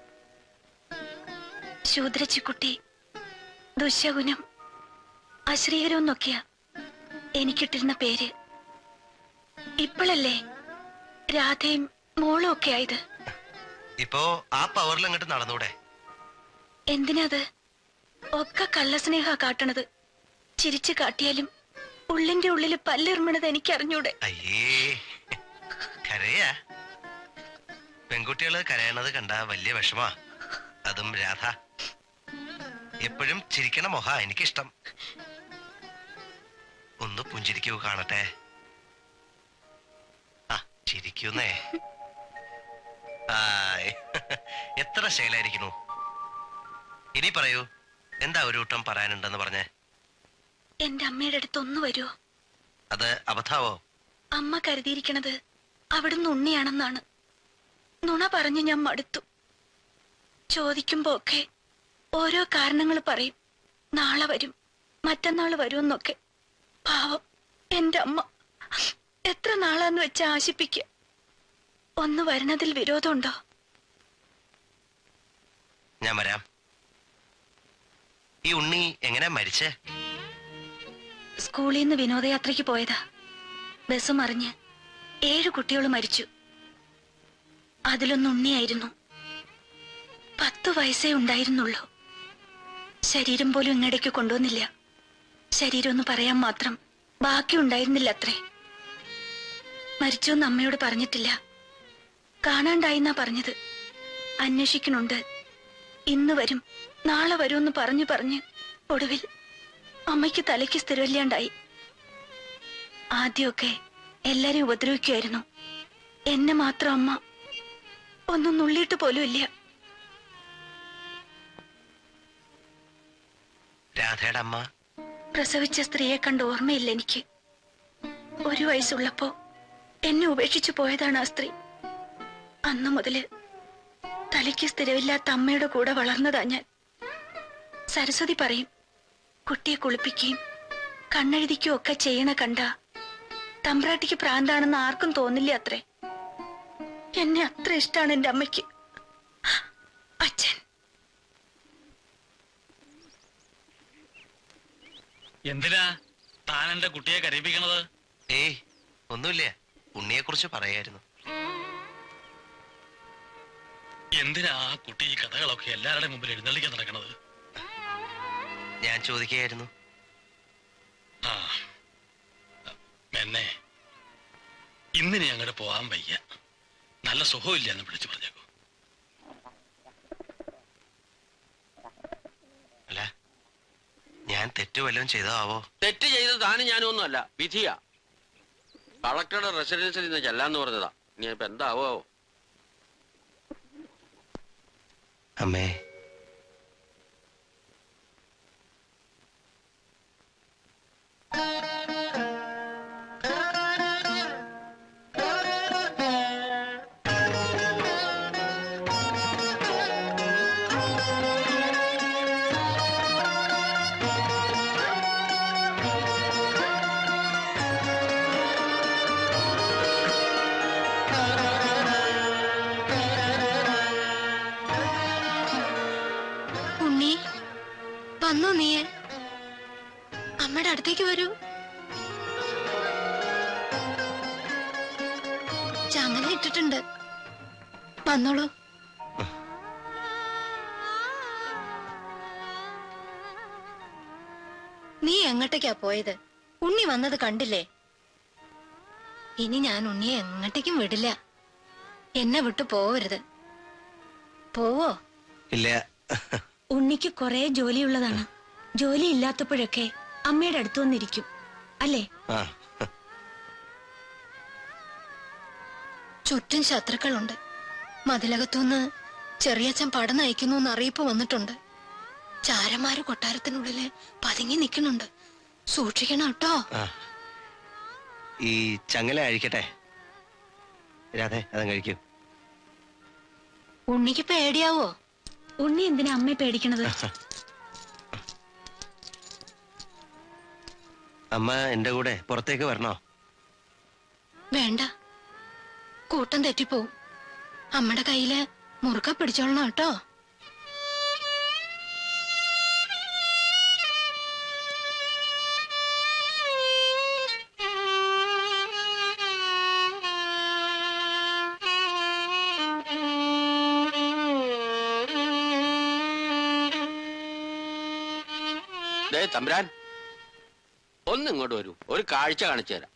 ശൂദ്രച്ചിക്കുട്ടി ദുശകുനം അശ്രീകരം എന്നൊക്കെയാ എനിക്കിട്ടിരുന്ന പേര് ഇപ്പോഴല്ലേ രാധയും മോളും ഒക്കെ ആയത് ഇപ്പോ ആ പവറിൽ അങ്ങോട്ട് നടന്നൂടെ എന്തിനാത് ഒക്കെ കള്ളസ്നേഹ കാട്ടണത് ചിരിച്ചു കാട്ടിയാലും ഉള്ളിന്റെ ഉള്ളില് പല്ലിറുമണത് എനിക്കറിഞ്ഞൂടെ അയ്യേ കരയാ പെൺകുട്ടികള് കരയണത് കണ്ട വലിയ വിഷമാ അതും രാധ എപ്പോഴും ചിരിക്കണ മൊഹ എനിക്കിഷ്ടം ഒന്ന് പുഞ്ചിരിക്കൂ കാണട്ടെ ആ ചിരിക്കുന്നേ ആയ് എത്ര ശൈലായിരിക്കുന്നു ഇനി പറയൂ എന്താ ഒരു കൂട്ടം പറയാനുണ്ടെന്ന് പറഞ്ഞേ എന്റെ അമ്മയുടെ അടുത്ത് ഒന്ന് വരുമോ അത് അബദ്ധാവോ അമ്മ കരുതിയിരിക്കണത് അവിടുന്ന് ഉണ്ണിയാണെന്നാണ് നുണ പറഞ്ഞ് ഞാൻ മടുത്തു ചോദിക്കുമ്പോ ഒക്കെ ഓരോ കാരണങ്ങൾ പറയും നാളെ വരും മറ്റന്നാൾ വരും എന്നൊക്കെ പാവം എന്റെ അമ്മ എത്ര നാളാന്ന് വെച്ച് ആശിപ്പിക്ക ഒന്ന് വരുന്നതിൽ വിരോധമുണ്ടോ ഞാൻ വരാം ഈ ഉണ്ണി എങ്ങനെ മരിച്ചേ സ്കൂളിൽ നിന്ന് വിനോദയാത്രയ്ക്ക് പോയതാ ബസ് മറിഞ്ഞ് ഏഴ് കുട്ടികൾ മരിച്ചു അതിലൊന്ന് ഉണ്ണിയായിരുന്നു പത്തു വയസ്സേ ഉണ്ടായിരുന്നുള്ളൂ ശരീരം പോലും ഇങ്ങടേക്ക് കൊണ്ടുവന്നില്ല ശരീരം ഒന്ന് പറയാൻ മാത്രം ബാക്കി ഉണ്ടായിരുന്നില്ല അത്രേ മരിച്ചോന്ന് അമ്മയോട് പറഞ്ഞിട്ടില്ല കാണാണ്ടായിന്നാ പറഞ്ഞത് അന്വേഷിക്കണുണ്ട് ഇന്ന് വരും നാളെ വരുമെന്ന് പറഞ്ഞു പറഞ്ഞ് ഒടുവിൽ അമ്മയ്ക്ക് തലയ്ക്ക് സ്ഥിരമില്ലാണ്ടായി ആദ്യമൊക്കെ എല്ലാരെയും ഉപദ്രവിക്കുമായിരുന്നു എന്നെ മാത്രം അമ്മ ഒന്നും നുള്ളിയിട്ട് പോലും ഇല്ല രാധയുടെ അമ്മ പ്രസവിച്ച സ്ത്രീയെ കണ്ട് ഓർമ്മയില്ല എനിക്ക് ഒരു വയസ്സുള്ളപ്പോ എന്നെ ഉപേക്ഷിച്ചു പോയതാണ് ആ സ്ത്രീ അന്നു മുതല് തലയ്ക്ക് സ്ഥിരമില്ലാത്ത അമ്മയുടെ കൂടെ വളർന്നതാ ഞാൻ സരസ്വതി പറയും കുട്ടിയെ കുളിപ്പിക്കുകയും കണ്ണെഴുതിക്കുകയും ഒക്കെ ചെയ്യണ കണ്ട തമ്പ്രാട്ടിക്ക് പ്രാന്താണെന്ന് ആർക്കും തോന്നില്ല അത്രേ എന്നെ അത്ര ഇഷ്ടാണ് എന്റെ അമ്മയ്ക്ക് അച്ഛൻ എന്തിനാ താൻ എന്റെ കുട്ടിയെ കരയിപ്പിക്കണത് ഏയ് ഒന്നുമില്ല ഉണ്ണിയെ കുറിച്ച് പറയായിരുന്നു എന്തിനാ ആ കുട്ടി ഈ കഥകളൊക്കെ എല്ലാവരുടെയും മുമ്പിൽ എഴുന്നള്ളിക്കാൻ നടക്കണത് ഞാൻ ചോദിക്കുകയായിരുന്നു ആ എന്നെ ഇന്നിനി അങ്ങോട്ട് പോകാൻ വയ്യ നല്ല സുഖമില്ല എന്ന് വിളിച്ചു പറഞ്ഞേക്കോ അല്ല ഞാൻ തെറ്റു വല്ലതും ചെയ്തോ ആവോ തെറ്റ് ചെയ്ത് താനും ഞാനും ഒന്നുമല്ല വിധിയാ കളക്ടറുടെ റെസിഡൻസിൽ നിന്ന് ചെല്ലാന്ന് പറഞ്ഞതാ ഇനി ഇപ്പൊ എന്താവോ അമ്മേ ഉണ്ണി വന്നോ നീയെ അമ്മയുടെ അടുത്തേക്ക് വരൂ ചങ്ങല ഇട്ടിട്ടുണ്ട് വന്നോളൂ നീ എങ്ങോട്ടേക്കാ പോയത് ഉണ്ണി വന്നത് കണ്ടില്ലേ ഇനി ഞാൻ ഉണ്ണിയെ എങ്ങോട്ടേക്കും വിടില്ല എന്നെ വിട്ടു പോവരുത് പോവോ ഇല്ല ഉണ്ണിക്ക് കുറെ ജോലിയുള്ളതാണ് ജോലി ഇല്ലാത്തപ്പോഴൊക്കെ അമ്മയുടെ അടുത്ത് വന്നിരിക്കും അല്ലേ ആ ചുറ്റും ശത്രുക്കളുണ്ട് മതിലകത്തുനിന്ന് ചെറിയച്ഛൻ പടം നയിക്കുന്നു എന്ന് അറിയിപ്പ് വന്നിട്ടുണ്ട് ചാരന്മാര് കൊട്ടാരത്തിനുള്ളില് പതുങ്ങി നിൽക്കുന്നുണ്ട് സൂക്ഷിക്കണം കേട്ടോ ആ ഈ ചങ്ങല അഴിക്കട്ടെ രാധേ അതും കഴിക്കൂ ഉണ്ണിക്ക് പേടിയാവോ ഉണ്ണി എന്തിനാ അമ്മയെ പേടിക്കണത് അമ്മ എന്റെ കൂടെ പുറത്തേക്ക് വരണോ വേണ്ട കൂട്ടം തെറ്റിപ്പോവും അമ്മയുടെ കയ്യില് മുറുക്ക പിടിച്ചോളണം കേട്ടോ ദേ തമ്പുരാൻ ഒന്ന് ഇങ്ങോട്ട് വരൂ ഒരു കാഴ്ച കാണിച്ചു തരാം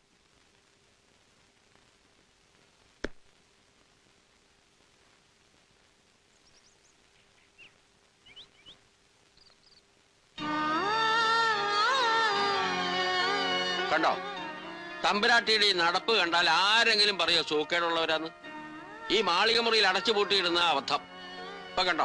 കണ്ടോ തമ്പുരാട്ടിയുടെ ഈ നടപ്പ് കണ്ടാൽ ആരെങ്കിലും പറയോ സൂക്കേടുള്ളവരാന്ന് ഈ മാളിക മുറിയിൽ അടച്ചു പൂട്ടിയിടുന്ന അബദ്ധം ഇപ്പൊ കണ്ടോ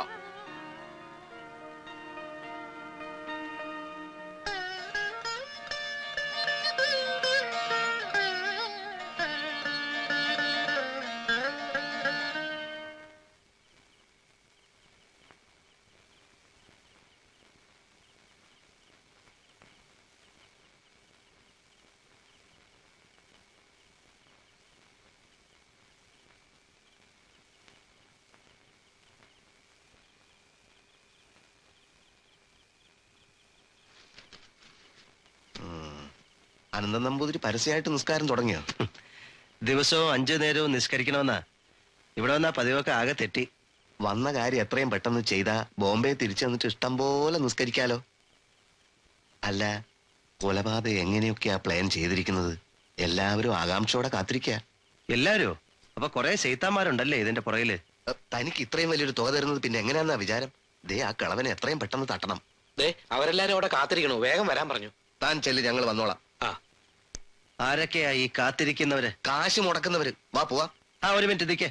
അനന്തൻ നമ്പൂതിരി പരസ്യമായിട്ട് നിസ്കാരം തുടങ്ങിയോ ദിവസവും അഞ്ചു നേരവും നിസ്കരിക്കണമെന്നാ ഇവിടെ വന്നാ പതിവൊക്കെ ആകെ തെറ്റി വന്ന കാര്യം എത്രയും പെട്ടെന്ന് ചെയ്താ ബോംബെ തിരിച്ചു വന്നിട്ട് ഇഷ്ടം പോലെ നിസ്കരിക്കാലോ അല്ല കൊലപാതകം എങ്ങനെയൊക്കെയാ പ്ലാൻ ചെയ്തിരിക്കുന്നത് എല്ലാവരും ആകാംക്ഷയോടെ കാത്തിരിക്കുക എല്ലാവരും അപ്പൊ കുറെ ചെയ്ത്താന്മാരുണ്ടല്ലേ ഇതിന്റെ പുറകില് തനിക്ക് ഇത്രയും വലിയൊരു തുക തരുന്നത് പിന്നെ എങ്ങനെയാന്നാ വിചാരം ദേ ആ കളവനെ എത്രയും പെട്ടെന്ന് തട്ടണം ദേ അവരെല്ലാരും അവിടെ കാത്തിരിക്കണു വേഗം വരാൻ പറഞ്ഞു താൻ ചെല്ല് ഞങ്ങൾ വന്നോളാം ആ ആരൊക്കെയാ ഈ കാത്തിരിക്കുന്നവര് കാശ് മുടക്കുന്നവര് വാ പോവാ ആ ഒരു മിനിറ്റ് നിൽക്കേ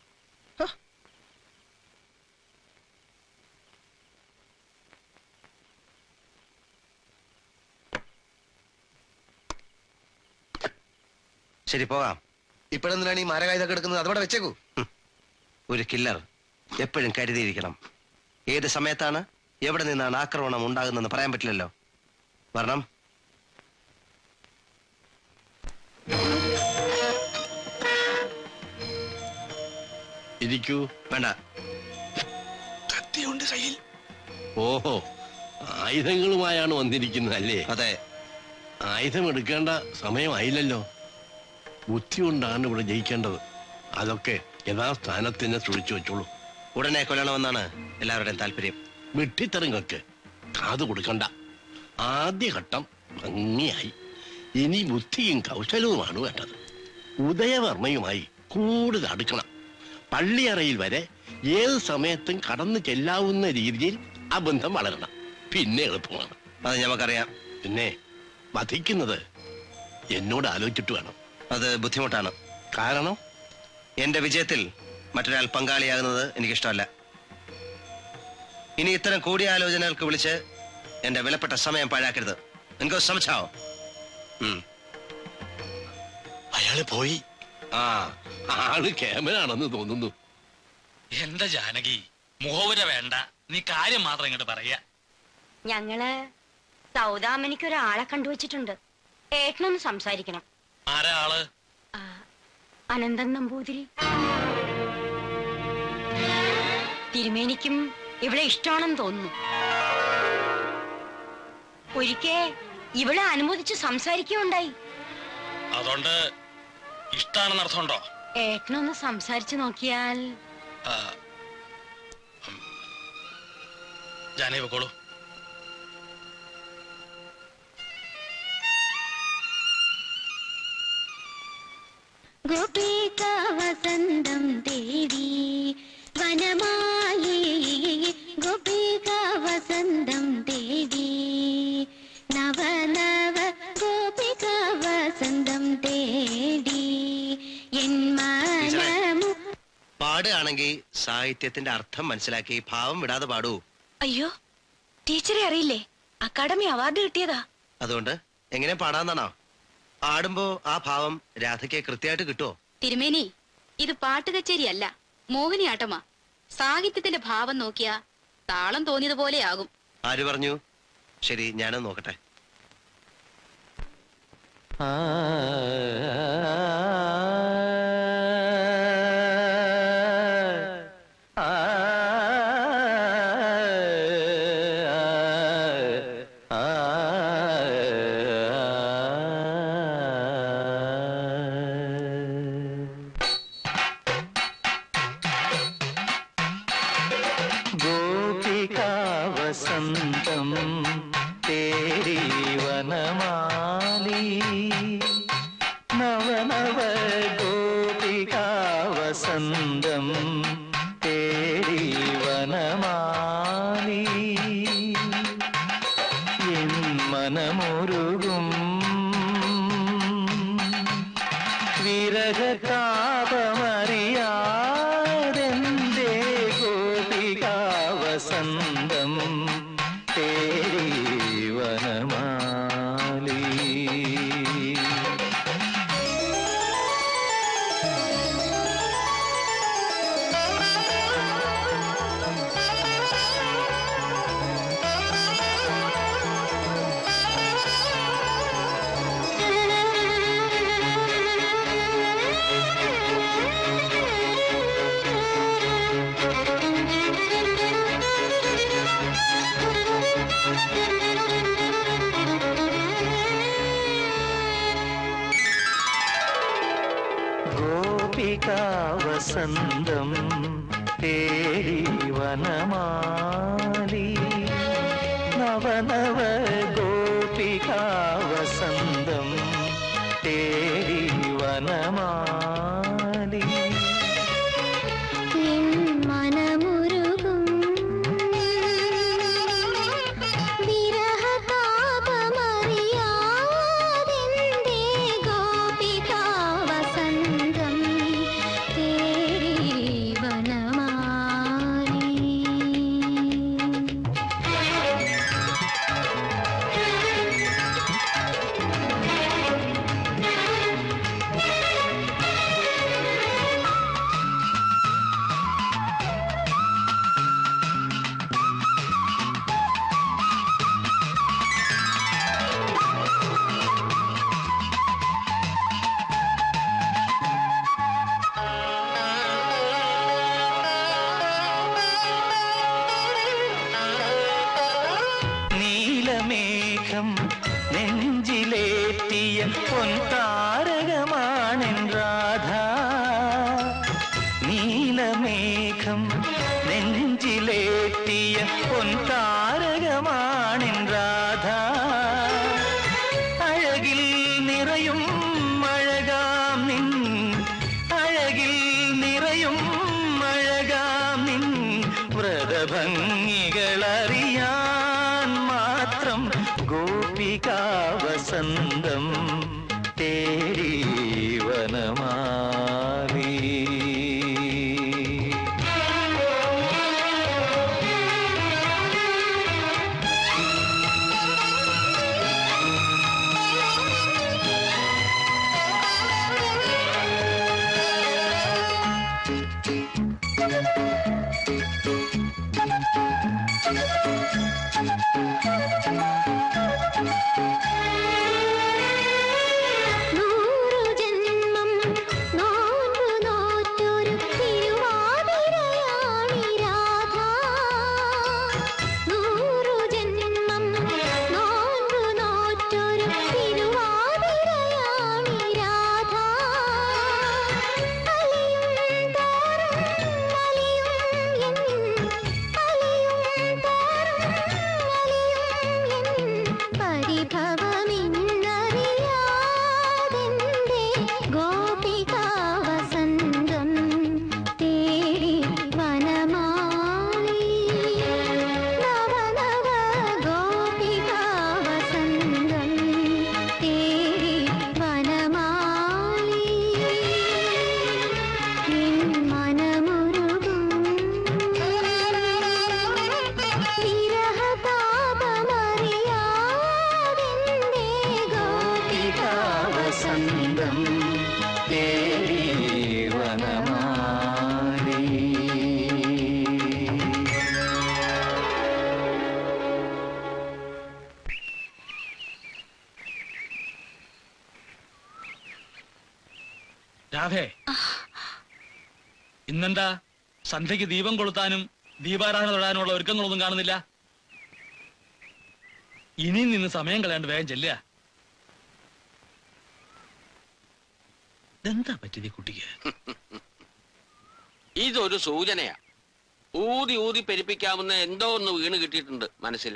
ശരി പോകാം ഇപ്പോഴെന്തിനാണ് ഈ മാരകായുധം എടുക്കുന്നത് അതവിടെ വെച്ചേക്കൂ ഒരു കില്ലർ എപ്പോഴും കരുതിയിരിക്കണം ഏത് സമയത്താണ് എവിടെ നിന്നാണ് ആക്രമണം ഉണ്ടാകുന്നതെന്ന് പറയാൻ പറ്റില്ലല്ലോ വരണം ഇരിക്കൂ വേണ്ട കത്തിയുണ്ട് കയ്യിൽ ഓഹോ ആയുധങ്ങളുമായാണ് വന്നിരിക്കുന്നത് അല്ലേ അതെ ആയുധം എടുക്കേണ്ട സമയമായില്ലല്ലോ ബുദ്ധി കൊണ്ടാണ് ഇവിടെ ജയിക്കേണ്ടത് അതൊക്കെ യഥാസ്ഥാനത്തിന് സൂക്ഷിച്ചു വെച്ചോളൂ ഉടനെ കൊല്ലണമെന്നാണ് എല്ലാവരുടെയും താല്പര്യം വെട്ടിത്തെറുങ്ങൾക്ക് കാത് കൊടുക്കണ്ട ആദ്യഘട്ടം ഭംഗിയായി ഇനി ബുദ്ധിയും കൗശലവുമാണ് വേണ്ടത് ഉദയവർമ്മയുമായി കൂടുതൽ അടുക്കണം പള്ളിയറയിൽ വരെ ഏത് സമയത്തും കടന്നു ചെല്ലാവുന്ന രീതിയിൽ ആ ബന്ധം വളരണം പിന്നെ എളുപ്പമാണ് അത് ഞമ്മക്കറിയാം പിന്നെ വധിക്കുന്നത് എന്നോട് ആലോചിച്ചിട്ട് വേണം അത് ബുദ്ധിമുട്ടാണ് കാരണം എന്റെ വിജയത്തിൽ മറ്റൊരാൾ പങ്കാളിയാകുന്നത് എനിക്കിഷ്ടമല്ല ഇനി ഇത്തരം കൂടിയാലോചനകൾക്ക് വിളിച്ച് എന്റെ വിലപ്പെട്ട സമയം പാഴാക്കരുത് നിങ്ങൾക്ക് ശ്രമിച്ചാവോ അയാള് പോയി ആ ആള് ക്യാമറാണെന്ന് തോന്നുന്നു എന്റെ ജാനകി മുഖവുര വേണ്ട നീ കാര്യം മാത്രം ഇങ്ങോട്ട് പറയാ ഞങ്ങള് സൗദാമനിക്ക് ഒരാളെ കണ്ടുവച്ചിട്ടുണ്ട് ഏട്ടനൊന്ന് സംസാരിക്കണം ആരാ ആള് അനന്തൻ നമ്പൂതിരി തിരുമേനിക്കും ഇവിടെ ഇഷ്ടമാണെന്ന് തോന്നുന്നു ഒരിക്കേ ഇവിടെ അനുമോദിച്ച് സംസാരിക്കുകയുണ്ടായി അതുകൊണ്ട് ഇഷ്ടാണെന്ന് അർത്ഥമുണ്ടോ ഏട്ടനൊന്ന് സംസാരിച്ചു നോക്കിയാൽ ആ, ഉം. ജാനകി പൊക്കോളൂ ഗോപിക വസന്തം ദേവി വനമാലി ഗോപിക വസന്തം ദേവി നവ നവ ഗോപിക വസന്തം തേടി എൻ മനമു പാടുകയാണെങ്കിൽ സാഹിത്യത്തിന്റെ അർത്ഥം മനസ്സിലാക്കി ഭാവം വിടാതെ പാടൂ അയ്യോ ടീച്ചറെ അറിയില്ലേ അക്കാഡമി അവാർഡ് കിട്ടിയതാ അതുകൊണ്ട് എങ്ങനെ പാടാന്നാണോ പാടുമ്പോ ആ ഭാവം രാധയ്ക്ക് കൃത്യമായിട്ട് കിട്ടുമോ തിരുമേനി ഇത് പാട്ട് കച്ചേരിയല്ല മോഹിനിയാട്ടമാ സാഹിത്യത്തിന്റെ ഭാവം നോക്കിയാ താളം തോന്നിയതുപോലെയാകും ആര് പറഞ്ഞു ശരി ഞാനത് നോക്കട്ടെ गोपिकावसन्तम् तेरी वनमाली नव नव गोपिकावसन्तम् तेरी വനമാലി എൻ മനമുരുകും വിരഹതാപമറിയാതെന്തേ ഗോപികാവസന്തം തേരി വനമാലി ആ വസന്തം തേടി വനമാലി നവനവ ഗോപികാ വസന്തം തേടി വനമാലി എൻ മനമുരുകും വിരഹതാപമറിയാതെന്തേ ഗോപികാ വസന്തം തേടി നീലമേഘം നെഞ്ചിലേറ്റിയ പൊൻതാരകമാണെൻ രാധ നീലമേഘം നെഞ്ചിലേറ്റിയ പൊൻതാരകമാണെൻ രാധ അഴകിൽ നിറയും അഴകാം നിൻ അഴകിൽ നിറയും അഴകാം നിൻ വ്രതഭംഗികളറിയാൻ മാത്രം ഗോപികാ വസന്തം തേടി വനമാലി നൂറു ജന്മം നോമ്പു നോറ്റൊരു തിരുവാതിരയാണി രാധ നൂറു ജന്മം നോമ്പു നോറ്റൊരു തിരുവാതിരയാണി രാധ അലിയും തോറും അലിയും എൻ അലിയും തോറും അലിയും എൻ പരിഭവമിന്നറിയാതെന്തേ ഗോപികാ വസന്തം തേടി വനമാലി നവനവ ഗോപികാ വസന്തം തേടി വനമാലി നിൻ മനമുരുകും വിരഹതാപമറിയാതെന്തേ ഗോപികാ വസന്തം തേടി വനമാലി രാധേ ഇന്നെന്താ സന്ധ്യയ്ക്ക് ദീപം കൊളുത്താനും ദീപാരാധന തൊടാനുമുള്ള ഒരുക്കങ്ങളൊന്നും കാണുന്നില്ല ഇനി നിന്ന് സമയം കളയാണ്ട് വേഗം ചെല്ലുക എന്താ പറ്റിയത് ഈ കുട്ടിക്ക് ഇതൊരു സൂചനയാ ഊതി ഊതി പെരുപ്പിക്കാവുന്ന എന്തോ ഒന്ന് വീണ് കിട്ടിയിട്ടുണ്ട് മനസ്സിൽ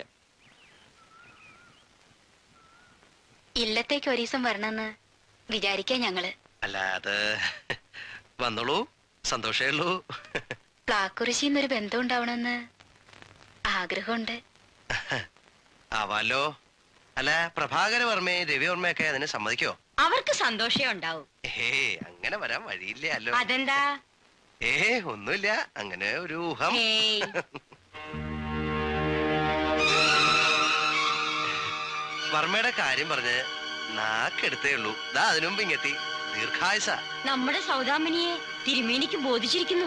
ഇല്ലത്തേക്ക് ഒരീസം വരണമെന്ന് വിചാരിക്കാ ഞങ്ങള് അല്ല അത് വന്നോളൂ സന്തോഷേ ഉള്ളൂ പ്ലാക്കുറിശിന്നൊരു ബന്ധം ഉണ്ടാവണമെന്ന് ആഗ്രഹമുണ്ട് ആവാലോ അല്ല പ്രഭാകര വർമ്മയും രവിവർമ്മയൊക്കെ അതിന് സമ്മതിക്കോ അവർക്ക് സന്തോഷേ ഉണ്ടാവും ഏ അങ്ങനെ വരാൻ വഴിയില്ലല്ലോ അതെന്താ ഏ ഒന്നുമില്ല അങ്ങനെ ഒരു ഊഹം ഹേയ്. വർമ്മയുടെ കാര്യം പറഞ്ഞ് നാക്കെടുത്തേ ഉള്ളൂ ദാ അതിനു മുമ്പ് ഇങ്ങെത്തി ദീർഘായുസ നമ്മുടെ സൗദാമിനിയെ തിരുമേനിക്ക് ബോധിച്ചിരിക്കുന്നു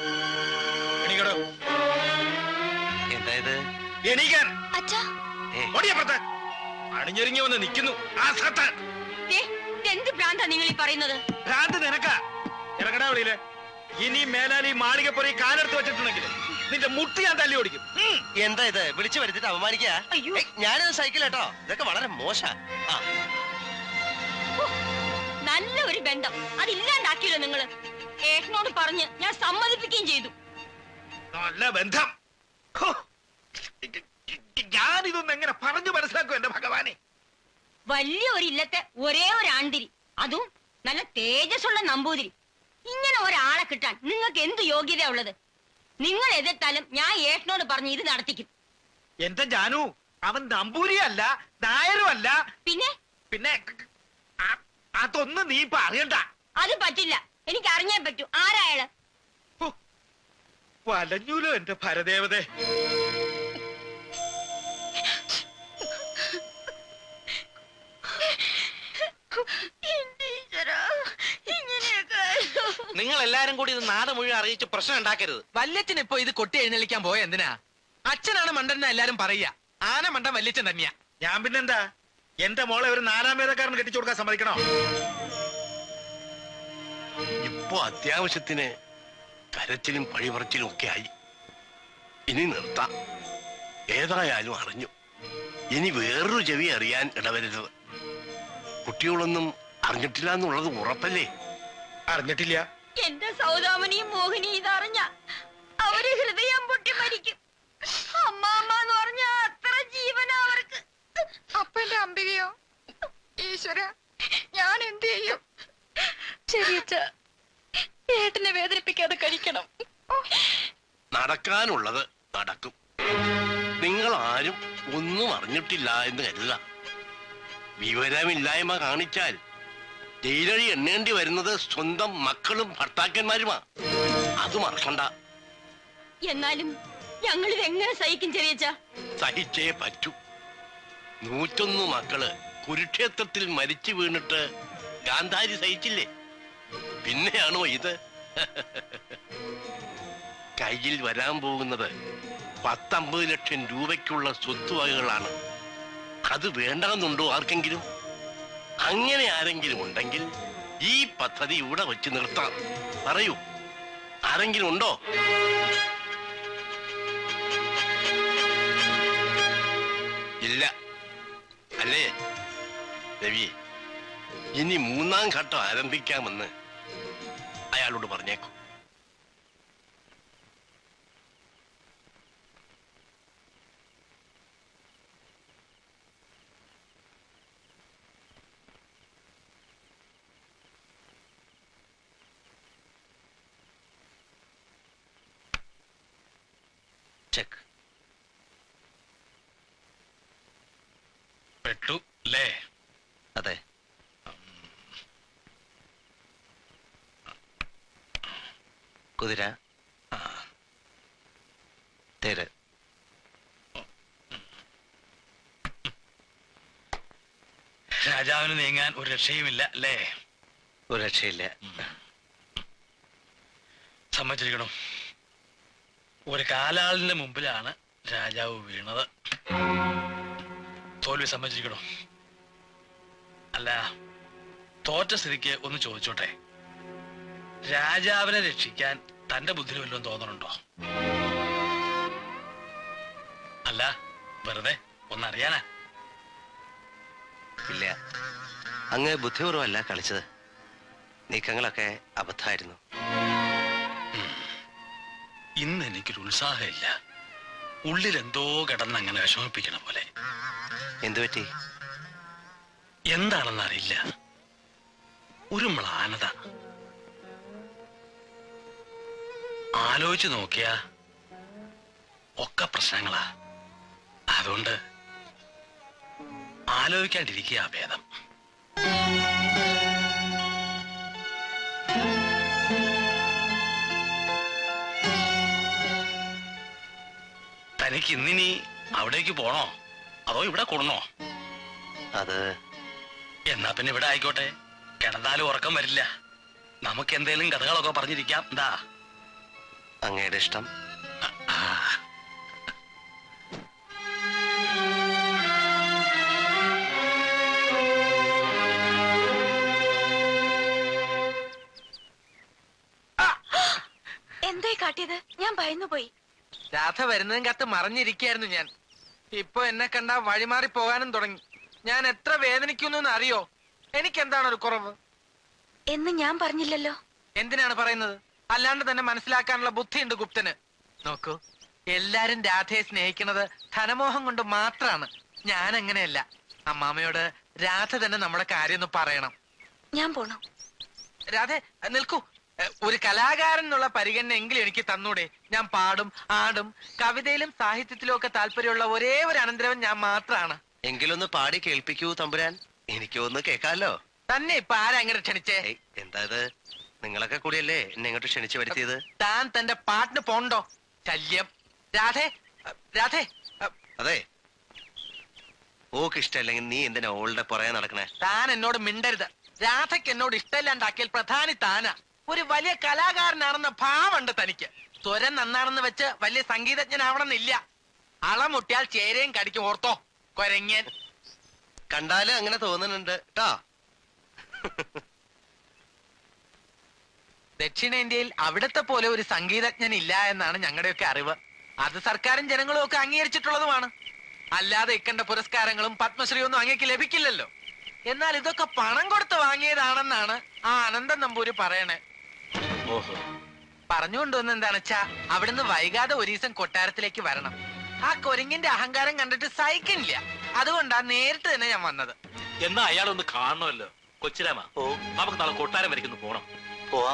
എന്തായത് എണീക്കാൻ അച്ഛാ ഓടിയപ്പുറത്ത് അണിഞ്ഞൊരുങ്ങി വന്ന് നിൽക്കുന്നു ആ സത്ത് ദേ, എന്ത് ഭ്രാന്താ നിങ്ങൾ ഈ പറയുന്നത് ഭ്രാന്ത് നിനക്കാ ഇറങ്ങടാ വെളിയില് ഇനി മേലാൽ ഈ മാളികപ്പുറം കാലെടുത്ത് വെച്ചിട്ടുണ്ടെങ്കിൽ നിന്റെ മുട്ടി ഞാൻ തല്ലി ഓടിക്കും ഉം. എന്താ ഇത് വിളിച്ചു വരുത്തിട്ട് അപമാനിക്കാ ഏയ്, ഞാനിത് സൈക്കിൾ കേട്ടോ ഇതൊക്കെ വളരെ മോശ ആ നല്ല ഒരു ബന്ധം അതില്ലാണ്ടാക്കിയല്ലോ നിങ്ങള് ഏട്ടനോട് പറഞ്ഞ് ഞാൻ സമ്മതിപ്പിക്കുകയും ചെയ്തു നല്ല ബന്ധം ഹോ, ഞാനിതൊന്നും എങ്ങനെ പറഞ്ഞു മനസ്സിലാക്കും എന്റെ ഭഗവാനെ വലിയ ഒരു ഇല്ലത്തെ ഒരേ ഒരു ആണ്ടിരി അതും നല്ല തേജസ്സുള്ള നമ്പൂതിരി ഇങ്ങനെ ഒരാളെ കിട്ടാൻ നിങ്ങൾക്ക് എന്ത് യോഗ്യത ഉള്ളത് നിങ്ങൾ എതിർത്താലും ഞാൻ ഏട്ടനോട് പറഞ്ഞ് ഇത് നടത്തിക്കും എന്റെ ജാനു അവൻ നമ്പൂരിയല്ല നായരും അല്ല പിന്നെ പിന്നെ ആ- അതൊന്നും നീ ഇപ്പൊ അറിയണ്ട അത് പറ്റില്ല എനിക്ക് അറിഞ്ഞേ പറ്റൂ ആരായാള് വലഞ്ഞൂലോ എന്റെ ഭരദേവതേ നിങ്ങൾ എല്ലാരും കൂടി ഇത് നാട് മുഴുവൻ അറിയിച്ച് പ്രശ്നം ഉണ്ടാക്കരുത് വല്യച്ഛൻ ഇപ്പൊ ഇത് കൊട്ടി എഴുന്നള്ളിക്കാൻ പോയ എന്തിനാ അച്ഛനാണ് മണ്ടൻ എല്ലാരും പറയാ ആന മണ്ടൻ വല്യച്ഛൻ തന്നെയാ ഞാൻ പിന്നെന്താ എന്റെ മോളെ ഒരു നാലാം വേദക്കാരന് കെട്ടിച്ചു കൊടുക്കാൻ സമ്മതിക്കണോ ഇപ്പോ അത്യാവശ്യത്തിന് കരച്ചിലും പഴിപറച്ചിലും ഒക്കെ ആയി ഇനി നിർത്താം ഏതായാലും അറിഞ്ഞു ഇനി വേറൊരു ചെവി അറിയാൻ ഇടവരരുത് കുട്ടികളൊന്നും അറിഞ്ഞിട്ടില്ല എന്നുള്ളത് ഉറപ്പല്ലേ അറിഞ്ഞിട്ടില്ല എന്റെ സൗദാമനിയും മോഹിനിയും ഇതറിഞ്ഞ അവര് ഹൃദയം പൊട്ടി മരിക്കും അമ്മാമ്മ എന്ന് പറഞ്ഞ അത്ര ജീവനാ അവർക്ക് അപ്പന്റെ അംബികയോ ഈശ്വര ഞാൻ എന്ത് ചെയ്യും ചെറിയച്ച ഏട്ടനെ വേദനിപ്പിക്കാതെ കഴിക്കണം നടക്കാനുള്ളത് നടക്കും നിങ്ങൾ ആരും ഒന്നും അറിഞ്ഞിട്ടില്ല എന്ന് കരുതുക വിവരമില്ലായ്മ കാണിച്ചാൽ ജയിലഴി എണ്ണേണ്ടി വരുന്നത് സ്വന്തം മക്കളും ഭർത്താക്കന്മാരുമാ അത് മറക്കണ്ട എന്നാലും ഞങ്ങൾ ഇത് എങ്ങനെ സഹിക്കും ചെറിയച്ച സഹിച്ചേ പറ്റൂ നൂറ്റൊന്ന് മക്കള് കുരുക്ഷേത്രത്തിൽ മരിച്ചു വീണിട്ട് ഗാന്ധാരി സഹിച്ചില്ലേ പിന്നെയാണോ ഇത് കയ്യിൽ വരാൻ പോകുന്നത് പത്തമ്പത് ലക്ഷം രൂപയ്ക്കുള്ള സ്വത്തുവകകളാണ് അത് വേണ്ടെന്നുണ്ടോ ആർക്കെങ്കിലും അങ്ങനെ ആരെങ്കിലും ഉണ്ടെങ്കിൽ ഈ പദ്ധതി ഇവിടെ വെച്ച് നിർത്താം പറയൂ ആരെങ്കിലും ഉണ്ടോ ഇല്ല അല്ലേ രവി ഇനി മൂന്നാം ഘട്ടം ആരംഭിക്കാമെന്ന് അയാളോട് പറഞ്ഞേക്കൂ ചെക്ക് പെട്ടു അല്ലേ അതെ കുതിര തേര് രാജാവിന് നീങ്ങാൻ ഒരു രക്ഷയുമില്ല അല്ലേ ഒരു രക്ഷയില്ല സമ്മതിച്ചിരിക്കണം ഒരു കാലാളിന്റെ മുമ്പിലാണ് രാജാവ് വീണത് തോൽവി സമ്മതിച്ചിരിക്കണം അല്ല തോറ്റ സ്ഥിതിക്ക് ഒന്ന് ചോദിച്ചോട്ടെ രാജാവിനെ രക്ഷിക്കാൻ തന്റെ ബുദ്ധിന് വല്ലതും തോന്നണുണ്ടോ അല്ല വെറുതെ ഒന്നറിയാനാ ഇല്ല അങ്ങ് ബുദ്ധിപൂർവ്വമല്ല കളിച്ചത് നീക്കങ്ങളൊക്കെ അബദ്ധമായിരുന്നു ഇന്ന് എനിക്കൊരു ഉത്സാഹമില്ല ഉള്ളിൽ എന്തോ കിടന്ന് അങ്ങനെ വിഷമിപ്പിക്കണ പോലെ എന്തു പറ്റി എന്താണെന്ന് അറിയില്ല ഒരു മ്ലാനത ആലോചിച്ച് നോക്കിയാ ഒക്കെ പ്രശ്നങ്ങളാ അതുകൊണ്ട് ആലോചിക്കാണ്ടിരിക്കുക ഭേദം തനിക്ക് ഇന്നിനി അവിടേക്ക് പോണോ അതോ ഇവിടെ കൂടണോ അത് എന്നാ പിന്നെ ഇവിടെ ആയിക്കോട്ടെ കിടന്നാലും ഉറക്കം വരില്ല നമുക്ക് എന്തേലും കഥകളൊക്കെ പറഞ്ഞിരിക്കാം എന്താ അങ്ങയുടെ ഇഷ്ടം എന്തായി കാട്ടിയത് ഞാൻ ഭയന്നു പോയി രാധ വരുന്നതും കത്ത് മറിഞ്ഞിരിക്കായിരുന്നു ഞാൻ ഇപ്പൊ എന്നെ കണ്ട വഴിമാറി പോകാനും തുടങ്ങി ഞാൻ എത്ര വേദനിക്കുന്നു അറിയോ എനിക്ക് എന്താണ് ഒരു കുറവ് എന്ന് ഞാൻ പറഞ്ഞില്ലല്ലോ എന്തിനാണ് പറയുന്നത് അല്ലാണ്ട് തന്നെ മനസ്സിലാക്കാനുള്ള ബുദ്ധിയുണ്ട് ഗുപ്തന് നോക്കൂ എല്ലാരും രാധയെ സ്നേഹിക്കുന്നത് ധനമോഹം കൊണ്ട് മാത്രാണ് ഞാൻ അങ്ങനെയല്ല അമ്മാമയോട് രാധ തന്നെ നമ്മുടെ കാര്യം ഒന്ന് പറയണം ഞാൻ പോണു രാധെ നിൽക്കൂ എ, ഒരു കലാകാരൻ എന്നുള്ള പരിഗണന എങ്കിലും എനിക്ക് തന്നൂടെ ഞാൻ പാടും ആടും കവിതയിലും സാഹിത്യത്തിലും ഒക്കെ താല്പര്യമുള്ള ഒരേ ഒരു അനന്തരവൻ ഞാൻ മാത്രാണ് എങ്കിലൊന്ന് പാടി കേൾപ്പിക്കൂ തമ്പുരാൻ എനിക്കൊന്ന് കേൾക്കാലോ തന്നെ ഇപ്പൊ ആരാ ഇങ്ങനെ ക്ഷണിച്ചേ എന്താ ഇത് നിങ്ങളൊക്കെ കൂടിയല്ലേ എന്നെ ഇങ്ങോട്ട് ക്ഷണിച്ചു വരുത്തിയത് താൻ തന്റെ പാട്ടിന് പോണ്ടോ ശല്യം രാധേ അ, രാധേ അ, അതെ ഓക്ക് ഇഷ്ടമല്ലെങ്കിൽ നീ എന്തിനാ ഓളുടെ പുറകെ നടക്കണേ താൻ എന്നോട് മിണ്ടരുത് രാധയ്ക്ക് എന്നോട് ഇഷ്ടമില്ലാണ്ടാക്കിയാൽ പ്രധാനി താനാ ഒരു വലിയ കലാകാരനാണെന്ന ഭാവമുണ്ട് തനിക്ക് സ്വരം നന്നാണെന്ന് വെച്ച് വലിയ സംഗീതജ്ഞനാവണമെന്നില്ല അളമുട്ടിയാൽ ചേരയും കടിക്കും ഓർത്തോ കൊരങ്ങൻ കണ്ടാല് അങ്ങനെ തോന്നുന്നുണ്ട് ട്ടാ ദക്ഷിണേന്ത്യയിൽ അവിടത്തെ പോലെ ഒരു സംഗീതജ്ഞൻ ഇല്ല എന്നാണ് ഞങ്ങളുടെയൊക്കെ അറിവ് അത് സർക്കാരും ജനങ്ങളും ഒക്കെ അംഗീകരിച്ചിട്ടുള്ളതുമാണ് അല്ലാതെ ഇക്കണ്ട പുരസ്കാരങ്ങളും പത്മശ്രീ ഒന്നും അങ്ങേക്ക് ലഭിക്കില്ലല്ലോ എന്നാൽ ഇതൊക്കെ പണം കൊടുത്ത് വാങ്ങിയതാണെന്നാണ് ആ അനന്തൻ നമ്പൂരി പറയണേ ഓഹോ പറഞ്ഞുകൊണ്ടുവന്ന എന്താണെച്ചാ അവിടുന്ന് വൈകാതെ ഒരു ദിവസം കൊട്ടാരത്തിലേക്ക് വരണം ആ കൊരങ്ങിന്റെ അഹങ്കാരം കണ്ടിട്ട് സഹിക്കണില്ല അതുകൊണ്ടാ നേരിട്ട് തന്നെ ഞാൻ വന്നത് എന്നാ അയാളൊന്ന് കാണണമല്ലോ കൊച്ചിരാമ ഓ നമുക്ക് നാളെ കൊട്ടാരം വരയ്ക്കുന്നു പോണം പോവാം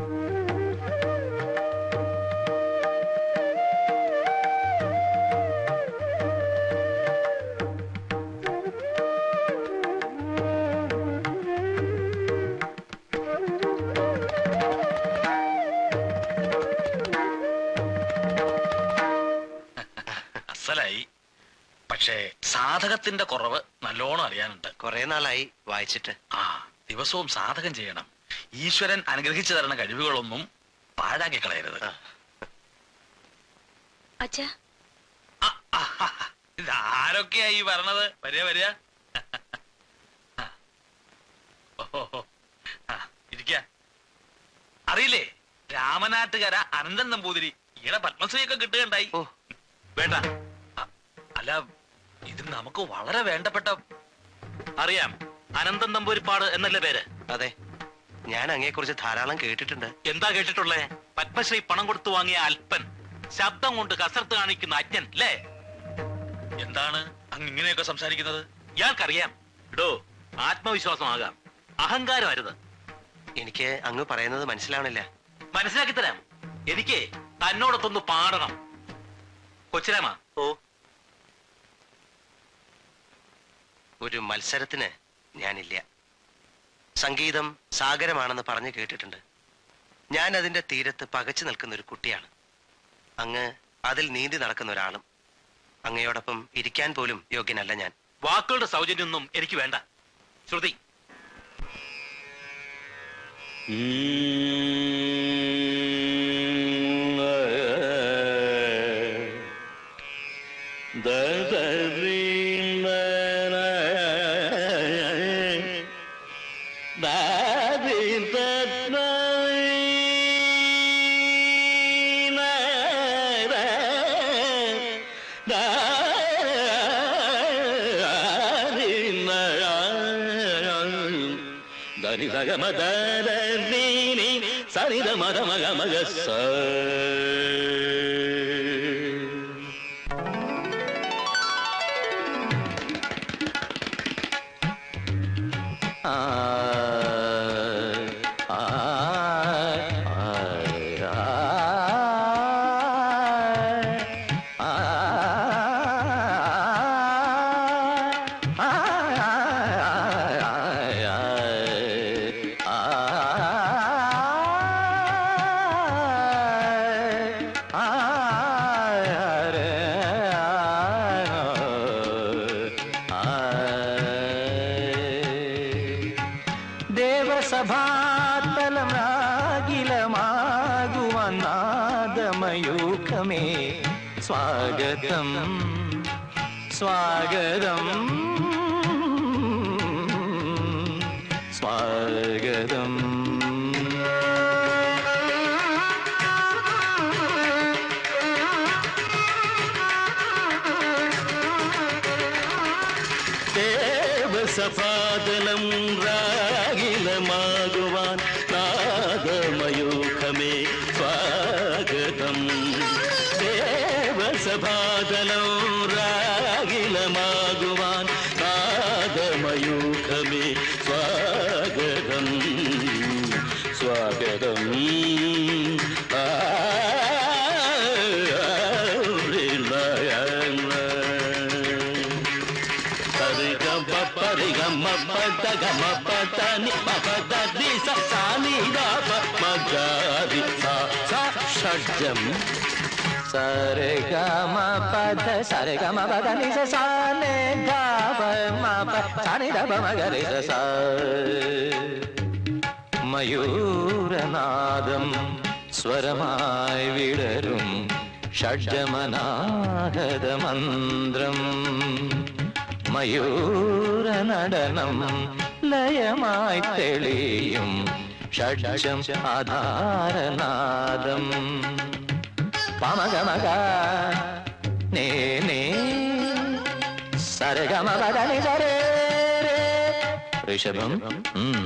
അസലായി പക്ഷേ സാധകത്തിന്റെ കുറവ് നല്ലോണം അറിയാനുണ്ട് കുറെ നാളായി വായിച്ചിട്ട് ആ ദിവസവും സാധകം ചെയ്യണം ഈശ്വരൻ അനുഗ്രഹിച്ചു തരുന്ന കഴിവുകളൊന്നും പാഴാക്കി കളയരുത് അച്ഛാ ഇതാരൊക്കെയാ ഈ പറഞ്ഞത് വരിക വരിക ഓഹോ ആ, ഇരിക്ക അറിയില്ലേ രാമനാട്ടുകര അനന്തൻ നമ്പൂതിരി ഈടെ പത്മശ്രീയൊക്കെ കിട്ടുകയുണ്ടായി വേണ്ട അ- അല്ല ഇത് നമുക്ക് വളരെ വേണ്ടപ്പെട്ട അറിയാം അനന്തൻ നമ്പൂരിപ്പാട് എന്നല്ലേ പേര് അതെ ഞാൻ അങ്ങയെക്കുറിച്ച് ധാരാളം കേട്ടിട്ടുണ്ട് എന്താ കേട്ടിട്ടുള്ളേ പത്മശ്രീ പണം കൊടുത്തു വാങ്ങിയ അല്പൻ ശബ്ദം കൊണ്ട് കസർത്ത് കാണിക്കുന്ന അജ്ഞൻ അല്ലേ എന്താണ് അങ്ങ് ഇങ്ങനെയൊക്കെ സംസാരിക്കുന്നത് ഇയാൾക്കറിയാം ഇടോ ആത്മവിശ്വാസമാകാം അഹങ്കാരം അരുത് എനിക്ക് അങ്ങ് പറയുന്നത് മനസ്സിലാവണില്ല മനസ്സിലാക്കി തരാം എനിക്ക് തന്നോടൊത്തൊന്ന് പാടണം കൊച്ചിരാമ ഓ ഒരു മത്സരത്തിന് ഞാനില്ല സംഗീതം സാഗരമാണെന്ന് പറഞ്ഞു കേട്ടിട്ടുണ്ട് ഞാൻ അതിന്റെ തീരത്ത് പകച്ചു നിൽക്കുന്ന ഒരു കുട്ടിയാണ് അങ്ങ് അതിൽ നീന്തി നടക്കുന്ന ഒരാളും അങ്ങയോടൊപ്പം ഇരിക്കാൻ പോലും യോഗ്യനല്ല ഞാൻ വാക്കുകളുടെ സൗജന്യമൊന്നും എനിക്ക് വേണ്ട ശ്രുതി സരിത മത മക മക സ ആ ആ ദേവസഭാതലം രാഗിലമാകുവനാദമയൂഖമേ സ്വാഗതം സ്വാഗതം സ്വാഗതം ദേവസഭാതലം രാഗിലമാകുവാൻ നാദമയൂഖമേ సరి గ ప పరి గ మ ప ద గ మ ప ద ని మ ప ద ని స సా ని ద ప మ గ రి స స షడ్జం సరే గమ పద సరే గమ పద ని స సా నే ధ ప మ ప సా ని ధ ప మ గ రి స సా മയൂരനാദം സ്വരമായി വിടരും ഷഡ്ജമനാഗതമന്ത്രം മയൂരനടനം ലയമായി തെളിയും ഷഡ്ജം ആധാരനാദം പമഗമക നേ നേ സരഗമ പദനി സരേ ഋഷഭം ഉം.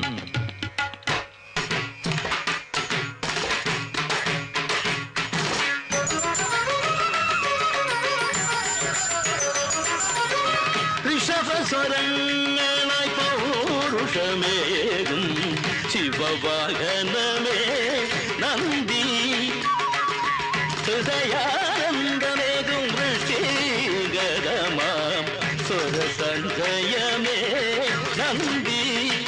ഋഷഭസ്വരങ്ങളായി പൗരുഷമേകും ശിവവാഹനമേ നന്ദി ഹൃദയാനന്ദമേകും ഋഷിഗതമാം സ്വരസഞ്ജയമേ നന്ദി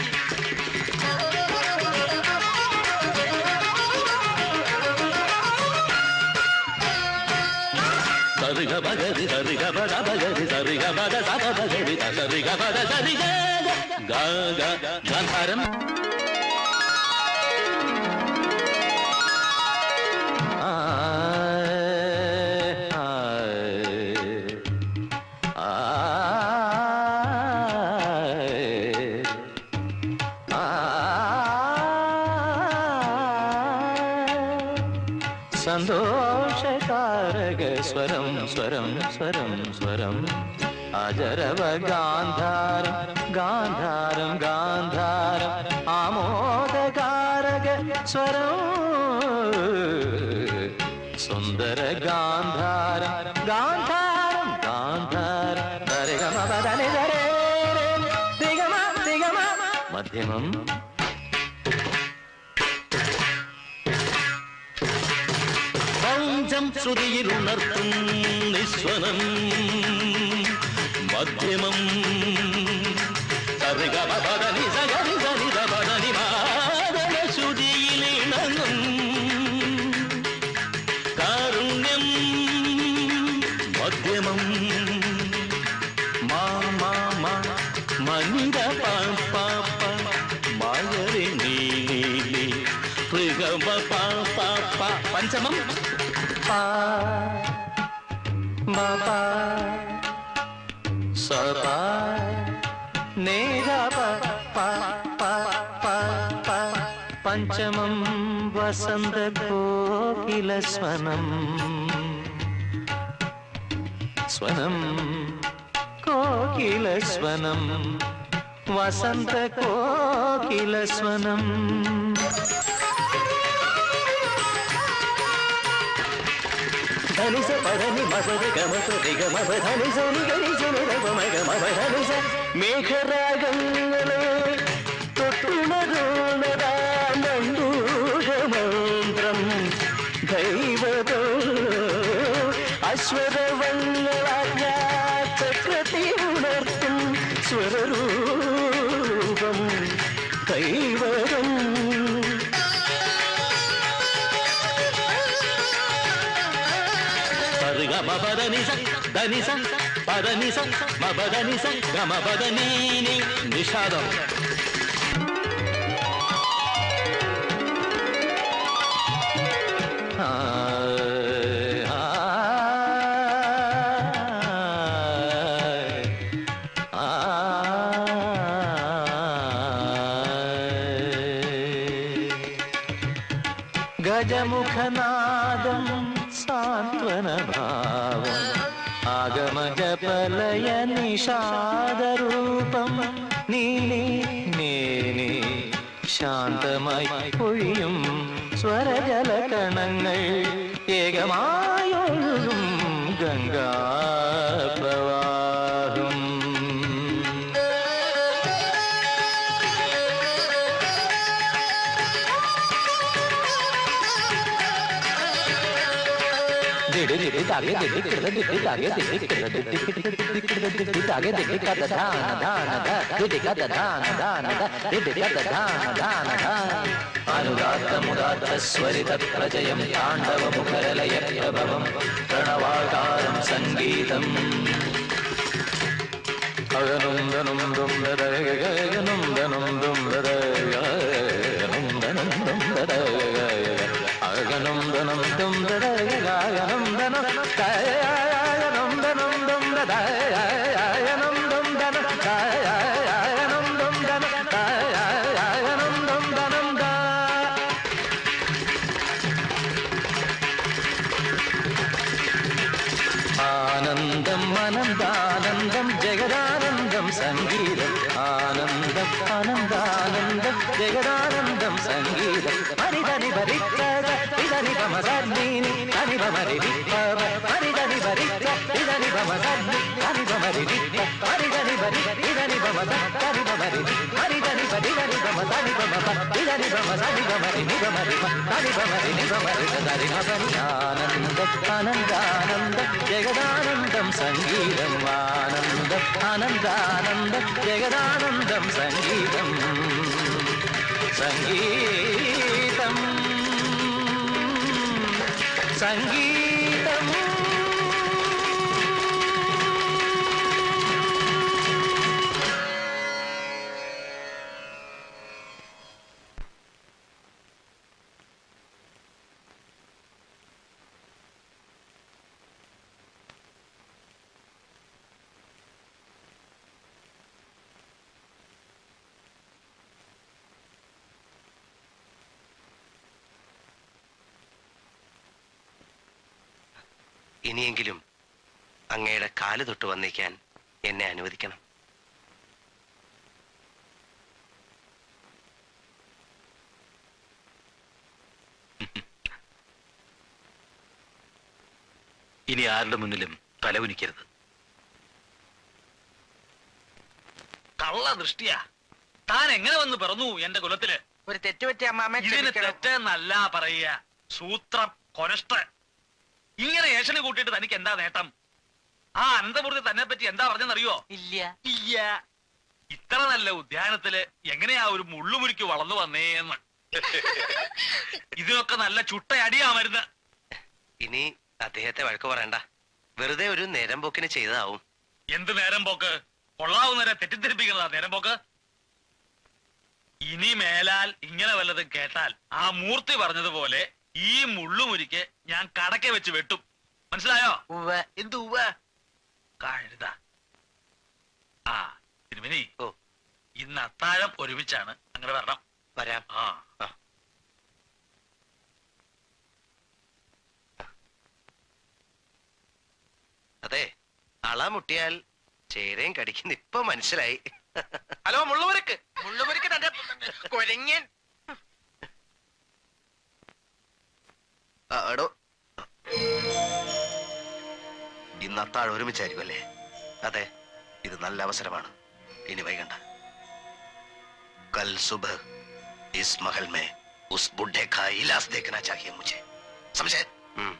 సరిగ బగరి సరిగ బద బగరి సరిగ బద సద బగరి సరిగ బద సరిగ గ గ గంధారం സന്തോഷകാരക സ്വരം സ്വരം സ്വരം സ്വരം അജരവ ഗാന്ധാരം ഗാന്ധാരം ഗാന്ധാരം ആമോദകാരക സ്വരം സുന്ദര ഗാന്ധാരം ഗാന്ധാരം ഗാന്ധാരം സരിഗമ പദനി സരേ ദിഗമ ദിഗമ മധ്യമം പഞ്ചം ശ്രുതിയിൽ ഉണർത്തും നിസ്വനം മധ്യമം സരിഗ ബദനി സഗരി സരി ബദനി മാതല ശ്രുതിയിൽ ഇണങ്ങും കാരുണ്യം മധ്യമം മാ മാ മാ മനിത പാ പാ പാ മയറി നീ നീ നീ ഋഗമ പാ പാ പാ പഞ്ചമം പാ മ പ സ പ നെ ഗ പ പ പ പ പ പഞ്ചമം വസന്ത കോകില സ്വനം സ്വനം കോകില സ്വനം വസന്ത കോകില സ്വനം ധനിസ പദനി മപദ ഗമപ ദിഗമ ധനി സനി ഗരി സനി രവ മഗ മപ ധനിസ മേഘരാഗങ്ങളെ തൊട്ടുണരുണരാമന്ദൂഷമന്ത്രം ദൈവതോ അശ്വരവങ്ങളാജ്ഞാ ചക്രത്തി ഉണർത്തും സ്വരൂപം ദൈവതം సరిగ మబదని దని పదని మబదని గమబదని నిషాదం ഗജമുഖനാദം സാന്ത്വനഭാവം ആഗമജപലയ നിഷാദരൂപം നീലി നേനി ശാന്തമായി പൊഴിയും സ്വരജലകണങ്ങൾ ഏകമായൊഴുകും ഗംഗാപ്രവാഹം ദിടി ദിടി ഡിഡി താകെ ഡിഡി കിട ഡിഡി താകെ ഡിഡി കിട ഡിഡി കിട ഡിഡി താകെ ഡിഡി കഥ ധാന ധാന ധ ഡിഡി കഥ ധാന ധാന ധ ഡിഡി കഥ ധാന ധാന ധ അനുദാത്ത മുദാത്ത സ്വരിത പ്രജയം താണ്ഡവ മുഖരലയ പ്രഭവം പ്രണവാകാരം സംഗീതം അഗനുന്ദനം ദും ദദഗഗനുന്ദനം ദും ദദഗഗനുന്ദനം ദും ദദഗഗ അഗനുന്ദനം ദും ദദഗഗനുന്ദനം ഗായനന്ദനം ദും ദദഗഗനം ദും ദദഗഗനം ദും ദദഗഗനം ദും ദനം ദാ ആനന്ദം അനന്താനന്ദം ജഗദാനന്ദം സംഗീതം ആനന്ദം അനന്താനന്ദം ജഗദാനന്ദം സംഗീതം മരിതനി ഭരിക്കത ഇതനി ഭമസർണീനി തനി ഭമരി മരിതനി ഭരിക്ക ഇതനി ഭമസർണി തനി ഭമരി മരിതനി ഭരി ഇതനി ഭമസ തനി ഭമരി മരിതനി ഭരി തനി ഭമ തനി ഭമ ഇതനി ഭമ തനി ഭമരി നി ഭമരി തനി ഭമരി നി ഭമരി തനി ഭമരി ആനന്ദം അനന്താനന്ദം ജഗദാനന്ദം സംഗീതം ആനന്ദം അനന്താനന്ദം ജഗദാനന്ദം സംഗീതം സംഗീതം സംഗീതം ഇനിയെങ്കിലും അങ്ങയുടെ കാല് തൊട്ട് വന്നിക്കാൻ എന്നെ അനുവദിക്കണം ഇനി ആരുടെ മുന്നിലും തലകുനിക്കരുത് കള്ള ദൃഷ്ടിയാ താൻ എങ്ങനെ വന്ന് പിറന്നു എന്റെ കുലത്തില് ഒരു തെറ്റുപറ്റിയ അമ്മാമ്മ ഇതിന് തെറ്റെന്നല്ല പറയുക സൂത്രം കൊനഷ്ട ഇങ്ങനെ ഏഷന് കൂട്ടിയിട്ട് തനിക്ക് എന്താ നേട്ടം ആ അനന്തമൂർത്തി തന്നെ പറ്റി എന്താ പറഞ്ഞെന്നറിയോ ഇല്ല ഇല്ല ഇത്ര നല്ല ഉദ്യാനത്തില് എങ്ങനെയാ ഒരു മുള്ളുമുരിക്ക് വളർന്നു വന്നേന്ന് ഇതിനൊക്കെ നല്ല ചുട്ട അടിയാ മരുന്ന് ഇനി അദ്ദേഹത്തെ വഴക്ക് പറയണ്ട വെറുതെ ഒരു നേരം പോക്കിന് ചെയ്തതാവും എന്ത് നേരം പോക്ക് കൊള്ളാവുന്നവരെ തെറ്റിദ്ധരിപ്പിക്കുന്നതാ നേരം പോക്ക് ഇനി മേലാൽ ഇങ്ങനെ വല്ലതും കേട്ടാൽ ആ മൂർത്തി പറഞ്ഞതുപോലെ ഈ മുള്ളുമുരിക്ക് ഞാൻ കടക്കെ വെച്ച് വെട്ടും മനസ്സിലായോ എന്ത് ഉവ്വ കഴുത ആ തിരുമനി ഓ ഇന്ന് അത്താഴം ഒരുമിച്ചാണ് അങ്ങനെ വരണം വരാം ആ അതെ അള മുട്ടിയാൽ ചേരയും കടിക്കുന്ന ഇപ്പൊ മനസ്സിലായി ഹലോ മുള്ളുമുരുക്ക് മുള്ളുമുരുക്ക് തന്റെ കൊരങ്ങൻ ആ, എടോ ഇന്ന് അത്താഴം ഒരുമിച്ചായിരിക്കും അല്ലേ അതെ ഇത് നല്ല അവസരമാണ് ഇനി വൈകണ്ട കൽ സുബഹ് ഇസ് महल में उस बुढ़े का इलाज देखना चाहिए मुझे समझे हम्म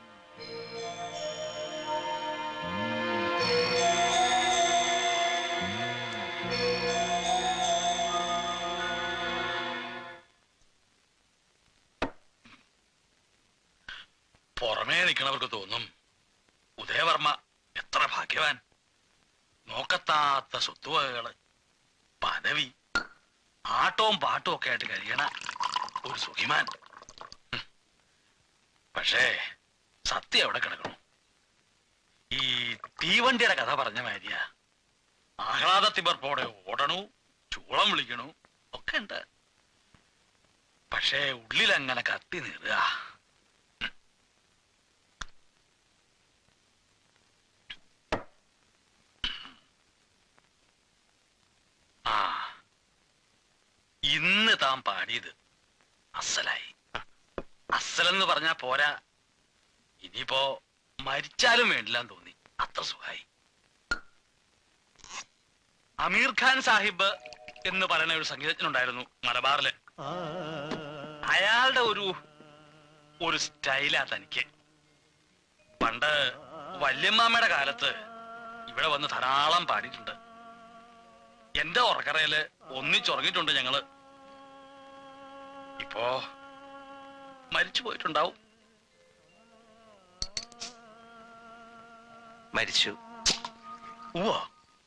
പുറമേ നിൽക്കണവർക്ക് തോന്നും ഉദയവർമ്മ എത്ര ഭാഗ്യവാൻ നോക്കത്താത്ത സ്വത്തുവകകള് പദവി ആട്ടവും പാട്ടും ഒക്കെ ആയിട്ട് കഴിയണ ഒരു സുഖിമാൻ ഹും. പക്ഷേ സത്യം എവിടെ കിടക്കണു ഈ തീവണ്ടിയുടെ കഥ പറഞ്ഞ മാതിരിയാ ആഹ്ലാദത്തിമർപ്പോടെ ഓടണു ചൂളം വിളിക്കണു ഒക്കെ ഉണ്ട് പക്ഷേ ഉള്ളിലങ്ങനെ കത്തി നീറുക ആ ഇന്ന് താൻ പാടിയത് അസലായി അസലെന്ന് പറഞ്ഞാ പോരാ ഇനിയിപ്പോ മരിച്ചാലും വേണ്ടില്ലാന്ന് തോന്നി അത്ര സുഖായി അമീർ ഖാൻ സാഹിബ് എന്ന് പറയുന്ന ഒരു സംഗീതജ്ഞനുണ്ടായിരുന്നു മലബാറില് അയാളുടെ ഒരു ഒരു സ്റ്റൈലാ തനിക്ക് പണ്ട് വല്യമ്മാമ്മയുടെ കാലത്ത് ഇവിടെ വന്ന് ധാരാളം പാടിയിട്ടുണ്ട് എന്റെ ഉറക്കറയില് ഒന്നിച്ചുറങ്ങിയിട്ടുണ്ട് ഞങ്ങള് ഇപ്പോ മരിച്ചു പോയിട്ടുണ്ടാവും മരിച്ചു ഉവ്വോ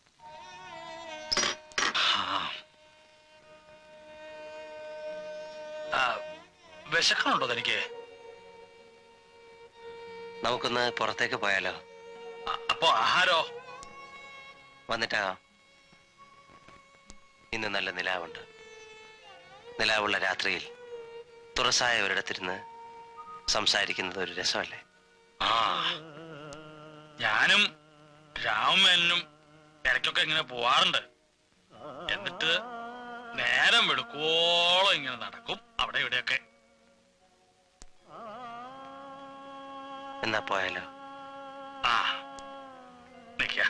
ആ, വിശക്കണുണ്ടോ തനിക്ക് നമുക്കൊന്ന് പുറത്തേക്ക് പോയാലോ അപ്പൊ ആഹാരോ വന്നിട്ടാകാം ഇന്ന് നല്ല നിലാവുണ്ട് നിലാവുള്ള രാത്രിയിൽ തുറസായ ഒരിടത്തിരുന്ന് സംസാരിക്കുന്നത് ഒരു രസമല്ലേ ആ ഞാനും രാമനും ഇടയ്ക്കൊക്കെ ഇങ്ങനെ പോവാറുണ്ട് എന്നിട്ട് നേരം വെളുക്കോളം ഇങ്ങനെ നടക്കും അവിടെ ഇവിടെയൊക്കെ എന്നാ പോയാലോ ആ നിക്ക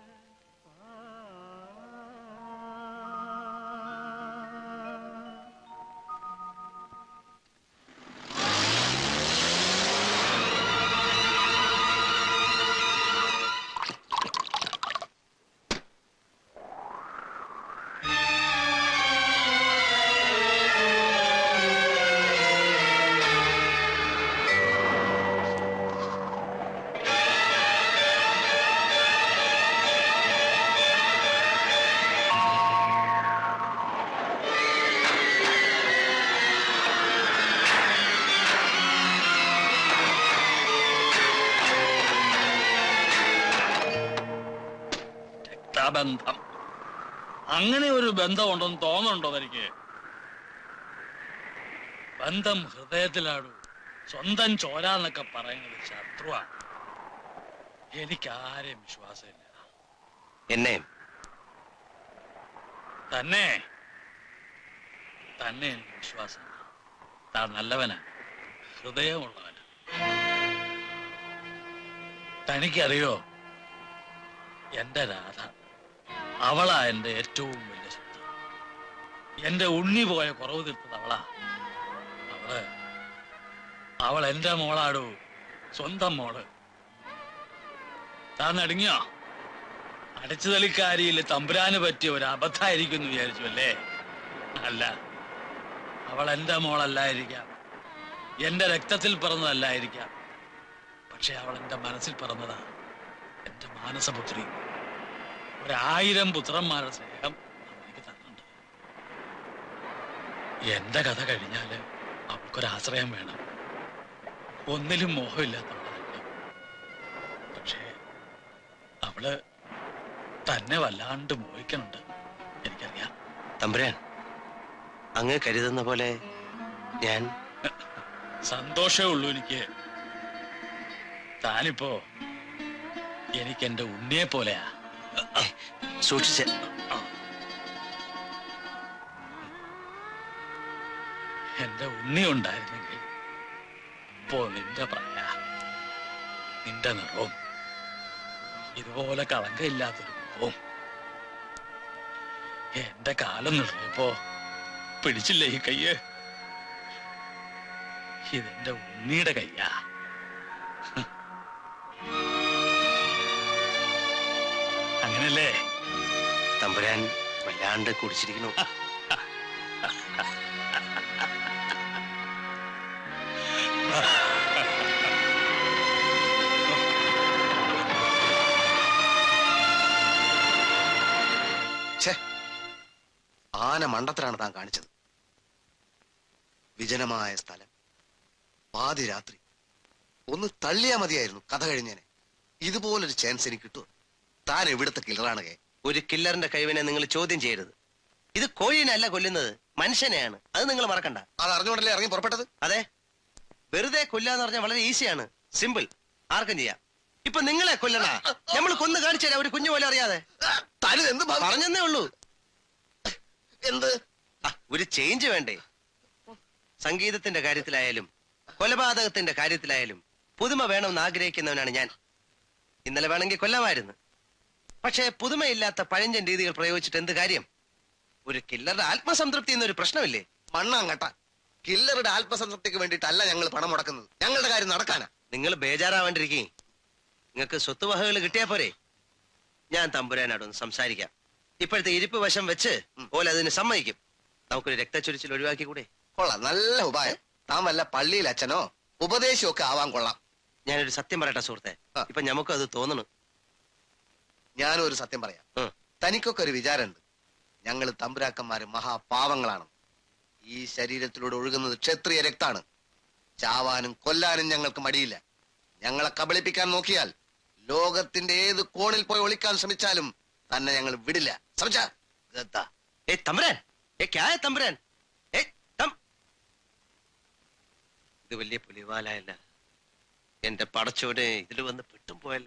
രക്തബന്ധം അങ്ങനെ ഒരു ബന്ധമുണ്ടെന്ന് തോന്നുന്നുണ്ടോ തനിക്ക് ബന്ധം ഹൃദയത്തിലാടൂ സ്വന്തം ചോരാന്നൊക്കെ പറയുന്നത് ശത്രുവാണ് എനിക്കാരെയും വിശ്വാസമില്ല എന്നെയും തന്നെ തന്നെ എനിക്ക് വിശ്വാസം താൻ നല്ലവനാ ഹൃദയമുള്ളവനാ തനിക്കറിയോ എന്റെ രാധ അവളാ എന്റെ ഏറ്റവും വലിയ സ്വത്ത് എന്റെ ഉണ്ണി പോയ കുറവ് തീർത്തത് അവളാ അവള് അവൾ എന്റെ മോളാടൂ സ്വന്തം മോള് താൻ നടുങ്ങിയോ അടച്ചുതളിക്കാരിയിൽ തമ്പുരാന് പറ്റിയ ഒരു അബദ്ധമായിരിക്കും എന്ന് വിചാരിച്ചു അല്ലേ അല്ല അവൾ എന്റെ മോളല്ലായിരിക്കാം എന്റെ രക്തത്തിൽ പിറന്നതല്ലായിരിക്കാം പക്ഷെ അവൾ എന്റെ മനസ്സിൽ പിറന്നതാ എന്റെ മാനസപുത്രി ഒരായിരം പുത്രന്മാരുടെ സ്നേഹം അവൾ എനിക്ക് തന്നുണ്ട് എന്റെ കഥ കഴിഞ്ഞാല് അവൾക്കൊരാശ്രയം വേണം ഒന്നിലും മോഹമില്ലാത്തവളല്ല പക്ഷേ അവള് തന്നെ വല്ലാണ്ട് മോഹിക്കുന്നുണ്ട് എനിക്കറിയാം തമ്പുരാൻ അങ്ങ് കരുതുന്ന പോലെ ഞാൻ സന്തോഷമേ ഉള്ളൂ എനിക്ക് താനിപ്പോ എനിക്ക് എന്റെ ഉണ്ണിയെ പോലെയാ സൂക്ഷിച്ച് എന്റെ ഉണ്ണി ഉണ്ടായിരുന്നെങ്കിൽ ഇപ്പോ നിന്റെ പ്രായ നിന്റെ നിറവും ഇതുപോലെ കളങ്കമില്ലാത്തൊരു മുഖവും എന്റെ കാലം നിറഞ്ഞപ്പോ പിടിച്ചില്ലേ ഈ കയ്യ് ഇതെന്റെ ഉണ്ണിയുടെ കയ്യാ അങ്ങനല്ലേ തമ്പുരാൻ വല്ലാണ്ട് കുടിച്ചിരിക്കുന്നു ഛേ ആന മണ്ടത്തിലാണ് താൻ കാണിച്ചത് വിജനമായ സ്ഥലം പാതിരാത്രി ഒന്ന് തള്ളിയാ മതിയായിരുന്നു കഥ കഴിഞ്ഞേനെ ഇതുപോലൊരു ചാൻസ് എനിക്ക് കിട്ടുമോ താൻ എവിടുത്തെ കില്ലറാണ് കേ ഒരു കില്ലറിന്റെ കഴിവിനെ നിങ്ങൾ ചോദ്യം ചെയ്യരുത് ഇത് കോഴീനല്ല കൊല്ലുന്നത് മനുഷ്യനെയാണ് അത് നിങ്ങൾ മറക്കണ്ട അത് അറിഞ്ഞുകൊണ്ടല്ലേ ഇറങ്ങി പുറപ്പെട്ടത് അതെ വെറുതെ കൊല്ലാന്ന് പറഞ്ഞാൽ വളരെ ഈസിയാണ് സിമ്പിൾ ആർക്കും ചെയ്യാം ഇപ്പൊ നിങ്ങളെ കൊല്ലണ നമ്മൾ കൊന്നു കാണിച്ചു തരാം ഒരു കുഞ്ഞു പോലെ അറിയാതെ എന്ത് പറഞ്ഞെന്നേ ഉള്ളൂ എന്ത് ഒരു ചേഞ്ച് വേണ്ടേ സംഗീതത്തിന്റെ കാര്യത്തിലായാലും കൊലപാതകത്തിന്റെ കാര്യത്തിലായാലും പുതുമ വേണമെന്ന് ആഗ്രഹിക്കുന്നവനാണ് ഞാൻ ഇന്നലെ വേണമെങ്കിൽ കൊല്ലാമായിരുന്നു പക്ഷേ പുതുമയില്ലാത്ത പഴഞ്ചൻ രീതികൾ പ്രയോഗിച്ചിട്ട് എന്ത് കാര്യം ഒരു കില്ലറുടെ ആത്മസംതൃപ്തി എന്നൊരു പ്രശ്നമില്ലേ മണ്ണാങ്കട്ട കില്ലറുടെ ആത്മസംതൃപ്തിക്ക് വേണ്ടിയിട്ടല്ല ഞങ്ങൾ പണം മുടക്കുന്നത് ഞങ്ങളുടെ കാര്യം നടക്കാനാ നിങ്ങൾ ബേജാറാവാണ്ടിരിക്കേ നിങ്ങൾക്ക് സ്വത്തുവകകൾ കിട്ടിയാ പോരെ ഞാൻ തമ്പുരാനോടൊന്ന് സംസാരിക്കാം ഇപ്പോഴത്തെ ഇരിപ്പ് വശം വെച്ച് ഓല അതിന് സമ്മതിക്കും നമുക്കൊരു രക്തച്ചൊരിച്ചിൽ ഒഴിവാക്കി കൂടെ കൊള്ളാം നല്ല ഉപായം താൻ വല്ല പള്ളിയിൽ അച്ഛനോ ഉപദേശമൊക്കെ ആവാൻ കൊള്ളാം ഞാനൊരു സത്യം പറയട്ടെ സുഹൃത്തെ ഇപ്പൊ നമുക്കും അത് തോന്നണു ഞാനും ഒരു സത്യം പറയാം തനിക്കൊക്കെ ഒരു വിചാരമുണ്ട് ഞങ്ങൾ തമ്പുരാക്കന്മാര് മഹാപാവങ്ങളാണ് ഈ ശരീരത്തിലൂടെ ഒഴുകുന്നത് ക്ഷത്രിയ രക്താണ് ചാവാനും കൊല്ലാനും ഞങ്ങൾക്ക് മടിയില്ല ഞങ്ങളെ കബളിപ്പിക്കാൻ നോക്കിയാൽ ലോകത്തിന്റെ ഏത് കോണിൽ പോയി ഒളിക്കാൻ ശ്രമിച്ചാലും തന്നെ ഞങ്ങൾ വിടില്ല ശ്രമിച്ചാ ഏ തമ്പുരാൻ ഏ ക്യായ തമ്പുരാൻ ഏ തം ഇത് വലിയ പുലിവാലയല്ല എന്റെ പടച്ചോനെ ഇതിൽ വന്ന് പെട്ടും പോയല്ല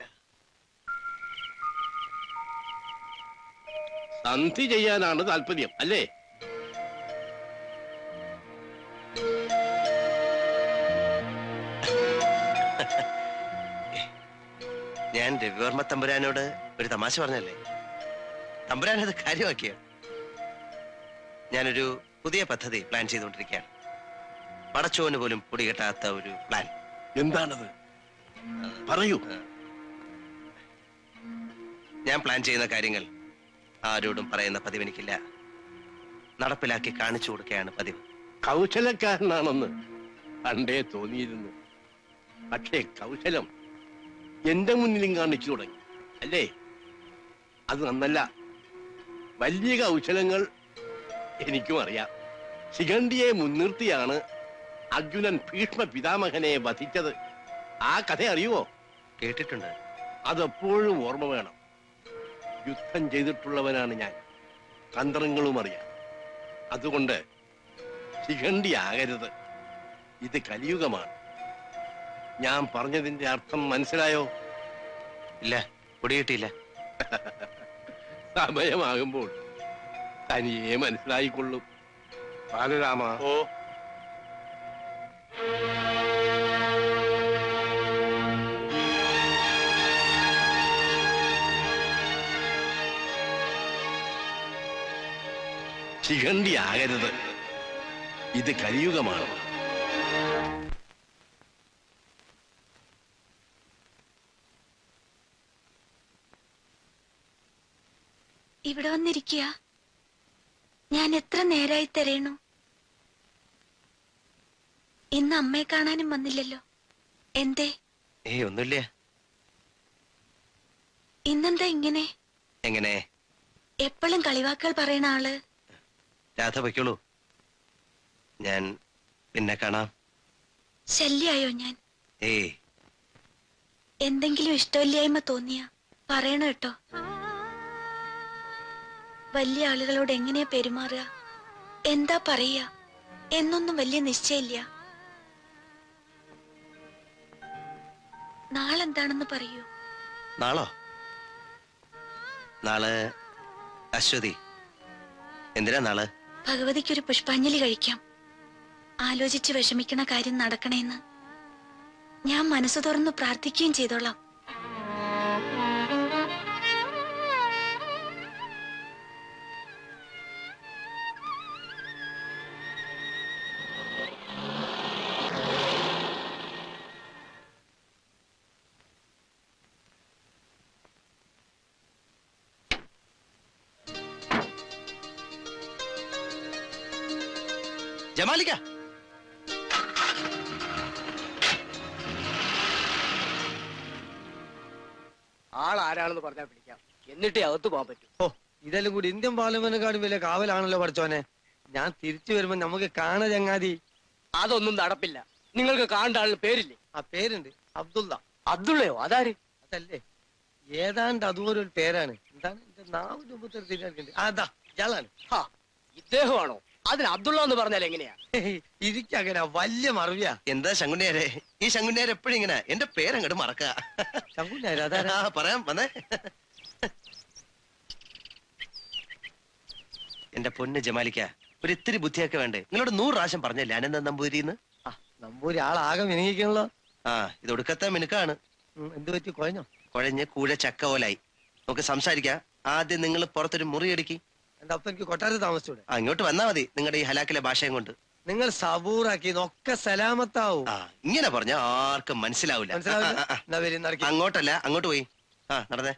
സന്ധി ചെയ്യാനാണ് താല്പര്യം അല്ലേ ഞാൻ രവിവർമ്മ തമ്പുരാനോട് ഒരു തമാശ പറഞ്ഞല്ലേ തമ്പുരാൻ അത് കാര്യമാക്കിയ ഞാനൊരു പുതിയ പദ്ധതി പ്ലാൻ ചെയ്തുകൊണ്ടിരിക്കുകയാണ് പടച്ചോന് പോലും പൊടികെട്ടാത്ത ഒരു പ്ലാൻ എന്താണത് പറയൂ ഞാൻ പ്ലാൻ ചെയ്യുന്ന കാര്യങ്ങൾ ആരോടും പറയുന്ന പതിവ് എനിക്കില്ല നടപ്പിലാക്കി കാണിച്ചു കൊടുക്കുകയാണ് പതിവ് കൗശലക്കാരനാണെന്ന് പണ്ടേ തോന്നിയിരുന്നു പക്ഷേ കൗശലം എന്റെ മുന്നിലും കാണിച്ചു തുടങ്ങി അല്ലേ അത് നന്നല്ല വലിയ കൗശലങ്ങൾ എനിക്കും അറിയാം ശിഖണ്ഡിയെ മുൻനിർത്തിയാണ് അർജുനൻ ഭീഷ്മ പിതാമഹനെ വധിച്ചത് ആ കഥ അറിയുവോ കേട്ടിട്ടുണ്ട് അതെപ്പോഴും ഓർമ്മ വേണം യുദ്ധം ചെയ്തിട്ടുള്ളവനാണ് ഞാൻ തന്ത്രങ്ങളും അറിയാം അതുകൊണ്ട് ശിഖണ്ഡി ആകരുത് ഇത് കലിയുഗമാണ് ഞാൻ പറഞ്ഞതിന്റെ അർത്ഥം മനസ്സിലായോ ഇല്ല പൊടികിട്ടിയില്ല സമയമാകുമ്പോൾ തനിയെ മനസ്സിലായിക്കൊള്ളും ബാലരാമ ഓ ശിഖണ്ഡി ആകരുത് ഇത് കലിയുഗമാണ് ഇവിടെ വന്നിരിക്കുക ഞാൻ എത്ര നേരായി തരയണു ഇന്ന് അമ്മയെ കാണാനും വന്നില്ലല്ലോ എന്തേ ഏയ് ഒന്നുമില്ല ഇന്നെന്താ ഇങ്ങനെ എങ്ങനെ എപ്പോഴും കളിവാക്കുകൾ പറയണ ആള് രാധ വയ്ക്കുള്ളൂ ഞാൻ പിന്നെ കാണാം ശല്യായോ ഞാൻ ഏയ് എന്തെങ്കിലും ഇഷ്ടമില്ലായ്മ തോന്നിയ പറയണ കേട്ടോ വലിയ ആളുകളോട് എങ്ങനെയാ പെരുമാറുക എന്താ പറയുക എന്നൊന്നും വലിയ നിശ്ചയില്ല നാളെന്താണെന്ന് പറയൂ നാളോ നാളെ അശ്വതി എന്തിനാ നാളെ ഭഗവതിക്കൊരു പുഷ്പാഞ്ജലി കഴിക്കാം ആലോചിച്ച് വിഷമിക്കണ കാര്യം നടക്കണേന്ന് ഞാൻ മനസ്സ് തുറന്ന് പ്രാർത്ഥിക്കുകയും ചെയ്തോളാം ജമാലിക്ക ആളാരാണെന്ന് പറഞ്ഞാൽ പിടിക്കാം എന്നിട്ടേ അകത്ത് പോകാൻ പറ്റൂ ഓ ഇതെല്ലാം കൂടി ഇന്ത്യൻ പാർലമെന്റിനെക്കാളും വലിയ കാവലാണല്ലോ പഠിച്ചോനെ ഞാൻ തിരിച്ചു വരുമ്പോ നമുക്ക് കാണ ചങ്ങാതി അതൊന്നും നടപ്പില്ല നിങ്ങൾക്ക് കാണേണ്ട ആളിന് പേരില്ലേ ആ പേരുണ്ട് അബ്ദുള്ള അബ്ദുള്ളയോ അതാര് അതല്ലേ ഏതാണ്ട് അതുപോലെ ഒരു പേരാണ് എന്താണ് എന്റെ നാവിന്റെ മുമ്പത്തെ ഒരു തിരിഞ്ഞെടുക്കണ്ട് അതാ ഇയാളാണ് ഹാ, ഇദ്ദേഹമാണോ അതിന് അബ്ദുള്ള എന്ന് പറഞ്ഞാൽ എങ്ങനെയാ ഇരിക്കങ്ങനെ വലിയ മറവിയാ എന്താ ശങ്കുണ്ണിയാരെ ഈ ശങ്കുണ്ണിയാരെ എപ്പോഴും ഇങ്ങനെ എന്റെ പേരങ്ങോട്ട് മറക്കുക ശങ്കുണ്ണിയാരെ അതാരാ ആ, പറയാം വന്നേ എന്റെ പൊന്ന് ജമാലിക്ക ഒരു ഇത്തിരി ബുദ്ധിയൊക്കെ വേണ്ടേ നിങ്ങളോട് നൂറ് പ്രാവശ്യം പറഞ്ഞല്ലേ അനന്ത നമ്പൂരിന്ന് നമ്പൂരി ആളാകെ മിനുങ്ങിക്കണല്ലോ ആ ഇത് ഒടുക്കത്തെ മിനുക്കാണ് എന്ത് പറ്റി കുഴഞ്ഞോ കുഴഞ്ഞ് കൂഴ ചക്ക പോലായി നമുക്ക് സംസാരിക്കാം ആദ്യം നിങ്ങൾ പുറത്തൊരു മുറി അടിക്കി എന്റെ അപ്പൊ എനിക്ക് കൊട്ടാരത്തിൽ താമസിച്ചൂടെ ആ ഇങ്ങോട്ട് വന്നാ മതി നിങ്ങളുടെ ഈ ഹലാക്കിലെ ഭാഷയും കൊണ്ട് നിങ്ങൾ സബൂറാക്കി ഒക്കെ സലാമത്താവും ഇങ്ങനെ പറഞ്ഞ ആർക്കും മനസ്സിലാവില്ല മനസ്സിലാവില്ല? ആ, ആ, ആ. എന്നാ വരി, നടക്ക്. അങ്ങോട്ടല്ല അങ്ങോട്ട് പോയി ആ നടന്നേ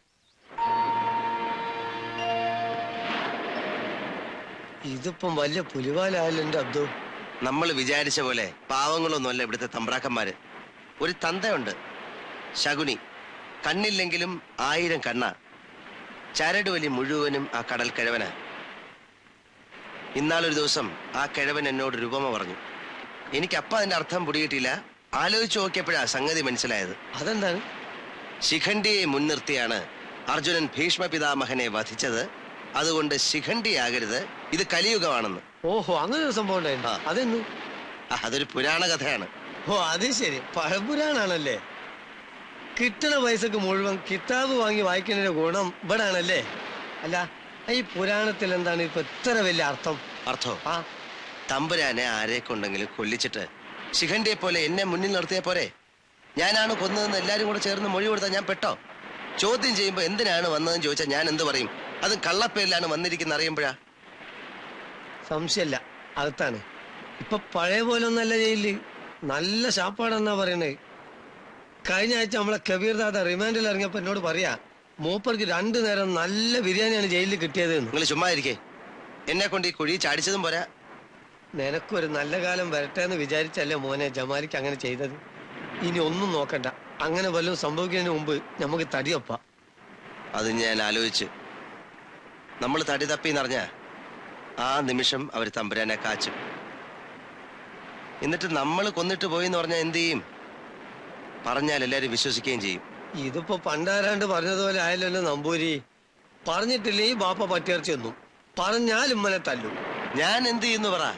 ഇതിപ്പം വലിയ പുലിവാലായല്ലോ എന്റെ അബ്ദു നമ്മൾ വിചാരിച്ച പോലെ പാവങ്ങളൊന്നുമല്ല ഇവിടുത്തെ തമ്പ്രാക്കന്മാര് ഒരു തന്തയുണ്ട് ശകുനി കണ്ണില്ലെങ്കിലും ആയിരം കണ്ണ ചരട് വലി മുഴുവനും ആ കടൽ കിഴവന ഇന്നാളൊരു ദിവസം ആ കിഴവൻ എന്നോട് രൂപമ പറഞ്ഞു എനിക്ക് അപ്പ അതിന്റെ അർത്ഥം പിടികിട്ടില്ല ആലോചിച്ചു നോക്കിയപ്പോഴാ സംഗതി മനസ്സിലായത് അതെന്താണ് ശിഖണ്ഡിയെ മുൻനിർത്തിയാണ് അർജുനൻ ഭീഷ്മ പിതാമഹനെ വധിച്ചത് അതുകൊണ്ട് ശിഖണ്ഡിയാകരുത് ഇത് കലിയുഗമാണെന്ന് ഓഹോ അങ്ങനെ ഒരു സംഭവം ഉണ്ടായിരുന്നു അതെന്നു ആ, അതൊരു പുരാണ കഥയാണ് ഓ അത് ശരി പഴപുരാണാണല്ലേ കിട്ടണ പൈസക്ക് മുഴുവൻ കിതാബ് വാങ്ങി വായിക്കുന്നതിന്റെ ഗുണം ഇവിടെ ആണല്ലേ അല്ല ഈ പുരാണത്തിൽ എന്താണ് ഇപ്പൊ ഇത്ര വലിയ അർത്ഥം അർത്ഥോ തമ്പുരാനെ ആരെ കൊണ്ടെങ്കിലും കൊല്ലിച്ചിട്ട് ശിഖണ്ഡിയെ പോലെ എന്നെ മുന്നിൽ നിർത്തിയ പോരെ ഞാനാണ് കൊന്നതെന്ന് എല്ലാരും കൂടെ ചേർന്ന് മൊഴി കൊടുത്താൽ ഞാൻ പെട്ടോ ചോദ്യം ചെയ്യുമ്പോ എന്തിനാണ് വന്നതെന്ന് ചോദിച്ചാൽ ഞാൻ എന്ത് പറയും അതും കള്ളപ്പേരിലാണ് വന്നിരിക്കുന്ന അറിയുമ്പോഴാ സംശയമല്ല അകത്താണ് ഇപ്പൊ പഴയ പോലെ ഒന്നല്ല ജയിലില് നല്ല ശാപ്പാടെന്നാ പറയണേ കഴിഞ്ഞ ആഴ്ച നമ്മളെ കബീർ ദാദ റിമാൻഡിൽ ഇറങ്ങിയപ്പോ എന്നോട് പറയാ മൂപ്പർക്ക് രണ്ടു നേരം നല്ല ബിരിയാണിയാണ് ജയിലിൽ കിട്ടിയത് നിങ്ങൾ ചുമ്മാ ഇരിക്കേ എന്നെ കൊണ്ട് ഈ കുഴി ചാടിച്ചതും പോരാ നിനക്കൊരു നല്ല കാലം വരട്ടെ എന്ന് വിചാരിച്ചല്ലേ മോനെ ജമാലിക്ക് അങ്ങനെ ചെയ്തത് ഇനി ഒന്നും നോക്കണ്ട അങ്ങനെ വല്ലതും സംഭവിക്കുന്നതിന് മുമ്പ് നമുക്ക് തടിയൊപ്പ അത് ഞാൻ ആലോചിച്ചു നമ്മൾ തടി തപ്പിന്നറിഞ്ഞ ആ നിമിഷം അവർ തമ്പുരാനെ കാച്ചും എന്നിട്ട് നമ്മൾ കൊന്നിട്ട് പോയി എന്ന് പറഞ്ഞാൽ എന്ത് ചെയ്യും പറഞ്ഞാൽ എല്ലാരും വിശ്വസിക്കുകയും ചെയ്യും ഇതിപ്പോ പണ്ടാരാണ്ട് പറഞ്ഞതുപോലെ ആയല്ലോ നമ്പൂരി പറഞ്ഞിട്ടില്ലേ ഈ ബാപ്പ പറ്റിയർച്ച ഒന്നും പറഞ്ഞാൽ ഉമ്മനെ തല്ലും ഞാൻ എന്ത് ചെയ്യുന്നു പറ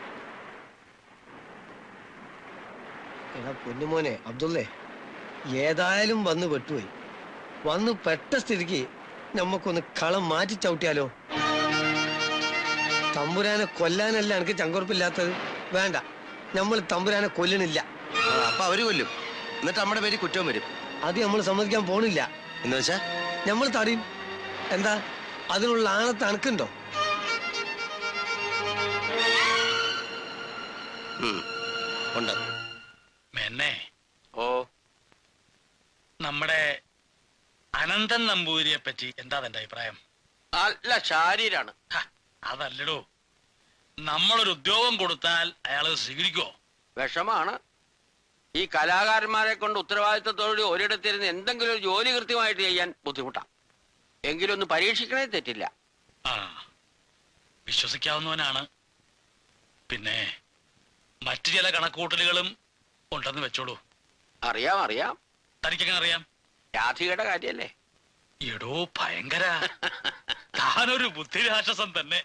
എടാ പൊന്നുമോനെ അബ്ദുള്ളേ ഏതായാലും വന്ന് പെട്ടുപോയി വന്ന് പെട്ട സ്ഥിതിക്ക് നമുക്കൊന്ന് കളം മാറ്റി ചവിട്ടിയാലോ തമ്പുരാനെ കൊല്ലാനല്ല എനിക്ക് ചങ്കുറപ്പില്ലാത്തത് വേണ്ട നമ്മൾ തമ്പുരാനെ കൊല്ലണില്ല ആ, അപ്പൊ അവര് കൊല്ലും എന്നിട്ട് നമ്മുടെ പേര് കുറ്റവും വരും അത് നമ്മൾ സമ്മതിക്കാൻ പോണില്ല എന്ന് വെച്ചാ നമ്മൾ തടയും എന്താ അതിനുള്ള ആണത്ത് അണക്കുണ്ടോ ഉം, ഉണ്ട് മെന്നെ ഓ നമ്മുടെ അനന്തൻ നമ്പൂതിരിയെ പറ്റി എന്താ തന്റെ അഭിപ്രായം നല്ല ശാരീരാണ് അതല്ലടോ നമ്മളൊരു ഉദ്യോഗം കൊടുത്താൽ അയാള് സ്വീകരിക്കോ വിഷമാണ് ഈ കലാകാരന്മാരെ കൊണ്ട് ഉത്തരവാദിത്തത്തോടെ ഒരിടത്തിരുന്ന് എന്തെങ്കിലും ഒരു ജോലി കൃത്യമായിട്ട് ചെയ്യാൻ ബുദ്ധിമുട്ടാണ് എങ്കിലും ഒന്ന് പരീക്ഷിക്കണേ തെറ്റില്ല ആ വിശ്വസിക്കാവുന്നവനാണ് പിന്നെ മറ്റു ചില കണക്കൂട്ടലുകളും ഉണ്ടെന്ന് വെച്ചോളൂ അറിയാം അറിയാം തനിക്കെങ്ങനെ അറിയാം രാധികയുടെ കാര്യല്ലേ എടോ ഭയങ്കര താനൊരു ബുദ്ധിരാക്ഷസം തന്നെ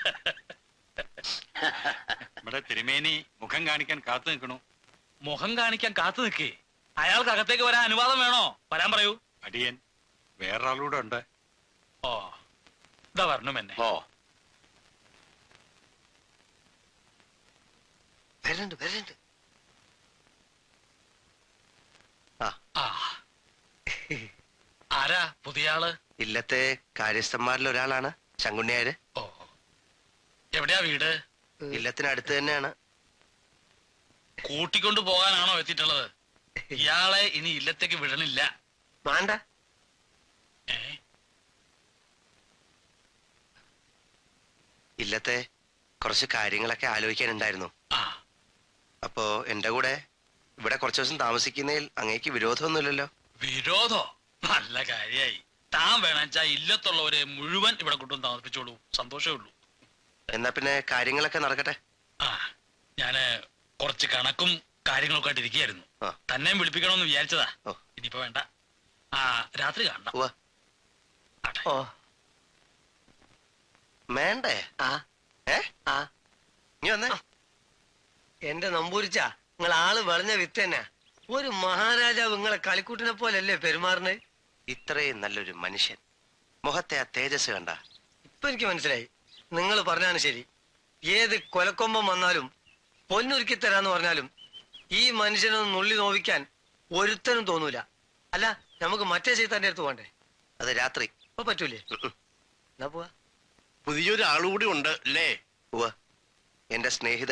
ഇവിടെ തിരുമേനി മുഖം കാണിക്കാൻ കാത്തു നിൽക്കണു മുഖം കാണിക്കാൻ കാത്തു നിൽക്കേ അയാൾക്ക് അകത്തേക്ക് വരാൻ അനുവാദം വേണോ വരാൻ പറയൂ അടിയൻ വേറൊരാളൂടെ ഉണ്ട് ഓ ഇതാ വരണം എന്നെ ഓ വരണ്ട് വരണ്ട് ആ ആരാ പുതിയ ആള് ഇല്ലത്തെ കാര്യസ്ഥന്മാരിൽ ഒരാളാണ് ശങ്കുണ്ണിയാര് എവിടെയാ വീട് ഇല്ലത്തിനടുത്ത് തന്നെയാണ് കൂട്ടിക്കൊണ്ടു പോകാനാണോ എത്തിയിട്ടുള്ളത് ഇയാളെ ഇനി ഇല്ലത്തേക്ക് വിടണില്ല വേണ്ട ഇല്ലത്തെ കുറച്ച് കാര്യങ്ങളൊക്കെ ആലോചിക്കാനുണ്ടായിരുന്നു അപ്പോ എന്റെ കൂടെ ഇവിടെ കുറച്ചു ദിവസം താമസിക്കുന്നതിൽ അങ്ങേക്ക് വിരോധമൊന്നുമില്ലല്ലോ വിരോധോ നല്ല കാര്യായി താൻ വേണമെച്ചാ ഇല്ലത്തുള്ളവരെ മുഴുവൻ ഇവിടെ കൊണ്ടുവന്ന് താമസിപ്പിച്ചോളൂ സന്തോഷമേ ഉള്ളൂ എന്നാ പിന്നെ കാര്യങ്ങളൊക്കെ നടക്കട്ടെ ഞാന് കുറച്ച് കണക്കും കാര്യങ്ങളൊക്കെ ആയിട്ട് ഇരിക്കുകയായിരുന്നു തന്നെയും വിളിപ്പിക്കണമെന്ന് വിചാരിച്ചതാ ഇനിയിപ്പോ വേണ്ട ആ രാത്രി കാണണം ഓ വേണ്ടേ ആ ഏ ആ നീ വന്നേ എന്റെ നമ്പൂരിച്ച നിങ്ങൾ ആള് വിളഞ്ഞ വിത്ത് തന്നെ ഒരു മഹാരാജാവ് നിങ്ങളെ കളിക്കൂട്ടിനെ പോലല്ലേ പെരുമാറുന്നത് ഇത്രയും നല്ലൊരു മനുഷ്യൻ മുഖത്തെ ആ തേജസ് കണ്ട ഇപ്പൊ എനിക്ക് മനസ്സിലായി നിങ്ങൾ പറഞ്ഞാണ് ശരി ഏത് കൊലക്കൊമ്പം വന്നാലും പൊന്നൊരുക്കി തരാന്ന് പറഞ്ഞാലും ഈ മനുഷ്യനൊന്ന് നുള്ളി നോവിക്കാൻ ഒരുത്തനും തോന്നൂല അല്ല നമുക്ക് മറ്റേ ചെയ്താന്റെ അടുത്ത് പോണ്ടേ അത് രാത്രി അപ്പൊ പറ്റൂലേ എന്നാ പോവാ പുതിയൊരു ആളുകൂടി ഉണ്ട് അല്ലേ ഉവ്വ എന്റെ സ്നേഹിതനും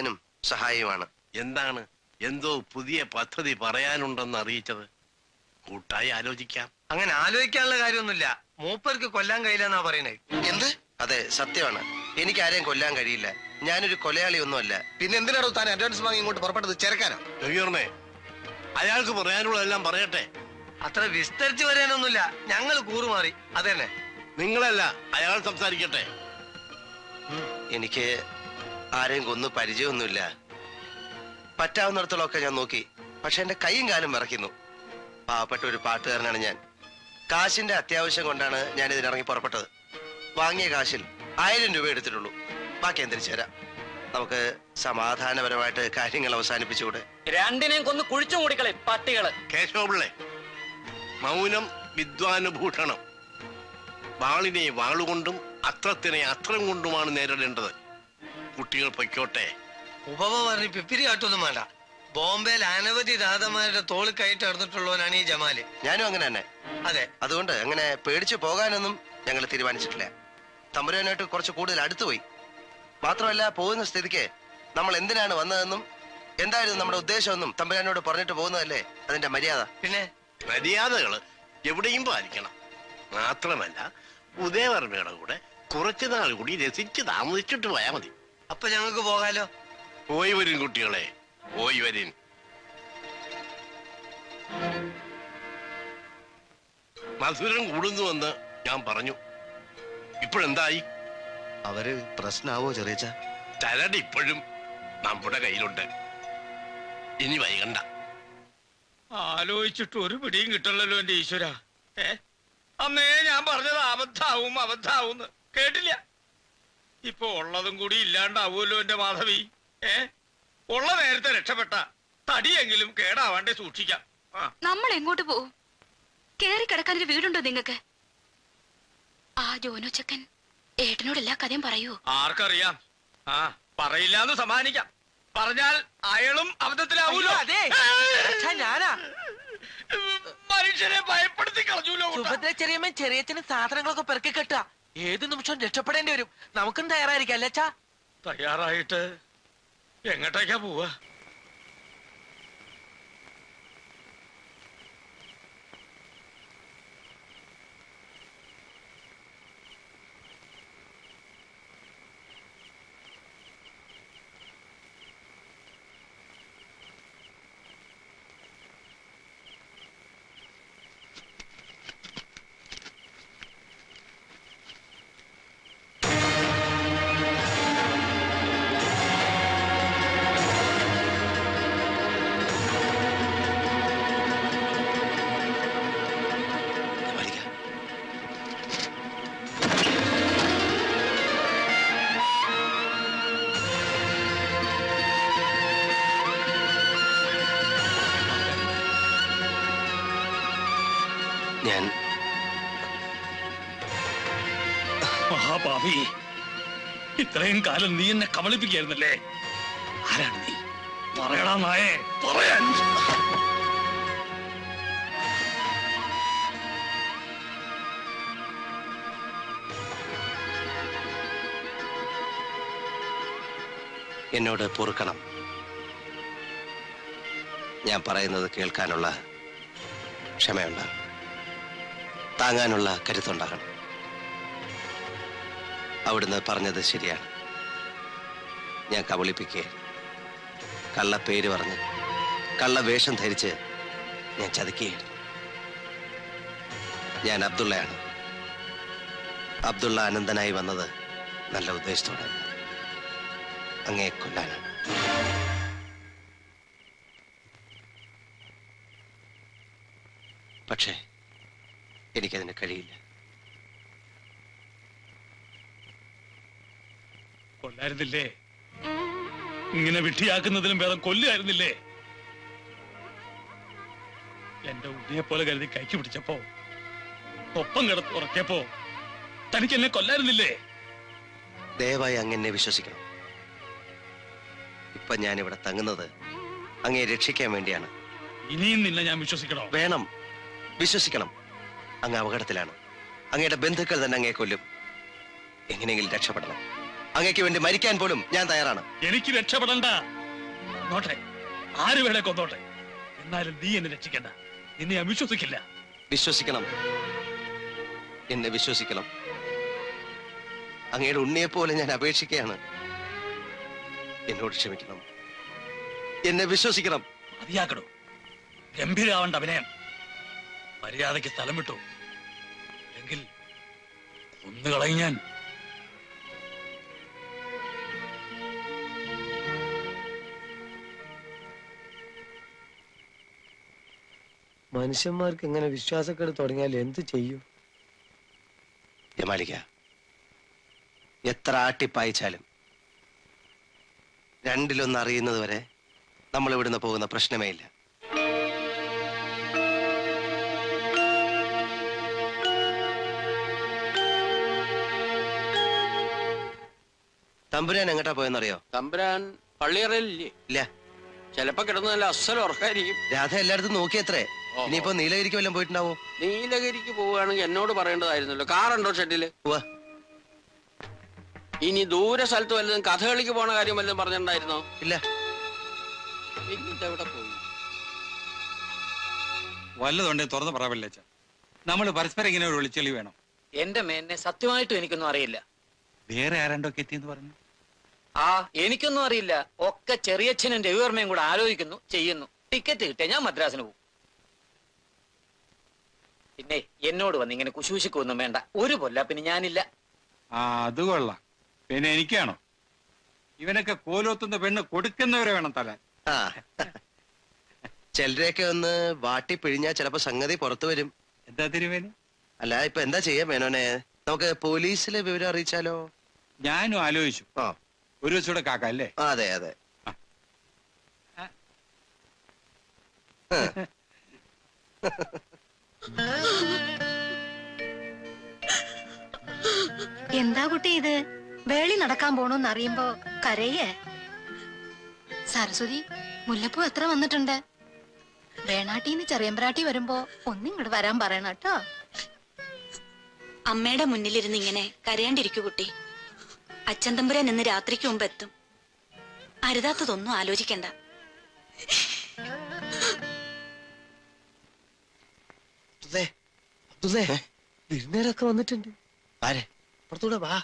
സഹായവുമാണ് എന്താണ് എന്തോ പുതിയ പദ്ധതി പറയാനുണ്ടെന്ന് അറിയിച്ചത് കൂട്ടായി ആലോചിക്കാം അങ്ങനെ ആലോചിക്കാനുള്ള കാര്യമൊന്നുമില്ല മൂപ്പർക്ക് കൊല്ലാൻ കഴിയില്ലെന്നാ പറയണേ എന്ത് അതെ സത്യമാണ് എനിക്ക് ആരെയും കൊല്ലാൻ കഴിയില്ല ഞാനൊരു കൊലയാളി ഒന്നുമല്ല പിന്നെ എന്തിനാണോ താൻ അഡ്വാൻസ് വാങ്ങി ഇങ്ങോട്ട് പുറപ്പെട്ടത് ചേർക്കാനോ രവിവർമ്മേ അയാൾക്ക് പറയാനുള്ളതെല്ലാം പറയട്ടെ അത്ര വിസ്തരിച്ച് വരാനൊന്നുമില്ല ഞങ്ങൾ കൂറുമാറി അതന്നെ നിങ്ങളല്ല അയാൾ സംസാരിക്കട്ടെ എനിക്ക് ആരെയും കൊന്നു പരിചയമൊന്നുമില്ല പറ്റാവുന്നിടത്തോളമൊക്കെ ഞാൻ നോക്കി പക്ഷെ എന്റെ കൈയും കാലും വിറയ്ക്കുന്നു പാവപ്പെട്ട ഒരു പാട്ടുകാരനാണ് ഞാൻ കാശിന്റെ അത്യാവശ്യം കൊണ്ടാണ് ഞാൻ ഇതിനിറങ്ങി പുറപ്പെട്ടത് വാങ്ങിയ കാശിൽ ആയിരം രൂപ എടുത്തിട്ടുള്ളൂ ബാക്കി എന്തിനു തരാം നമുക്ക് സമാധാനപരമായിട്ട് കാര്യങ്ങൾ അവസാനിപ്പിച്ചുകൂടെ രണ്ടിനെയും കൊന്ന് കുഴിച്ചു മൂടിക്കളെ പട്ടികള് കേശവപിള്ളേ മൗനം വിദ്വാനുഭൂഷണം വാളിനെ വാളുകൊണ്ടും അത്രത്തിനെ അത്രം കൊണ്ടുമാണ് നേരിടേണ്ടത് കുട്ടികൾ പൊയ്ക്കോട്ടെ ഉപമ പറഞ്ഞ് പിപ്പിരി കാട്ടൊന്നും വേണ്ട ബോംബെയിൽ അനവധി രാധമാരുടെ തോളിൽ കയറ്റി നടന്നിട്ടുള്ളവനാണ് ഈ ജമാല് ഞാനും അങ്ങനെ തന്നെ അതെ അതുകൊണ്ട് അങ്ങനെ പേടിച്ചു പോകാനൊന്നും ഞങ്ങൾ തീരുമാനിച്ചിട്ടില്ല തമ്പുരാനായിട്ട് കുറച്ച് കൂടുതൽ അടുത്തു പോയി മാത്രമല്ല പോകുന്ന സ്ഥിതിക്ക് നമ്മൾ എന്തിനാണ് വന്നതെന്നും എന്തായിരുന്നു നമ്മുടെ ഉദ്ദേശമെന്നും തമ്പുരാനോട് പറഞ്ഞിട്ട് പോകുന്നതല്ലേ അതിന്റെ മര്യാദ പിന്നെ മര്യാദകള് എവിടെയും പാലിക്കണം മാത്രമല്ല ഉദയവർമ്മയുടെ കൂടെ കുറച്ചു നാൾ കൂടി രസിച്ച് താമസിച്ചിട്ട് പോയാൽ മതി അപ്പൊ ഞങ്ങൾക്ക് പോകാലോ പോയി വരും കുട്ടികളെ പോയി വരും മധുരം കൂടുന്നുവെന്ന് ഞാൻ പറഞ്ഞു ഇപ്പോഴെന്തായി അവര് പ്രശ്നാവോ ചെറിയച്ച ചരട് ഇപ്പോഴും നമ്മുടെ കയ്യിലുണ്ട് ഇനി വൈകണ്ട ആലോചിച്ചിട്ട് ഒരു പിടിയും കിട്ടണല്ലോ എന്റെ ഈശ്വര ഏ അന്നേ ഞാൻ പറഞ്ഞത് അബദ്ധാവും അബദ്ധാവും കേട്ടില്ല ഇപ്പൊ ഉള്ളതും കൂടി ഇല്ലാണ്ടാവുമല്ലോ എന്റെ മാധവി ഏ ഉള്ള നേരത്തെ രക്ഷപ്പെട്ട തടിയെങ്കിലും കേടാവാണ്ടേ സൂക്ഷിക്കാം ആ നമ്മൾ എങ്ങോട്ട് പോവും കേറി കിടക്കാൻ ഒരു വീടുണ്ടോ നിങ്ങക്ക് ആ ജോനോ ചക്കൻ ഏട്ടനോട് എല്ലാ കഥയും പറയൂ ആർക്കറിയാം ആ പറയില്ലാന്ന് സമ്മാനിക്കാം പറഞ്ഞാൽ അയാളും അബദ്ധത്തിലാവൂലോ അയ്യോ, അതെ. അച്ഛാ, ഞാനാ. മനുഷ്യനെ ഭയപ്പെടുത്തി കളഞ്ഞൂലോ സുഭദ്ര ചെറിയമ്മ ചെറിയച്ഛന് സാധനങ്ങളൊക്കെ പെറുക്കി കെട്ടുക ഏത് നിമിഷവും രക്ഷപ്പെടേണ്ടി വരും നമുക്കും തയ്യാറായിരിക്കാം അല്ലേ അച്ഛാ തയ്യാറായിട്ട് എങ്ങോട്ടേക്കാ പോവാ ഞാൻ മഹാപാപി ഇത്രയും കാലം നീ എന്നെ കബളിപ്പിക്കായിരുന്നല്ലേ ആരാണ് നീ പറയടാ നായേ പറയാൻ എന്നോട് പൊറുക്കണം ഞാൻ പറയുന്നത് കേൾക്കാനുള്ള ക്ഷമയുണ്ട് താങ്ങാനുള്ള കരുത്തുണ്ടാകണം അവിടുന്ന് പറഞ്ഞത് ശരിയാണ് ഞാൻ കബളിപ്പിക്കുക കള്ള പേര് പറഞ്ഞ് കള്ള വേഷം ധരിച്ച് ഞാൻ ചതിക്കുകയായിരുന്നു ഞാൻ അബ്ദുള്ളയാണ് അബ്ദുള്ള അനന്തനായി വന്നത് നല്ല ഉദ്ദേശത്തോടെ അങ്ങേ കൊല്ലാനാണ് പക്ഷേ എനിക്കതിന് കഴിയില്ല കൊല്ലായിരുന്നില്ലേ ഇങ്ങനെ വിട്ടിയാക്കുന്നതിലും ഭേദം കൊല്ലുമായിരുന്നില്ലേ എന്റെ ഉണ്ണിയെ പോലെ കരുതി കൈക്ക് പിടിച്ചപ്പോ ഒപ്പം കിടത്ത് ഉറക്കിയപ്പോ തനിക്ക് എന്നെ കൊല്ലായിരുന്നില്ലേ ദയവായി അങ്ങനെ വിശ്വസിക്കണം ഇപ്പൊ ഞാൻ ഇവിടെ തങ്ങുന്നത് അങ്ങേ രക്ഷിക്കാൻ വേണ്ടിയാണ് ഇനിയും നിന്നെ ഞാൻ വിശ്വസിക്കണോ വേണം വിശ്വസിക്കണം അങ്ങ് അപകടത്തിലാണ് അങ്ങയുടെ ബന്ധുക്കൾ തന്നെ അങ്ങേ കൊല്ലും എങ്ങനെയെങ്കിലും രക്ഷപ്പെടണം അങ്ങയ്ക്ക് വേണ്ടി മരിക്കാൻ പോലും ഞാൻ തയ്യാറാണ് എനിക്ക് രക്ഷപ്പെടണ്ട നോട്ടെ ആര് വേണേ കൊന്നോട്ടെ എന്നാലും നീ എന്നെ രക്ഷിക്കണ്ട നിന്നെ ഞാൻ വിശ്വസിക്കില്ല വിശ്വസിക്കണം എന്നെ വിശ്വസിക്കണം അങ്ങയുടെ ഉണ്ണിയെ പോലെ ഞാൻ അപേക്ഷിക്കുകയാണ് എന്നോട് ക്ഷമിക്കണം എന്നെ വിശ്വസിക്കണം മതിയാക്കണോ ഗംഭീരാവണ്ട അഭിനയം മര്യാദയ്ക്ക് സ്ഥലം വിട്ടു എങ്കിൽ ഒന്നുകളയും ഞാൻ മനുഷ്യന്മാർക്ക് ഇങ്ങനെ വിശ്വാസക്കേട് തുടങ്ങിയാൽ എന്ത് ചെയ്യും ജമാലിക്ക എത്ര ആട്ടിപ്പായിച്ചാലും രണ്ടിലൊന്ന് അറിയുന്നത് വരെ നമ്മൾ ഇവിടുന്ന് പോകുന്ന പ്രശ്നമേ ഇല്ല തമ്പുരാൻ എങ്ങോട്ടാ പോയെന്നറിയോ തമ്പുരാൻ പള്ളിയറയിലില്ലേ ഇല്ല ചിലപ്പോ കിടന്ന് നല്ല അസ്സൽ ഉറക്കായിരിക്കും രാധ എല്ലായിടത്തും നോക്കിയത്രേ ഇനിയിപ്പോ നീലഗിരിക്ക് വല്ലതും പോയിട്ടുണ്ടാവോ നീലഗിരിക്ക് പോവുകയാണെങ്കിൽ എന്നോട് പറയേണ്ടതായിരുന്നല്ലോ കാറുണ്ടോ ഷെഡില് ഇനി ദൂരെ സ്ഥലത്ത് വല്ലതും കഥകളിക്ക് പോണ കാര്യം വല്ലതും പറഞ്ഞിട്ടുണ്ടായിരുന്നോ ഇല്ല പിന്നെ ഇതെവിടെ പോയി വല്ലതുണ്ടേ തുറന്ന് പറവില്ല നമ്മൾ പരസ്പരം ഇങ്ങനെ ഒരു ഒളിച്ചെളി വേണം എന്റെ മേന്നെ സത്യമായിട്ടും എനിക്കൊന്നും അറിയില്ല വേറെ ആരാണ്ടൊക്കെ എത്തിയെന്ന് പറഞ്ഞു ആ എനിക്കൊന്നും അറിയില്ല ഒക്കെ ചെറിയച്ഛനും രവിവർമ്മയും കൂടെ ആലോചിക്കുന്നു ചെയ്യുന്നു ടിക്കറ്റ് കിട്ടിയ ഞാൻ മദ്രാസിന് പോകും പിന്നെ എന്നോട് വന്ന് ഇങ്ങനെ കുശൂശിക്കൊന്നും വേണ്ട ഒരു പൊല്ല പിന്നെ ഞാനില്ല ആ അത് കൊള്ളാം പിന്നെ എനിക്കാണോ ഇവനൊക്കെ കോലോത്തുന്ന പെണ്ണ് കൊടുക്കുന്നവരെ വേണം തലാൻ ആ ചിലരെയൊക്കെ ഒന്ന് വാട്ടി പിഴിഞ്ഞാൽ ചിലപ്പോ സംഗതി പുറത്തു വരും എന്താ തിരുവേനി അല്ല ഇപ്പൊ എന്താ ചെയ്യാ മേനോനെ നമുക്ക് പോലീസിലെ വിവരം അറിയിച്ചാലോ ഞാനും ആലോചിച്ചു ആ ഒരു ദിവസം കൂടെ കാക്ക അല്ലേ ആ, അതെ അതെ എന്താ കുട്ടി ഇത് വേളി നടക്കാൻ പോണോന്ന് അറിയുമ്പോ കരയേ സരസ്വതി മുല്ലപ്പൂ എത്ര വന്നിട്ടുണ്ട് വേണാട്ടിന്ന് ചെറിയമ്പ്രാട്ടി വരുമ്പോ ഒന്നിങ്ങോട്ട് വരാൻ പറയണം കേട്ടോ അമ്മയുടെ മുന്നിലിരുന്ന് ഇങ്ങനെ കരയാണ്ടിരിക്കൂ കുട്ടി അച്ഛൻ തമ്പുരാൻ ഇന്ന് രാത്രിക്ക് മുമ്പ് എത്തും അരുതാത്തതൊന്നും ആലോചിക്കണ്ട അബ്ദുള്ളേ, അബ്ദുള്ളേ, വിരുന്നേരൊക്കെ വന്നിട്ടുണ്ട് ആരെ പുറത്തൂടെ വാ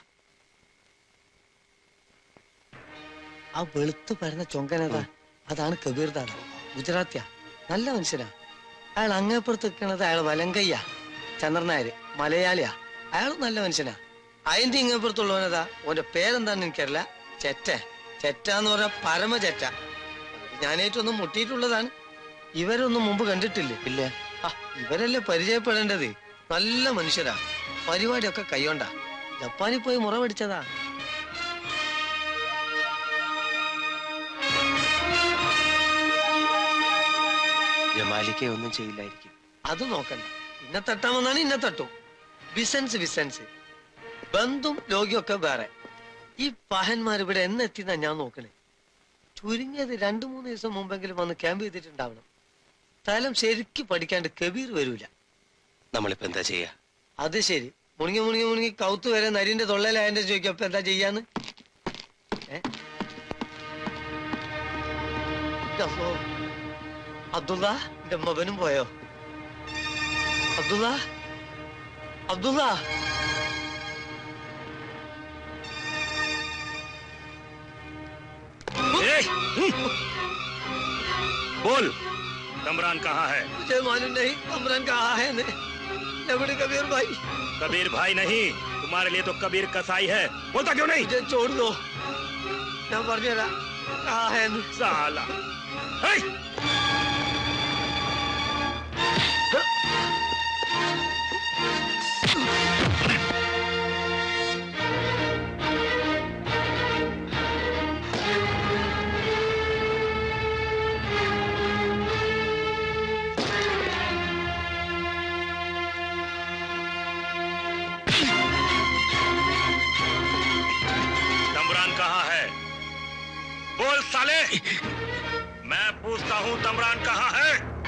ആ വെളുത്ത് പരന്ന ചൊങ്കനതാ അതാണ് കബീർ ദാദ ഗുജറാത്തിയാ നല്ല മനുഷ്യനാ അയാൾ അങ്ങേപ്പുറത്ത് നിൽക്കണത് അയാൾ വലങ്കയ്യ ചന്ദ്രനായര് മലയാളിയാ അയാൾ നല്ല മനുഷ്യനാ അതിന്റെ ഇങ്ങേപ്പുറത്തുള്ളവനതാ ഓന്റെ പേരെന്താന്ന് എനിക്കറിയില്ല ചെറ്റ ചെറ്റ എന്ന് പറഞ്ഞ പരമ ചെറ്റ ഞാനേറ്റൊന്നും മുട്ടിയിട്ടുള്ളതാണ് ഇവരൊന്നും മുമ്പ് കണ്ടിട്ടില്ലേ ഇല്ല ആ, ഇവരല്ലേ പരിചയപ്പെടേണ്ടത് നല്ല മനുഷ്യരാ പരിപാടിയൊക്കെ കൈകൊണ്ടാ ജപ്പാനിൽ പോയി മുറ പിടിച്ചതാ ജമാലിക്ക ഒന്നും ചെയ്യില്ലായിരിക്കും അത് നോക്കണ്ട ഇന്നെ തട്ടാമെന്നാണ് ഇന്നെ തട്ടും ബിസൻസ് ബിസൻസ് ബന്ധും രോഗിയൊക്കെ വേറെ ഈ പഹന്മാർ ഇവിടെ എന്നെത്തിന്നാ ഞാൻ നോക്കണേ ചുരുങ്ങിയത് രണ്ടു മൂന്ന് ദിവസം മുമ്പെങ്കിലും വന്ന് ക്യാമ്പ് ചെയ്തിട്ടുണ്ടാവണം സ്ഥലം ശരിക്ക് പഠിക്കാണ്ട് കബീർ വരൂല നമ്മളിപ്പോ എന്താ ചെയ്യാ അത് ശരി മുണുങ്ങി മുണുങ്ങി മുണുങ്ങി കൗത്ത് വരെ നരിന്റെ തൊള്ളയിലായതിന്റെ ചോദിക്കും അപ്പൊ എന്താ ചെയ്യാന്ന് ഏ? ഇന്റെ അമ്മോ. അബ്ദുള്ള എന്റെ മകനും പോയോ അബ്ദുള്ള അബ്ദുള്ള बोल कमरान कहाँ है मुझे मालूम नहीं अमरन कहा है ने नबड़े कबीर भाई कबीर भाई नहीं तुम्हारे लिए तो कबीर कसाई है बोलता क्यों नहीं मुझे छोड़ दो ഞാൻ പറഞ്ഞുതരാം कहा है ने साला हे! तमरान कहाँ है बोल साले मैं पूछता हूँ तमरान कहाँ है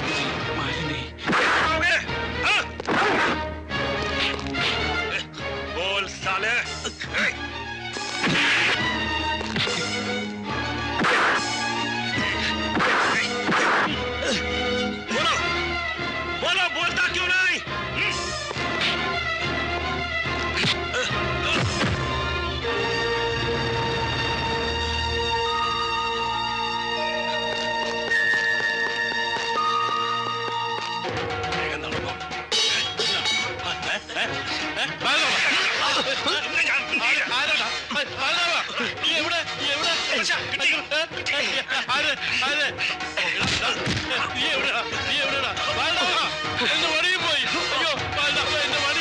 बताओगे? हाँ? बोल साले हे! ആര് ആര് നീ എവിടെയാ നീ എവിടെയാ ബാലരാമ എന്റെ വടിയും പോയി അയ്യോ ബാലരാമ എന്റെ വടി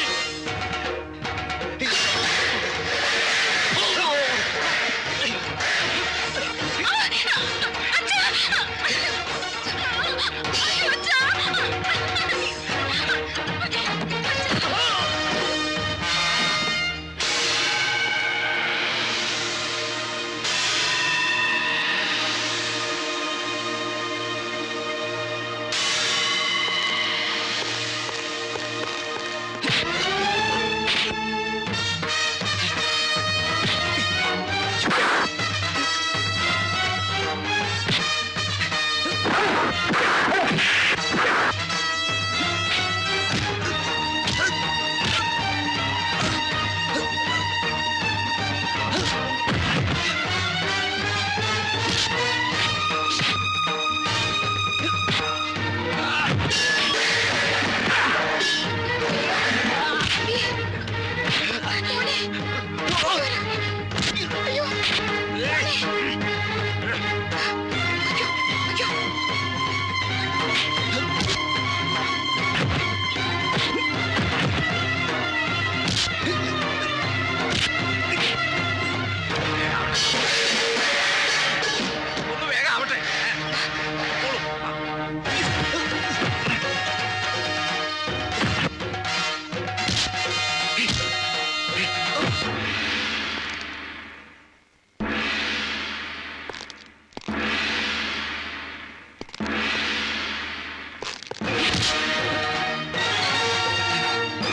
ഒന്ന് വേഗം ആവട്ടെ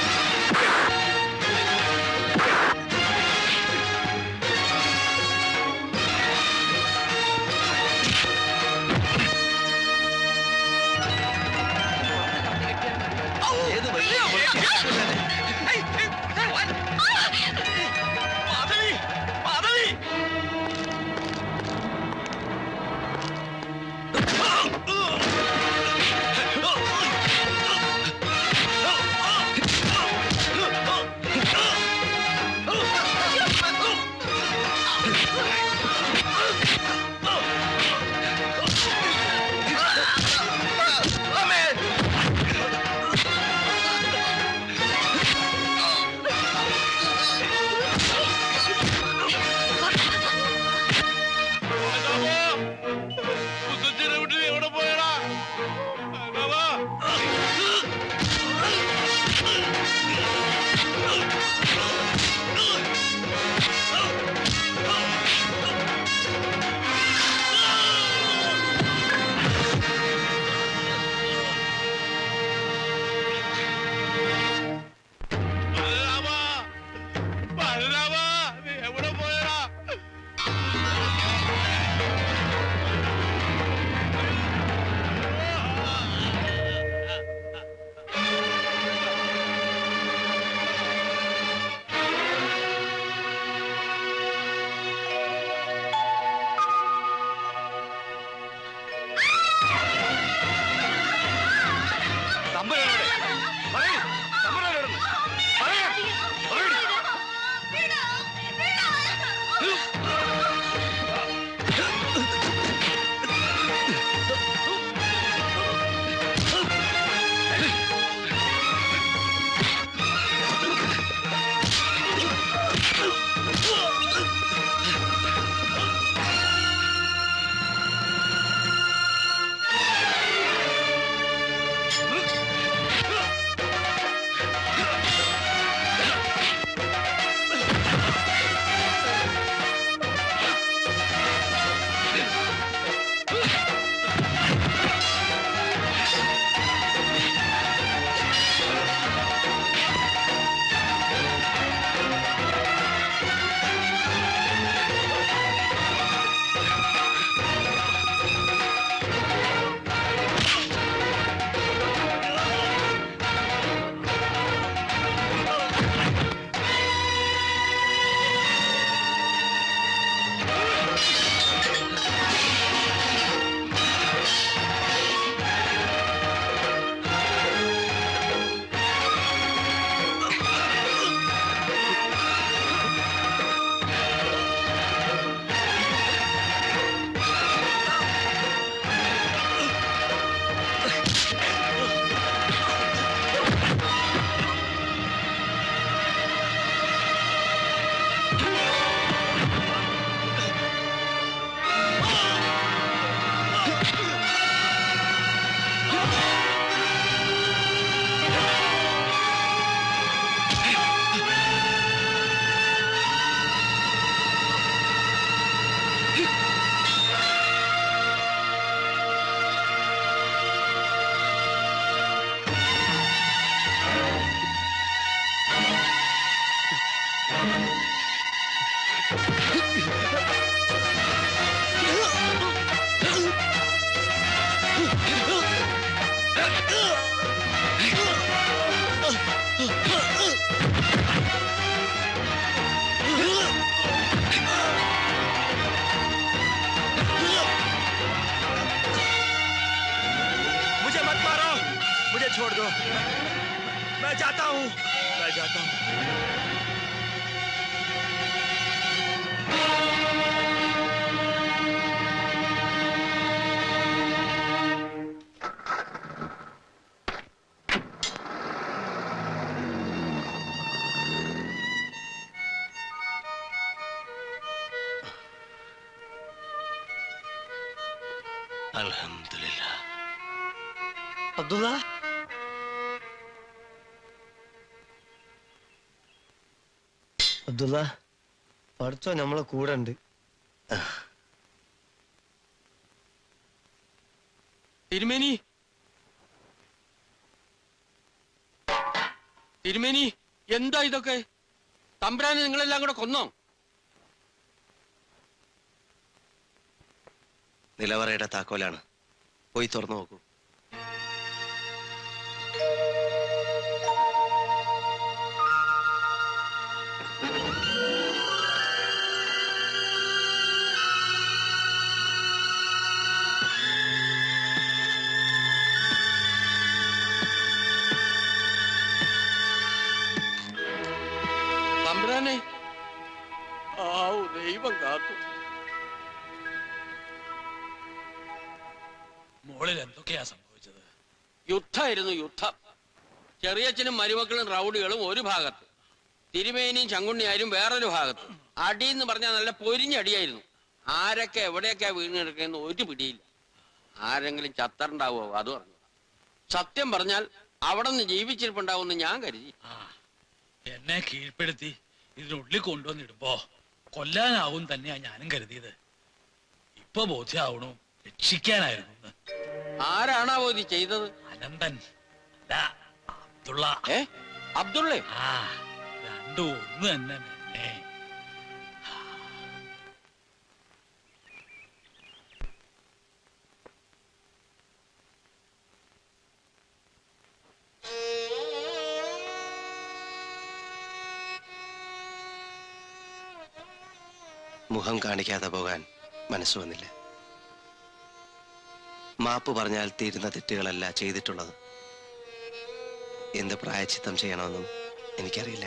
ആ छोड़ दो मैं जाता हूँ मैं जाता हूँ അൽഹംദുലില്ലാ അബ്ദുള്ള അബ്ദുള്ള പഠിച്ചോ നമ്മളെ കൂടെ ഉണ്ട് തിരുമേനി തിരുമേനി എന്താ ഇതൊക്കെ തമ്പുരാനെ നിങ്ങളെല്ലാം കൂടെ കൊന്നോ നിലവറയുടെ താക്കോലാണ് പോയി തുറന്നു നോക്കൂ തമ്പുരാനെ ആവു ദൈവം കാത്തു മോളിൽ എന്തൊക്കെയാ സംഭവിച്ചത് യുദ്ധമായിരുന്നു യുദ്ധം ചെറിയച്ഛനും മരുമക്കളും റൗഡികളും ഒരു ഭാഗത്ത് തിരുമേനിയും ചങ്കുണ്ണിയാരും വേറൊരു ഭാഗത്ത് അടി എന്ന് പറഞ്ഞാൽ നല്ല പൊരിഞ്ഞ അടിയായിരുന്നു ആരൊക്കെ എവിടെയൊക്കെ വീണ് കിടക്കുന്ന ഒരു പിടിയില്ല ആരെങ്കിലും ചത്തറുണ്ടാവോ അത് പറഞ്ഞു സത്യം പറഞ്ഞാൽ അവിടെ നിന്ന് ജീവിച്ചിരിപ്പുണ്ടാവുമെന്ന് ഞാൻ കരുതി എന്നെ കീഴ്പ്പെടുത്തി ഇതിനുള്ളിൽ കൊണ്ടുവന്നിടുമ്പോ കൊല്ലാനാവും തന്നെയാ ഞാനും കരുതിയത് ഇപ്പൊ ബോധ്യമാവണു രക്ഷിക്കാനായിരുന്നു എന്ന്. ആരാണാവോ ഇത് ചെയ്തത് അനന്തൻ അല്ല അബ്ദുള്ള ഏ അബ്ദുള്ളേ ആ രണ്ടും ഒന്ന് തന്നെ മെന്നെ മുഖം കാണിക്കാതെ പോകാൻ മനസ്സ് വന്നില്ല മാപ്പ് പറഞ്ഞാൽ തീരുന്ന തെറ്റുകളല്ല ചെയ്തിട്ടുള്ളത് എന്ത് പ്രായച്ചിത്തം ചെയ്യണമെന്നും എനിക്കറിയില്ല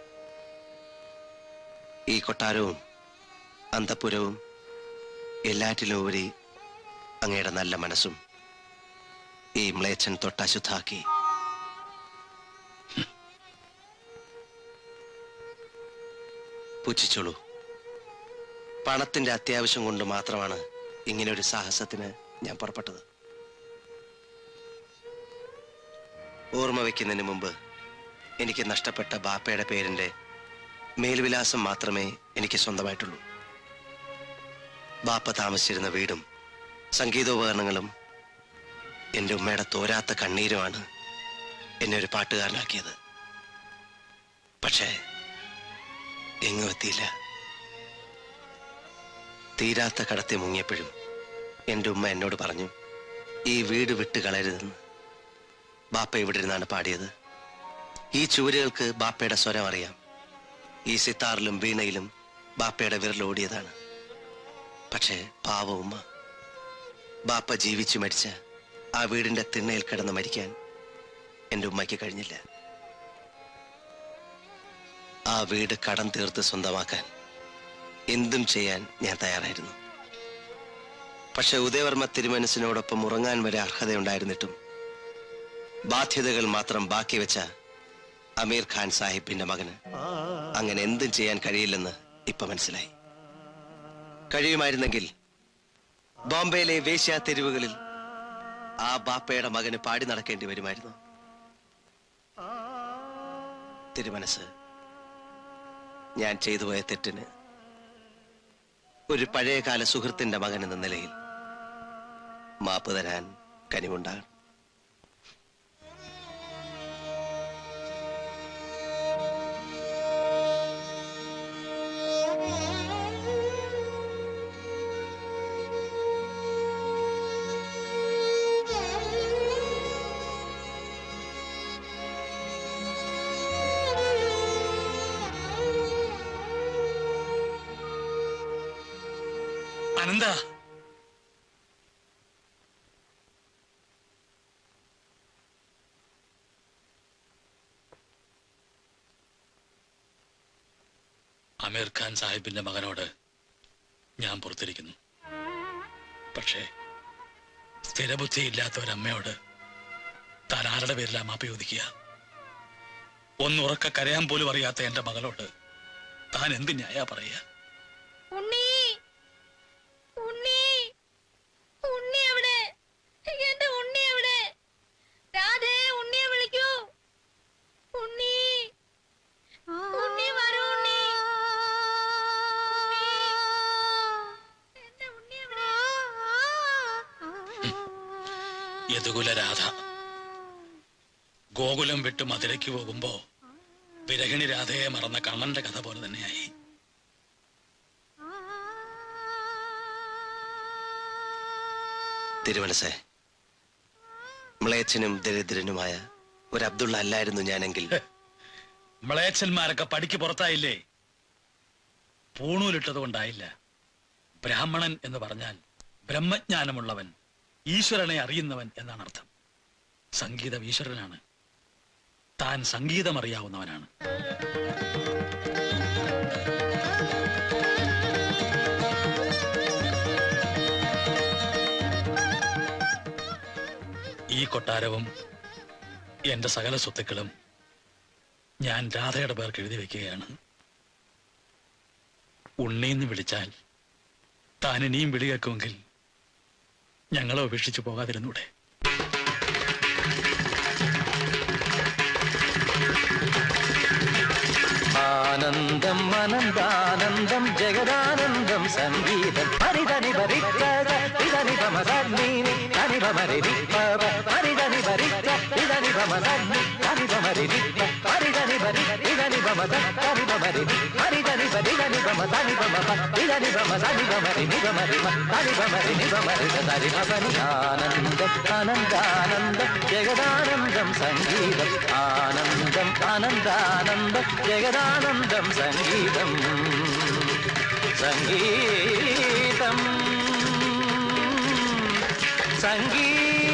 ഈ കൊട്ടാരവും അന്തപുരവും എല്ലാറ്റിലും ഉപരി അങ്ങയുടെ നല്ല മനസ്സും ഈ മ്ലേച്ഛൻ തൊട്ടശുദ്ധാക്കി പുച്ഛിച്ചോളൂ പണത്തിന്റെ അത്യാവശ്യം കൊണ്ട് മാത്രമാണ് ഇങ്ങനെ ഒരു സാഹസത്തിന് ഞാൻ പുറപ്പെട്ടത് ഓർമ്മ വയ്ക്കുന്നതിന് മുമ്പ് എനിക്ക് നഷ്ടപ്പെട്ട ബാപ്പയുടെ പേരിന്റെ മേൽവിലാസം മാത്രമേ എനിക്ക് സ്വന്തമായിട്ടുള്ളൂ ബാപ്പ താമസിച്ചിരുന്ന വീടും സംഗീതോപകരണങ്ങളും എൻ്റെ ഉമ്മയുടെ തോരാത്ത കണ്ണീരുമാണ് എന്നെ ഒരു പാട്ടുകാരനാക്കിയത് പക്ഷേ എങ്ങും എത്തിയില്ല തീരാത്ത കടത്തി മുങ്ങിയപ്പോഴും എൻ്റെ ഉമ്മ എന്നോട് പറഞ്ഞു ഈ വീട് വിട്ട് കളയരുതെന്ന് ബാപ്പ ഇവിടെ ഇരുന്നാണ് പാടിയത് ഈ ചുവരുകൾക്ക് ബാപ്പയുടെ സ്വരം അറിയാം ഈ സിത്താറിലും വീണയിലും ബാപ്പയുടെ വിരലോടിയതാണ് പക്ഷേ പാവ ഉമ്മ ബാപ്പ ജീവിച്ചു മരിച്ച ആ വീടിന്റെ തിണ്ണയിൽ കിടന്ന് മരിക്കാൻ എൻ്റെ ഉമ്മയ്ക്ക് കഴിഞ്ഞില്ല ആ വീട് കടം തീർത്ത് സ്വന്തമാക്കാൻ എന്തും ചെയ്യാൻ ഞാൻ തയ്യാറായിരുന്നു പക്ഷെ ഉദയവർമ്മ തിരുമനസിനോടൊപ്പം ഉറങ്ങാൻ വരെ അർഹതയുണ്ടായിരുന്നിട്ടും ബാധ്യതകൾ മാത്രം ബാക്കി വെച്ച അമീർ ഖാൻ സാഹിബിന്റെ മകന് അങ്ങനെ എന്തും ചെയ്യാൻ കഴിയില്ലെന്ന് ഇപ്പൊ മനസ്സിലായി കഴിയുമായിരുന്നെങ്കിൽ ബോംബെയിലെ വേശ്യാ തെരുവുകളിൽ ആ ബാപ്പയുടെ മകന് പാടി നടക്കേണ്ടി വരുമായിരുന്നു തിരുമനസ് ഞാൻ ചെയ്തു പോയ തെറ്റിന് ഒരു പഴയകാല സുഹൃത്തിന്റെ മകൻ എന്ന നിലയിൽ മാപ്പ് തരാൻ കനിവുണ്ടാകണം അനന്ത അമീർ ഖാൻ സാഹിബിന്റെ മകനോട് ഞാൻ പുറത്തിരിക്കുന്നു പക്ഷേ സ്ഥിരബുദ്ധി ഇല്ലാത്ത ഒരമ്മയോട് താൻ ആരുടെ പേരിലാ മാപ്പി ചോദിക്കുക ഒന്നുറക്ക കരയാൻ പോലും അറിയാത്ത എന്റെ മകളോട് താൻ എന്ത് ന്യായ പറയുക ഉണ്ണി ഉണ്ണി ഉണ്ണി എവിടെ എന്റെ ഉണ്ണി എവിടെ രാധേ ഉണ്ണിയെ വിളിക്കൂ ഉണ്ണി ഉണ്ണി വരൂ ഉണ്ണി യദുകുല രാധ ഗോകുലം വിട്ട് മധുരയ്ക്ക് പോകുമ്പോ വിരഹിണി രാധയെ മറന്ന കണ്ണന്റെ കഥ പോലെ തന്നെയായി തിരുമനസേ മ്ലേച്ഛനും ദരിദ്രനുമായ ഒരു അബ്ദുള്ള അല്ലായിരുന്നു ഞാനെങ്കിൽ മ്ലേച്ഛന്മാരൊക്കെ പടിക്ക് പുറത്തായില്ലേ പൂണൂലിട്ടത് കൊണ്ടായില്ല ബ്രാഹ്മണൻ എന്ന് പറഞ്ഞാൽ ബ്രഹ്മജ്ഞാനമുള്ളവൻ ഈശ്വരനെ അറിയുന്നവൻ എന്നാണ് അർത്ഥം സംഗീതം ഈശ്വരനാണ് താൻ സംഗീതം അറിയാവുന്നവനാണ് ഈ കൊട്ടാരവും എന്റെ സകല സ്വത്തുക്കളും ഞാൻ രാധയുടെ പേർക്ക് എഴുതി വെക്കുകയാണ് ഉണ്ണീന്ന് വിളിച്ചാൽ താൻ ഇനിയും വിളി കേൾക്കുമെങ്കിൽ ഞങ്ങളെ ഉപേക്ഷിച്ചു പോകാതിരുന്നൂടെ ആനന്ദം അനന്താനന്ദം ജഗദാനന്ദം സംഗീതം ഹരിതനി ഭരിക്കത ഇതനി ഭമസഗ്നീനി തനി ഭമരി വിപ്പവ ഹരിതനി ഭരിക്ക ഇതനി ഭമസഗ്നി തനി ഭമരി വിപ്പ ഹരിതനി ഭരി ഇതനി ഭമസ തനി ഭമരി ഹരിതനി ഭരി ഇതനി ഭമ തനി ഭമ ഇതനി ഭമ തനി ഭമരി നി ഭമരി തനി ഭമരി നി ഭമരി തനി ഭമനി ആനന്ദം അനന്താനന്ദം ജഗദാനന്ദം സംഗീതം ആനന്ദം അനന്താനന്ദം ജഗദാനന്ദം സംഗീതം സംഗീതം സംഗീതം